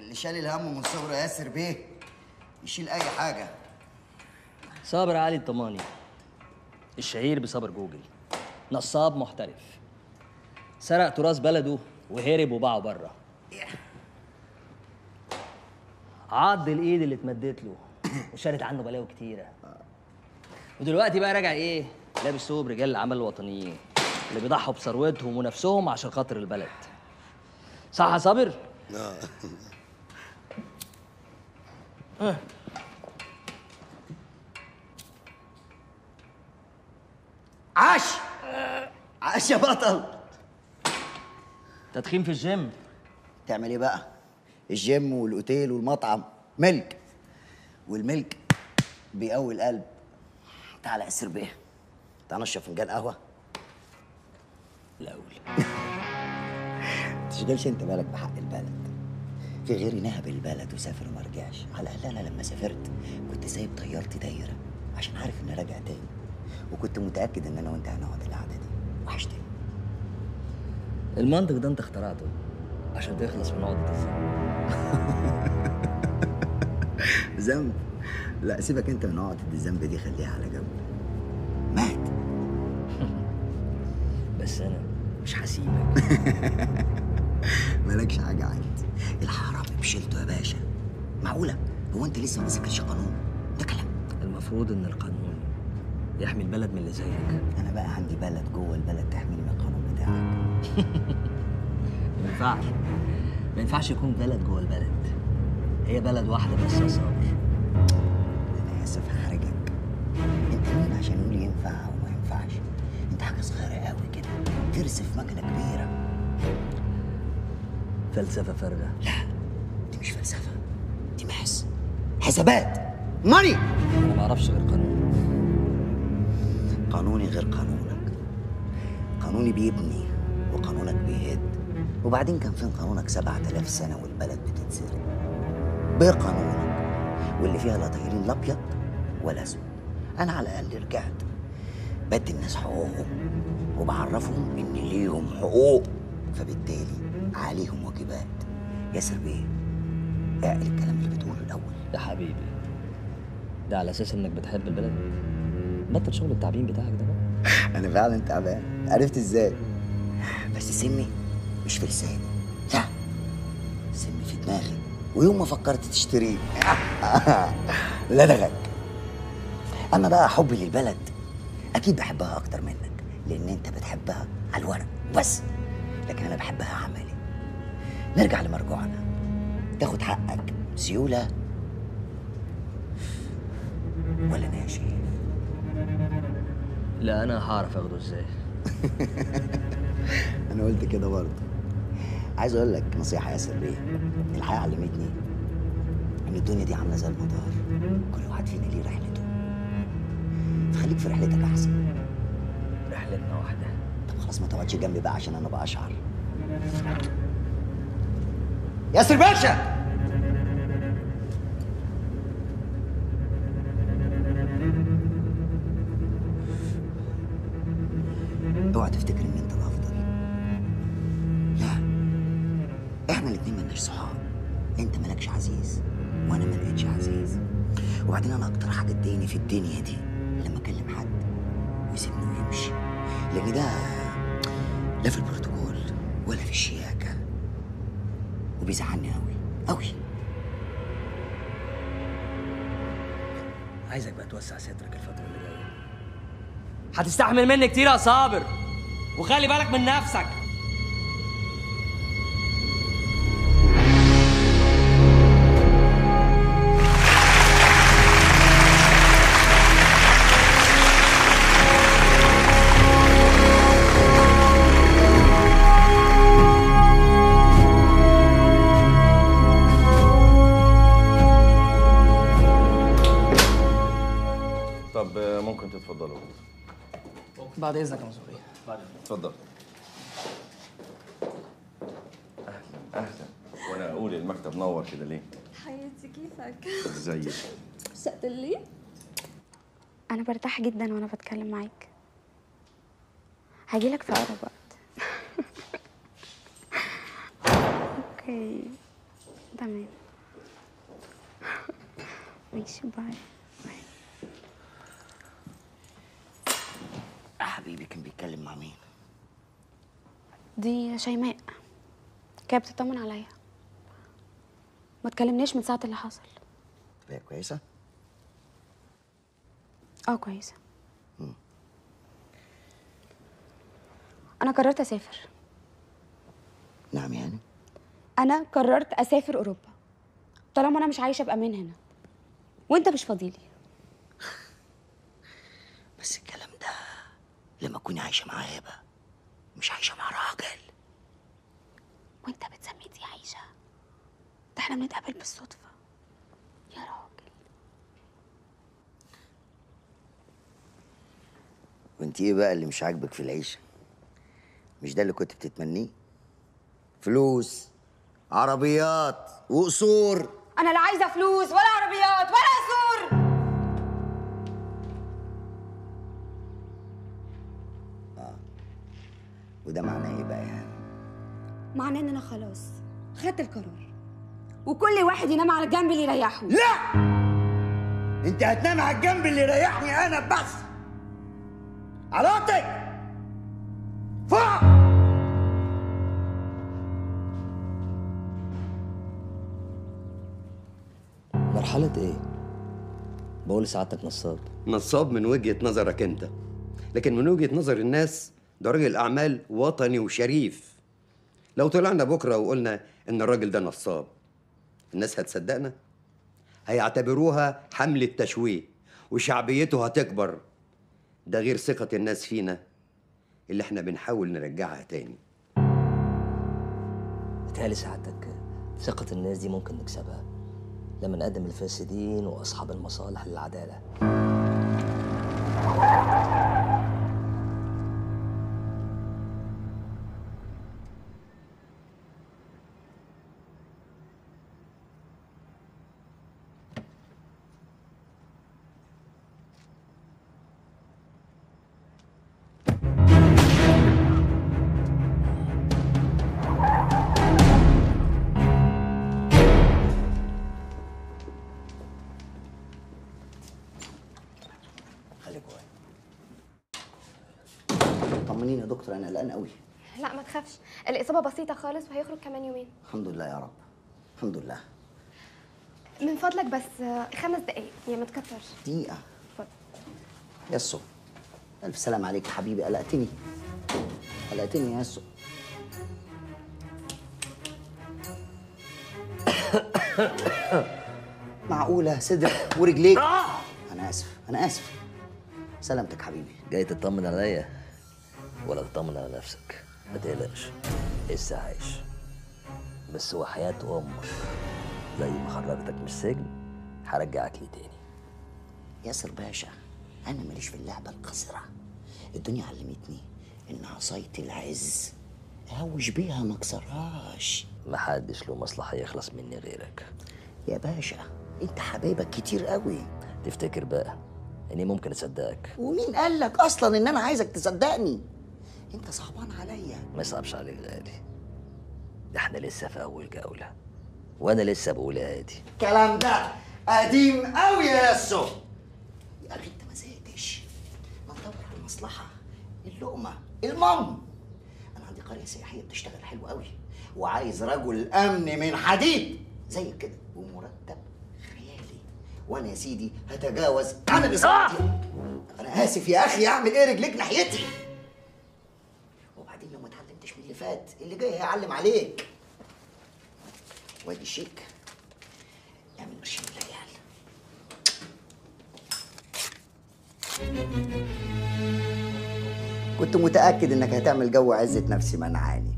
اللي شال الهم من صغره ياسر بيه يشيل اي حاجه صابر علي الطماني الشهير بصابر جوجل نصاب محترف سرق تراث بلده وهرب وباعه بره عض الايد اللي اتمدت له وشالت عنه بلاوي كتيره ودلوقتي بقى راجع ايه لابس ثوب رجال الاعمال الوطنيين اللي بيضحوا بثروتهم ونفسهم عشان خاطر البلد صح يا صابر اه عاش عاش يا بطل تدخين في الجيم تعمل ايه بقى الجيم والاوتيل والمطعم ملك والملك بيقوي القلب تعالى ياسر بيه تعال نشرب فنجان قهوه الاول تشغلش انت بالك بحق البلد في غيري نهب البلد وسافر وما رجعش على الاقل انا لما سافرت كنت سايب طيارتي دايره عشان عارف اني راجع تاني وكنت متاكد ان انا وانت هنقعد القعده دي وحشتني المنطق ده انت اخترعته عشان تخلص من عقدة الذنب ذنب لا سيبك انت من عقدة الذنب دي خليها على جنب مات بس انا مش هسيبك مالكش حاجه عندي الحرامي بشيلته يا باشا معقوله هو انت لسه ما مسكتش قانون ده كلام المفروض ان القانون يحمي البلد من اللي زيك انا بقى عندي بلد جوه البلد تحميني من القانون بتاعك ما ينفعش ما ينفعش يكون بلد جوه البلد هي بلد واحده بس يا صابر انا اسف هحرجك انت مين عشان نقول ينفع وما ينفعش انت حاجه صغيره قوي كده ترسف مكنه كبيره فلسفه فارغه لا دي مش فلسفه دي محس حسابات ماني انا ما اعرفش غير قانون قانوني غير قانونك قانوني بيبني وقانونك بيهد وبعدين كان فين قانونك سبعة آلاف سنة والبلد بتتسرق بقانونك واللي فيها لا طايرين لا أبيض ولا أسود أنا على الأقل رجعت بدي الناس حقوقهم وبعرفهم إن ليهم حقوق فبالتالي عليهم واجبات ياسر بيه اعقل الكلام اللي بتقوله الأول يا حبيبي ده على اساس انك بتحب البلد بطل شغل التعبين بتاعك ده بقى أنا فعلا تعبان عرفت إزاي بس سمي مش في لساني لا سمي في دماغي ويوم ما فكرت تشتريه لدغك اما بقى حبي للبلد اكيد بحبها اكتر منك لان انت بتحبها على الورق بس لكن انا بحبها عملي نرجع لمرجوعنا تاخد حقك سيوله ولا ناشف لا انا هعرف اخده ازاي انا قلت كده برضه عايز اقول لك نصيحه يا ياسر بيه الحياه علمتني ان الدنيا دي عامله زي المطار كل واحد فينا ليه رحلته فخليك في رحلتك احسن رحلتنا واحده طب خلاص ما تقعدش جنبي بقى عشان انا بقشعر ياسر باشا اوعى تفتكر ان انت الافضل لا احنا الاتنين ملناش صحاب انت مالكش عزيز وانا ما لقيتش عزيز وبعدين انا اكتر حاجه تضايقني في الدنيا دي لما اكلم حد ويسيبني ويمشي لان ده لا في البروتوكول ولا في الشياكه وبيزعلني قوي قوي عايزك بقى توسع سترك الفتره اللي جايه هتستحمل مني كتير يا صابر وخلي بالك من نفسك طب آه، ممكن تتفضلوا بعد اذنك يا مصوري اتفضل اهلا اهلا وانا اقول المكتب نور كده ليه حياتي كيفك ازيك اشتقت لي انا برتاح جدا وانا بتكلم معاك هجيلك في اقرب وقت اوكي تمام ماشي باي حبيبي كان بيتكلم مع مين دي شيماء كانت بتطمن عليا ما تكلمنيش من ساعة اللي حصل هي كويسه اه كويسة أنا قررت أسافر نعم يعني أنا قررت أسافر أوروبا طالما أنا مش عايشة بأمان هنا وأنت مش فاضيلي بس الكلام ده لما تكوني عايشه مع هبه مش عايشه مع راجل وأنت بتسمي دي عايشة ده احنا بنتقابل بالصدفة يا راجل وانت ايه بقى اللي مش عاجبك في العيشه مش ده اللي كنت بتتمنيه فلوس عربيات وقصور انا لا عايزه فلوس ولا عربيات ولا قصور وده معناه ايه بقى يعني معناه ان انا خلاص خدت القرار وكل واحد ينام على الجنب اللي يريحه لا انت هتنام على الجنب اللي يريحني انا بس علاقتك فوق مرحلة ايه؟ بقول لسعادتك نصاب نصاب من وجهة نظرك انت لكن من وجهة نظر الناس ده راجل اعمال وطني وشريف لو طلعنا بكره وقلنا ان الراجل ده نصاب الناس هتصدقنا هيعتبروها حملة تشويه وشعبيته هتكبر ده غير ثقة الناس فينا اللي احنا بنحاول نرجعها تاني بتهيألي سعادتك ثقة الناس دي ممكن نكسبها لما نقدم الفاسدين وأصحاب المصالح للعدالة خليك واقف طمنيني يا دكتور انا قلقان قوي لا ما تخافش الإصابة بسيطة خالص وهيخرج كمان يومين الحمد لله يا رب الحمد لله من فضلك بس آه، خمس دقايق يعني ما تكترش دقيقه اتفضل. يسو الف سلام عليك يا حبيبي قلقتني قلقتني يا يسو معقولة صدرك ورجليك أنا آسف أنا آسف سلامتك حبيبي جاي تطمن عليا ولا تطمن على نفسك ما تقلقش لسه عايش بس وحياة أمك زي ما خرجتك من السجن هرجعك لي تاني ياسر باشا أنا ماليش في اللعبة القذرة الدنيا علمتني إن عصاية العز هوش بيها ما اكسرهاش محدش له مصلحة يخلص مني غيرك يا باشا انت حبايبك كتير قوي تفتكر بقى اني ممكن اصدقك ومين قال لك اصلا ان انا عايزك تصدقني انت صعبان عليا ما يصعبش عليك غالي ده احنا لسه في اول جولة وانا لسه بقول عادي الكلام ده قديم قوي يا ياسو يا اخي انت ما زهقتش ما تدور على المصلحه اللقمه المام انا عندي قريه سياحيه بتشتغل حلو قوي وعايز رجل امن من حديد زي كده ومرتب خيالي وانا يا سيدي هتجاوز عن الاصابه دي انا اسف يا اخي اعمل ايه رجليك ناحيتي وبعدين لو ما اتعلمتش من اللي فات اللي جاي هيعلم عليك وادي شيك اعمل قرشين العيال كنت متأكد إنك هتعمل جو عزة نفسي منعاني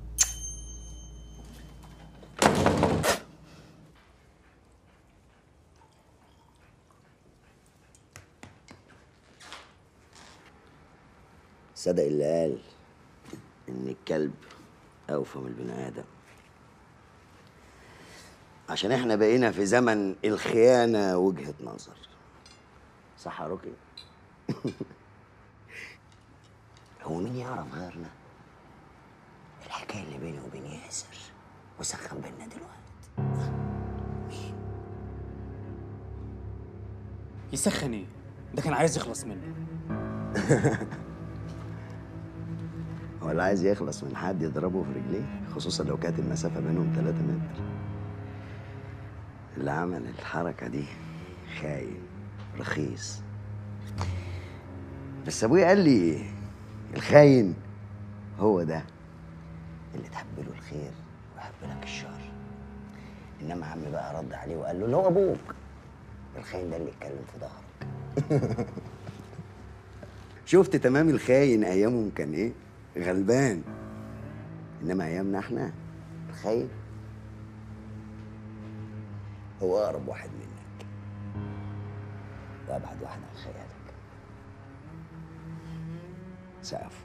صدق اللي قال إن الكلب أوفى من البني آدم عشان احنا بقينا في زمن الخيانة وجهة نظر صح يا روكي؟ هو مين يعرف غيرنا؟ الحكاية اللي بيني وبين ياسر وسخن بينا دلوقتي يسخن ايه ده كان عايز يخلص منه هو اللي عايز يخلص من حد يضربه في رجليه خصوصا لو كانت المسافة بينهم 3 متر اللي عمل الحركة دي خاين رخيص بس ابويا قال لي الخاين هو ده اللي تحب له الخير ويحب لك الشر انما عمي بقى رد عليه وقال له اللي هو ابوك الخاين ده اللي يتكلم في ظهرك شفت تمام الخاين ايامهم كان ايه غلبان انما ايامنا احنا الخاين هو اقرب واحد منك وابعد واحد عن خيالك سقف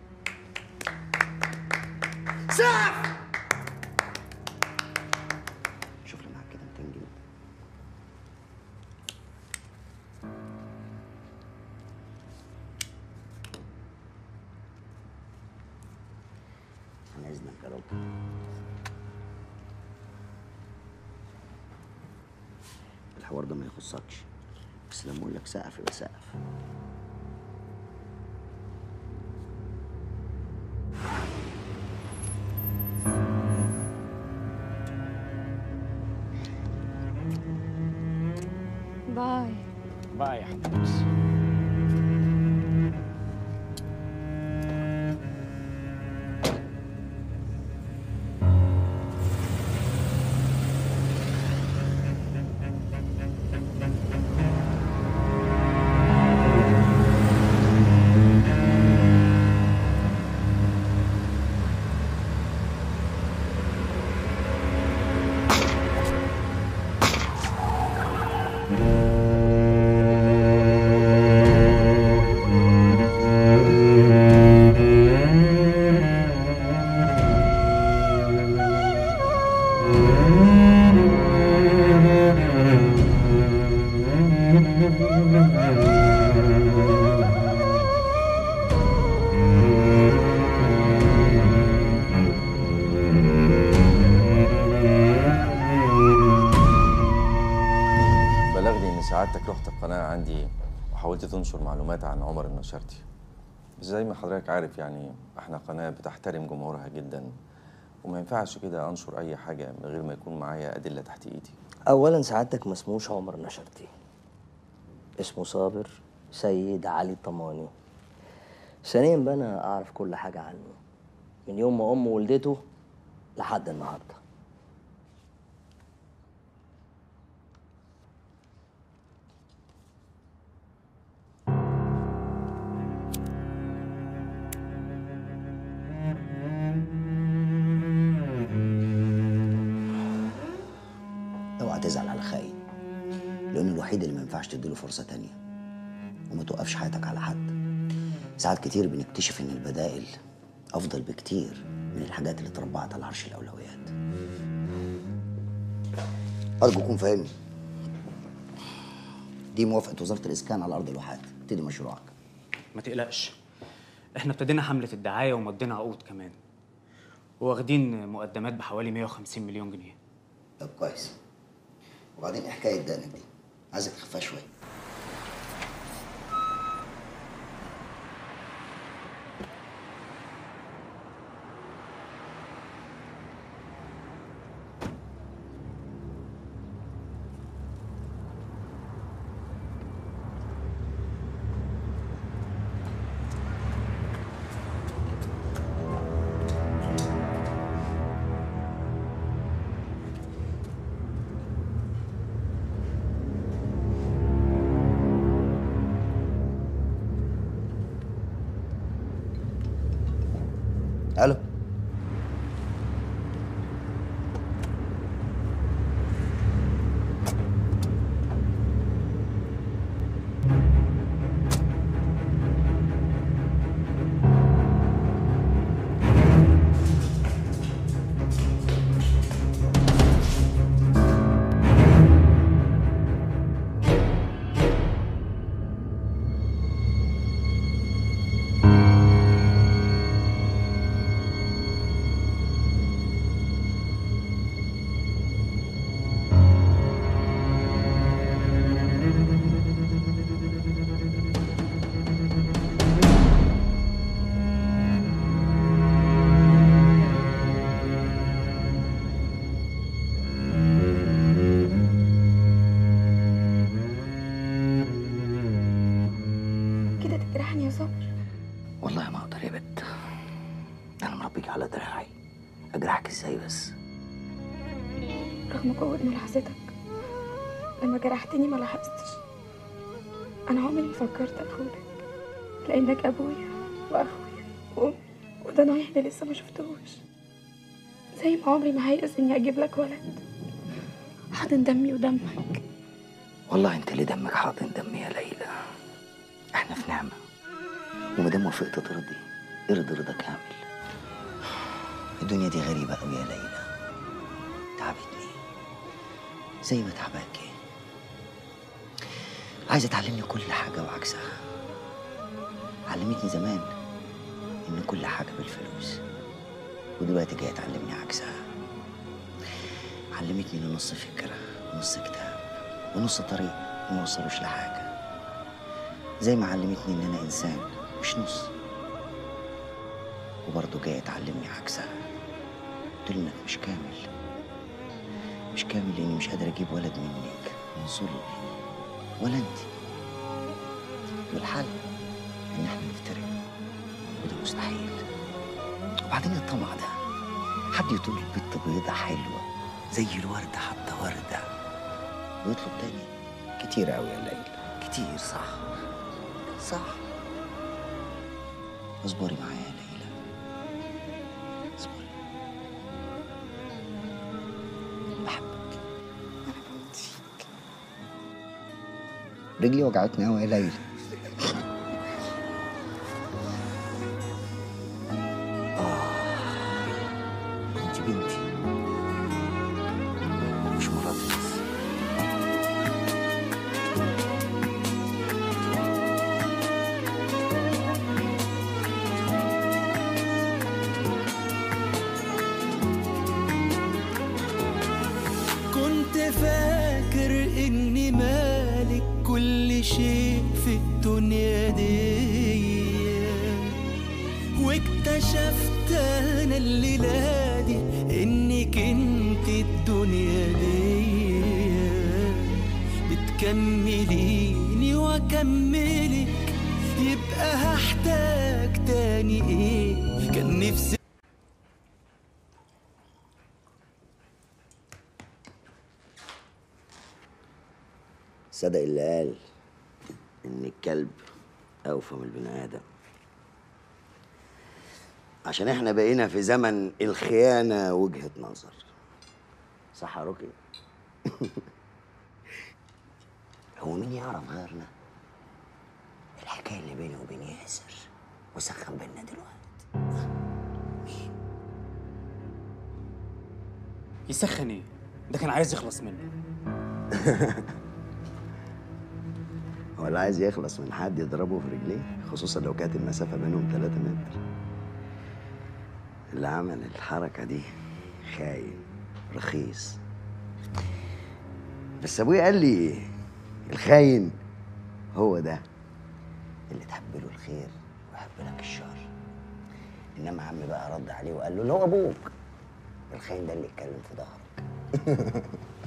سقف شوف لي معاك كده 200 جنيه عن اذنك يا رب الحوار ده ما يخصكش بس لما اقول لك سقف يبقى سقف باي باي يا حبيبتي بلغني ان سعادتك رحت القناه عندي وحاولت تنشر معلومات عن عمر النشرتي بس زي ما حضرتك عارف يعني احنا قناه بتحترم جمهورها جدا وما ينفعش كده انشر اي حاجه من غير ما يكون معايا ادله تحت ايدي اولا سعادتك ما اسموش عمر نشرتي اسمه صابر سيد علي طماني ثانيا بقى انا اعرف كل حاجه عنه من يوم ما امه ولدته لحد النهارده اوعى تزعل على خاين لانه الوحيد اللي ما ينفعش تديله فرصه تانية وما توقفش حياتك على حد ساعات كتير بنكتشف ان البدائل افضل بكتير من الحاجات اللي اتربعت على عرش الاولويات ارجو تكون فاهمني دي موافقه وزاره الاسكان على ارض الواحات ابتدي مشروعك ما تقلقش احنا ابتدينا حملة الدعاية ومضينا عقود كمان واخدين مقدمات بحوالي 150 مليون جنيه طب كويس وبعدين ايه حكايه دقنك دي عايزك تخفها شويه ازاي بس رغم قوة ملاحظتك لما جرحتني ما لاحظتش أنا عمري ما فكرت أخونك لأنك أبويا وأخويا وأمي وده نوعي اللي لسه ما شفتهوش زي ما عمري ما هيأس إني أجيب لك ولد حاضن دمي ودمك والله انت اللي دمك حاضن دمي يا ليلى احنا في نعمة ومادام وافقت ترضي ارضي رضا كامل الدنيا دي غريبة قوي يا ليلى تعبتني زي ما تعباكي عايزة تعلمني كل حاجة وعكسها علمتني زمان إن كل حاجة بالفلوس ودلوقتي جاية تعلمني عكسها علمتني إن نص فكرة ونص كتاب ونص طريق ما يوصلوش لحاجة زي ما علمتني إن أنا إنسان مش نص وبرضه جاية تعلمني عكسها تقول إنك مش كامل مش كامل لأني مش قادر أجيب ولد منك من ظلمي ولا أنت والحل إن إحنا نفترق وده مستحيل وبعدين الطمع ده حد يطول البت بيضة حلوة زي الوردة حتى وردة ويطلب تاني كتير أوي يا ليلى كتير صح صح اصبري معايا يا ليلى اصبري بحبك انا بموت فيك رجلي وجعتني قوي يا ليلى آه انت بنتي مش مراتي بس كنت فاكر اني مالك كل شيء في الدنيا دي واكتشفت انا الليلة دي انك انت الدنيا دي بتكمليني واكملك يبقى هحتاج تاني ايه كان نفسي صدق اللي قال ان الكلب اوفى من البني ادم عشان احنا بقينا في زمن الخيانه وجهه نظر صح يا روكي هو مين يعرف غيرنا الحكايه اللي بيني وبين ياسر وسخن بينا دلوقتي يسخن ايه ده كان عايز يخلص منه هو اللي عايز يخلص من حد يضربه في رجليه خصوصا لو كانت المسافة بينهم 3 متر اللي عمل الحركة دي خاين رخيص بس ابويا قال لي الخاين هو ده اللي تحب له الخير ويحب لك الشر انما عمي بقى رد عليه وقال له اللي هو ابوك الخاين ده اللي يتكلم في ظهرك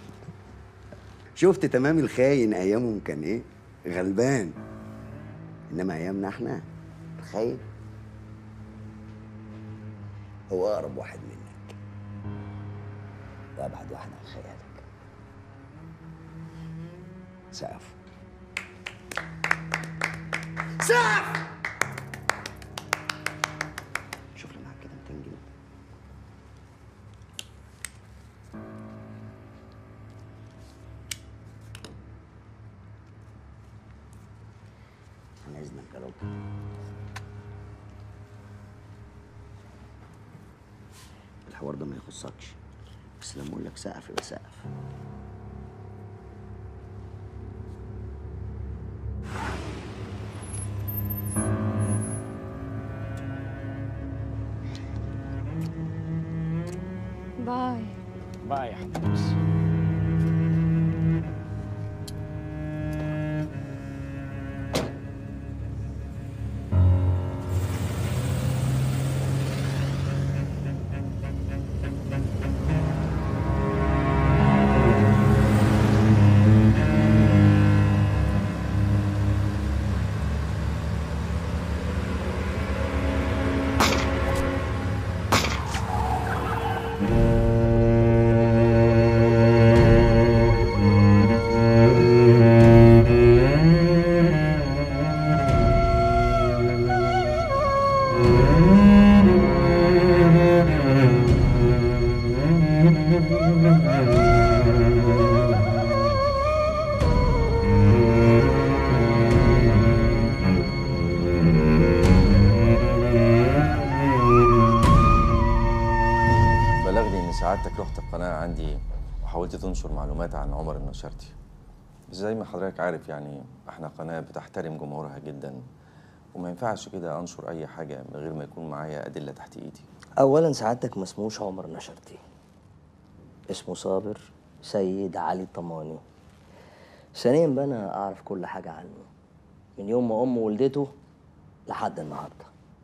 شفت تمام الخاين ايامهم كان ايه غلبان انما ايامنا احنا الخاين هو اقرب واحد منك وابعد واحد عن خيالك سقف سقف شوف لي معاك كده 200 جنيه عن اذنك يا رب الحوار ده ما يخصكش بس لما اقول لك سقف يبقى سقف باي باي يا حبيبتي Thank you. وحاولت تنشر معلومات عن عمر النشرتي بس زي ما حضرتك عارف يعني احنا قناة بتحترم جمهورها جدا وما ينفعش كده انشر اي حاجة من غير ما يكون معايا ادلة تحت ايدي اولا سعادتك ما اسموش عمر نشرتي اسمه صابر سيد علي طماني ثانيا بقى انا اعرف كل حاجه عنه من يوم ما امه ولدته لحد النهارده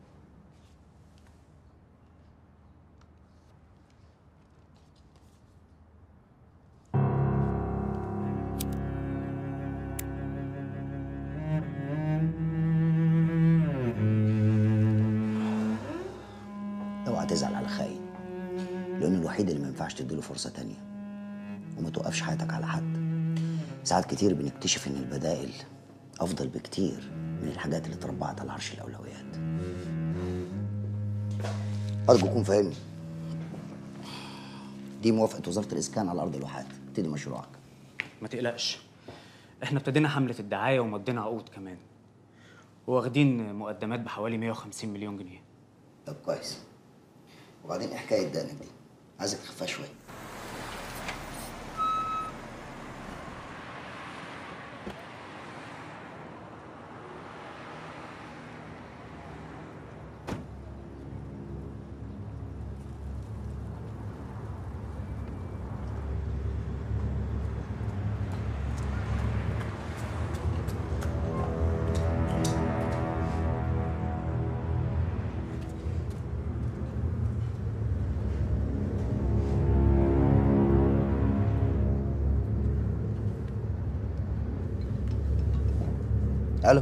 اوعى تزعل على خاين لانه الوحيد اللي ما ينفعش تديله فرصه تانية وما توقفش حياتك على حد ساعات كتير بنكتشف ان البدائل افضل بكتير من الحاجات اللي اتربعت على عرش الاولويات ارجو تكون فاهمني دي موافقه وزاره الاسكان على ارض الواحات ابتدي مشروعك ما تقلقش احنا ابتدينا حملة الدعاية ومضينا عقود كمان واخدين مقدمات بحوالي 150 مليون جنيه طب كويس وبعدين إيه حكايه دقنك دي عايزك تخفيها شويه الو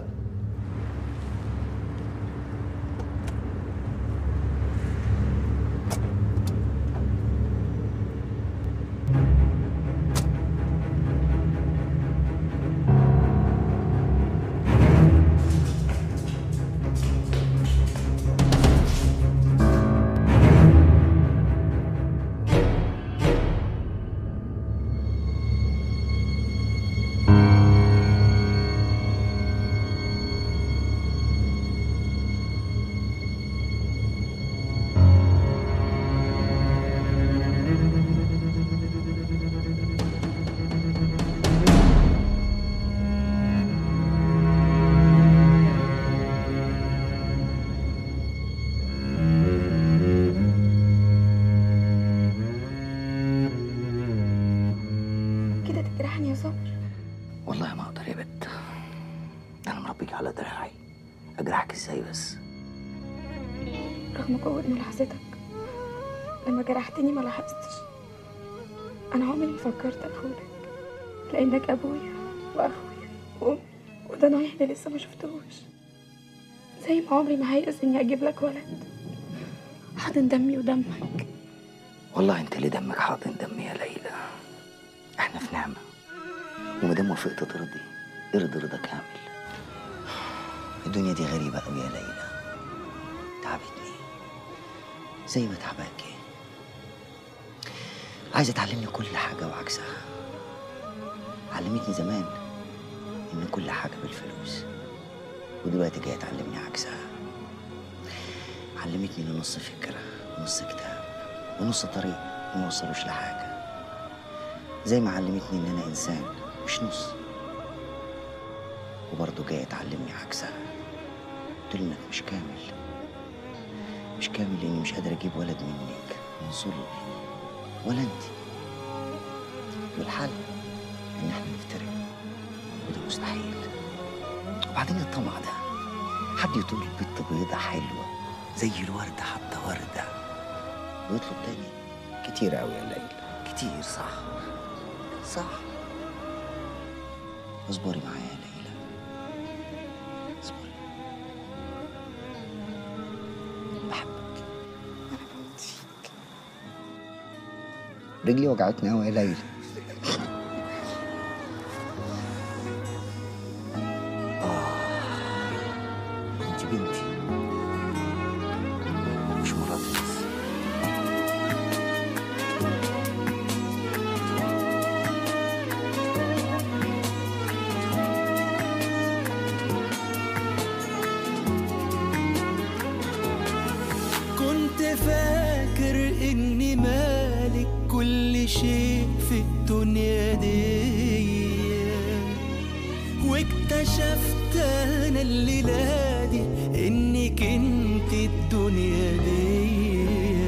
كده تجرحني يا صابر والله ما اقدر يا بت انا مربيك على دراعي اجرحك ازاي بس رغم قوة ملاحظتك لما جرحتني ما لاحظتش أنا عمري ما فكرت أخونك لأنك أبويا وأخويا وأمي وده نوعي اللي لسه ما شفتهوش زي ما عمري ما هيأس إني أجيب لك ولد حاضن دمي ودمك والله انت اللي دمك حاضن دمي يا ليلى احنا في نعمه وما دام وافقت ترضي ارضي رضا كامل الدنيا دي غريبه قوي يا ليلى تعبتني زي ما تعباكي عايزه تعلمني كل حاجه وعكسها علمتني زمان ان كل حاجه بالفلوس ودلوقتي جايه تعلمني عكسها علمتني ان نص فكره ونص كتاب ونص طريق ما يوصلوش لحاجه زي ما علمتني ان انا انسان مش نص وبرضه جايه تعلمني عكسها تقول انك مش كامل مش كامل لاني مش قادر اجيب ولد منك من صلبي ولا انت والحل ان احنا نفترق وده مستحيل وبعدين الطمع ده حد يطول بنت بيضة حلوة زي الوردة حتى وردة ويطلب تاني كتير قوي يا ليلى كتير صح صح اصبري معايا يا ليلى اصبري بحبك انا بموت فيك رجلي وجعتني قوي يا ليلى آه انت بنتي مش مراتي بس كنت فاكر اني مالك كل شيء في واكتشفت انا الليلة دي انك انت الدنيا دي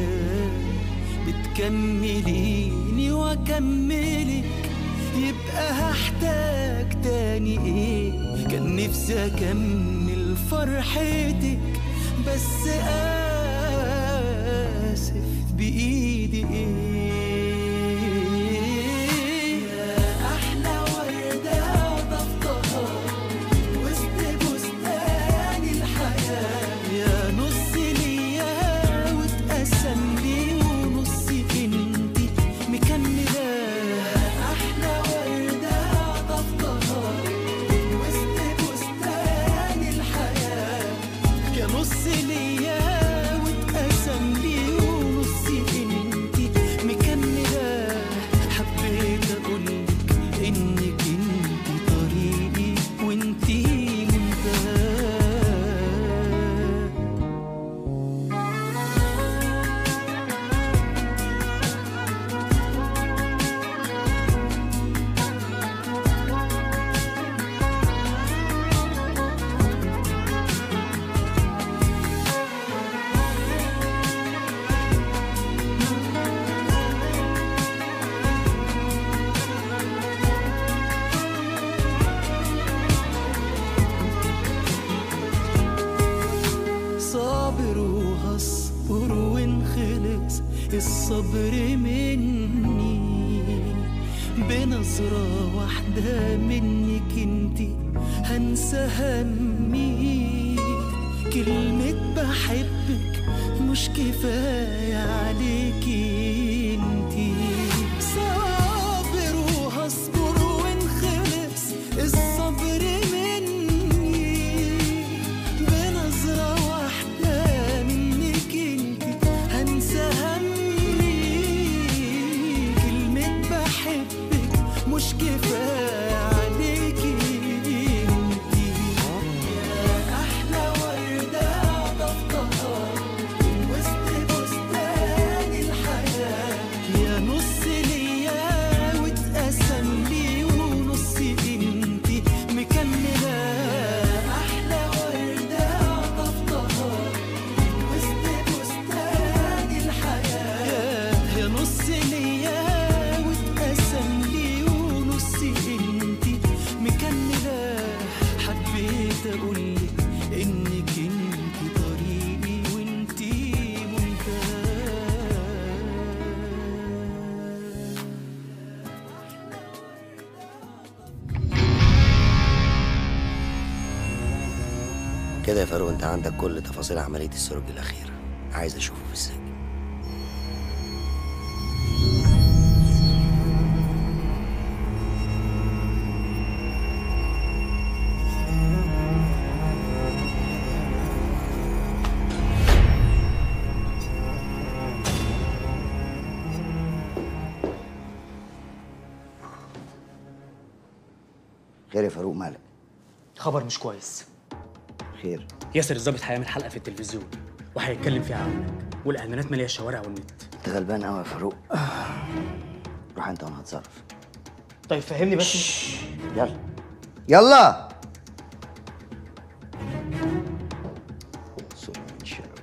بتكمليني واكملك يبقى هحتاج تاني ايه كان نفسي اكمل فرحتك بس اسف بايدي ايه يا احلى ورده ضفتها وسط بستان الحياه يا نص ليا واتقسم لي ونص انتي مكمله احلى ورده ضفتها وسط بستان الحياه يا نص ليا واتقسم لي ونص انتي مكمله حبيت اقولك انك انتي طريقي وانتي منتهى صابر وهصبر ونخلص الصبر مني بنظرة واحدة منك انتي هنسى همي كلمة بحبك مش كفاية عليكي انتي صابر وهصبر ونخلص الصبر مني بنظرة واحدة منك انت هنسى همي كلمة بحبك مش كفاية عليكي انتي يا أحلى وردة ضفتها وسط بستان الحياة يا نص ليا واتقسم لي ونص انتي مكملة أحلى وردة ضفتها وسط بستان الحياة يا نص ليا واتقسم لي ونص انتي مكملة حبيت أقولك إنك انتي طريقي وانتي منتهى كده يا فاروق انت عندك كل تفاصيل عملية السروج الأخيرة عايز أشوفه في السجن خير يا فاروق مالك خبر مش كويس خير ياسر الظابط هيعمل حلقه في التلفزيون وهيتكلم فيها عنك والاعلانات ماليه الشوارع والنت انت غلبان قوي يا فاروق روح انت وانا هتصرف طيب فهمني بس يلا يلا صوت من شرب.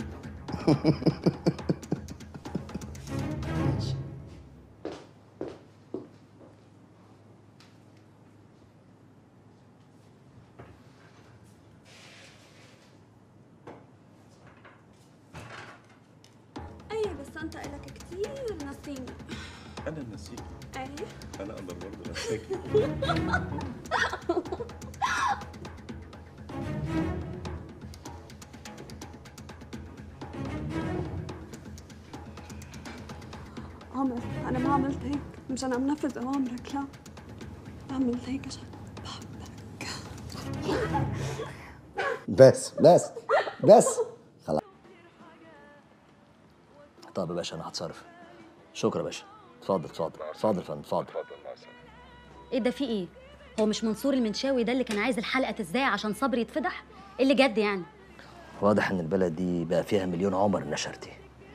ايه بس انت الك كتير نسيني انا نسيك ايه انا اقدر برضه نسيك عمر انا ما عملت هيك مشان عم نفذ اوامرك لا عملت هيك عشان بس بس بس خلاص طب يا باشا انا هتصرف شكرا يا باشا اتفضل اتفضل اتفضل يا فندم اتفضل ايه ده في ايه هو مش منصور المنشاوي ده اللي كان عايز الحلقه تذاع عشان صبري يتفضح إيه اللي جد يعني واضح ان البلد دي بقى فيها مليون عمر نشرتي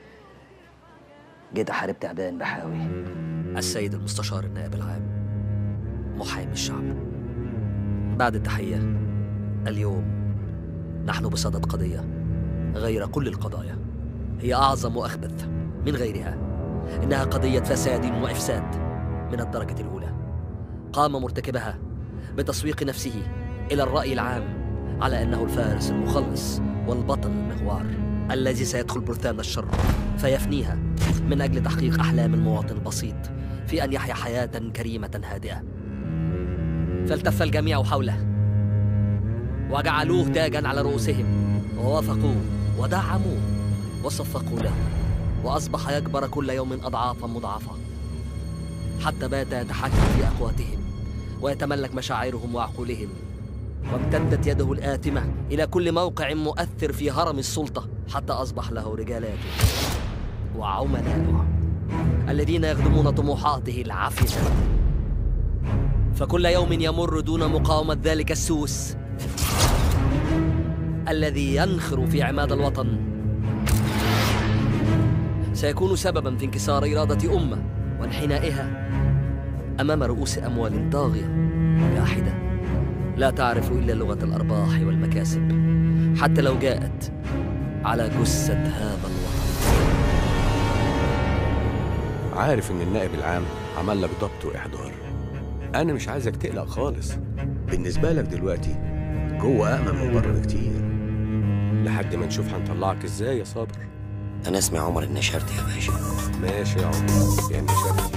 جيت احارب تعبان بحاوي السيد المستشار النائب العام محامي الشعب بعد التحية اليوم نحن بصدد قضية غير كل القضايا هي أعظم وأخبث من غيرها إنها قضية فساد وإفساد من الدرجة الأولى قام مرتكبها بتسويق نفسه إلى الرأي العام على أنه الفارس المخلص والبطل المغوار الذي سيدخل برثان الشر فيفنيها من أجل تحقيق أحلام المواطن البسيط في أن يحيا حياة كريمة هادئة فالتف الجميع حوله وجعلوه تاجا على رؤوسهم ووافقوه ودعموه وصفقوا له وأصبح يكبر كل يوم أضعافا مضاعفة حتى بات يتحكم في أقواتهم ويتملك مشاعرهم وعقولهم وامتدت يده الآثمة إلى كل موقع مؤثر في هرم السلطة حتى أصبح له رجالاته وعملاؤه الذين يخدمون طموحاته العفسة فكل يوم يمر دون مقاومة ذلك السوس الذي ينخر في عماد الوطن سيكون سببا في انكسار إرادة أمة وانحنائها أمام رؤوس أموال طاغية جاحدة لا تعرف إلا لغة الأرباح والمكاسب حتى لو جاءت على جثة هذا الوطن عارف ان النائب العام عمل لك ضبط واحضار انا مش عايزك تقلق خالص بالنسبه لك دلوقتي جوه امن من بره بكتير لحد ما نشوف هنطلعك ازاي يا صابر انا اسمي عمر النشرتي يا باشا ماشي يا عمر يا النشرتي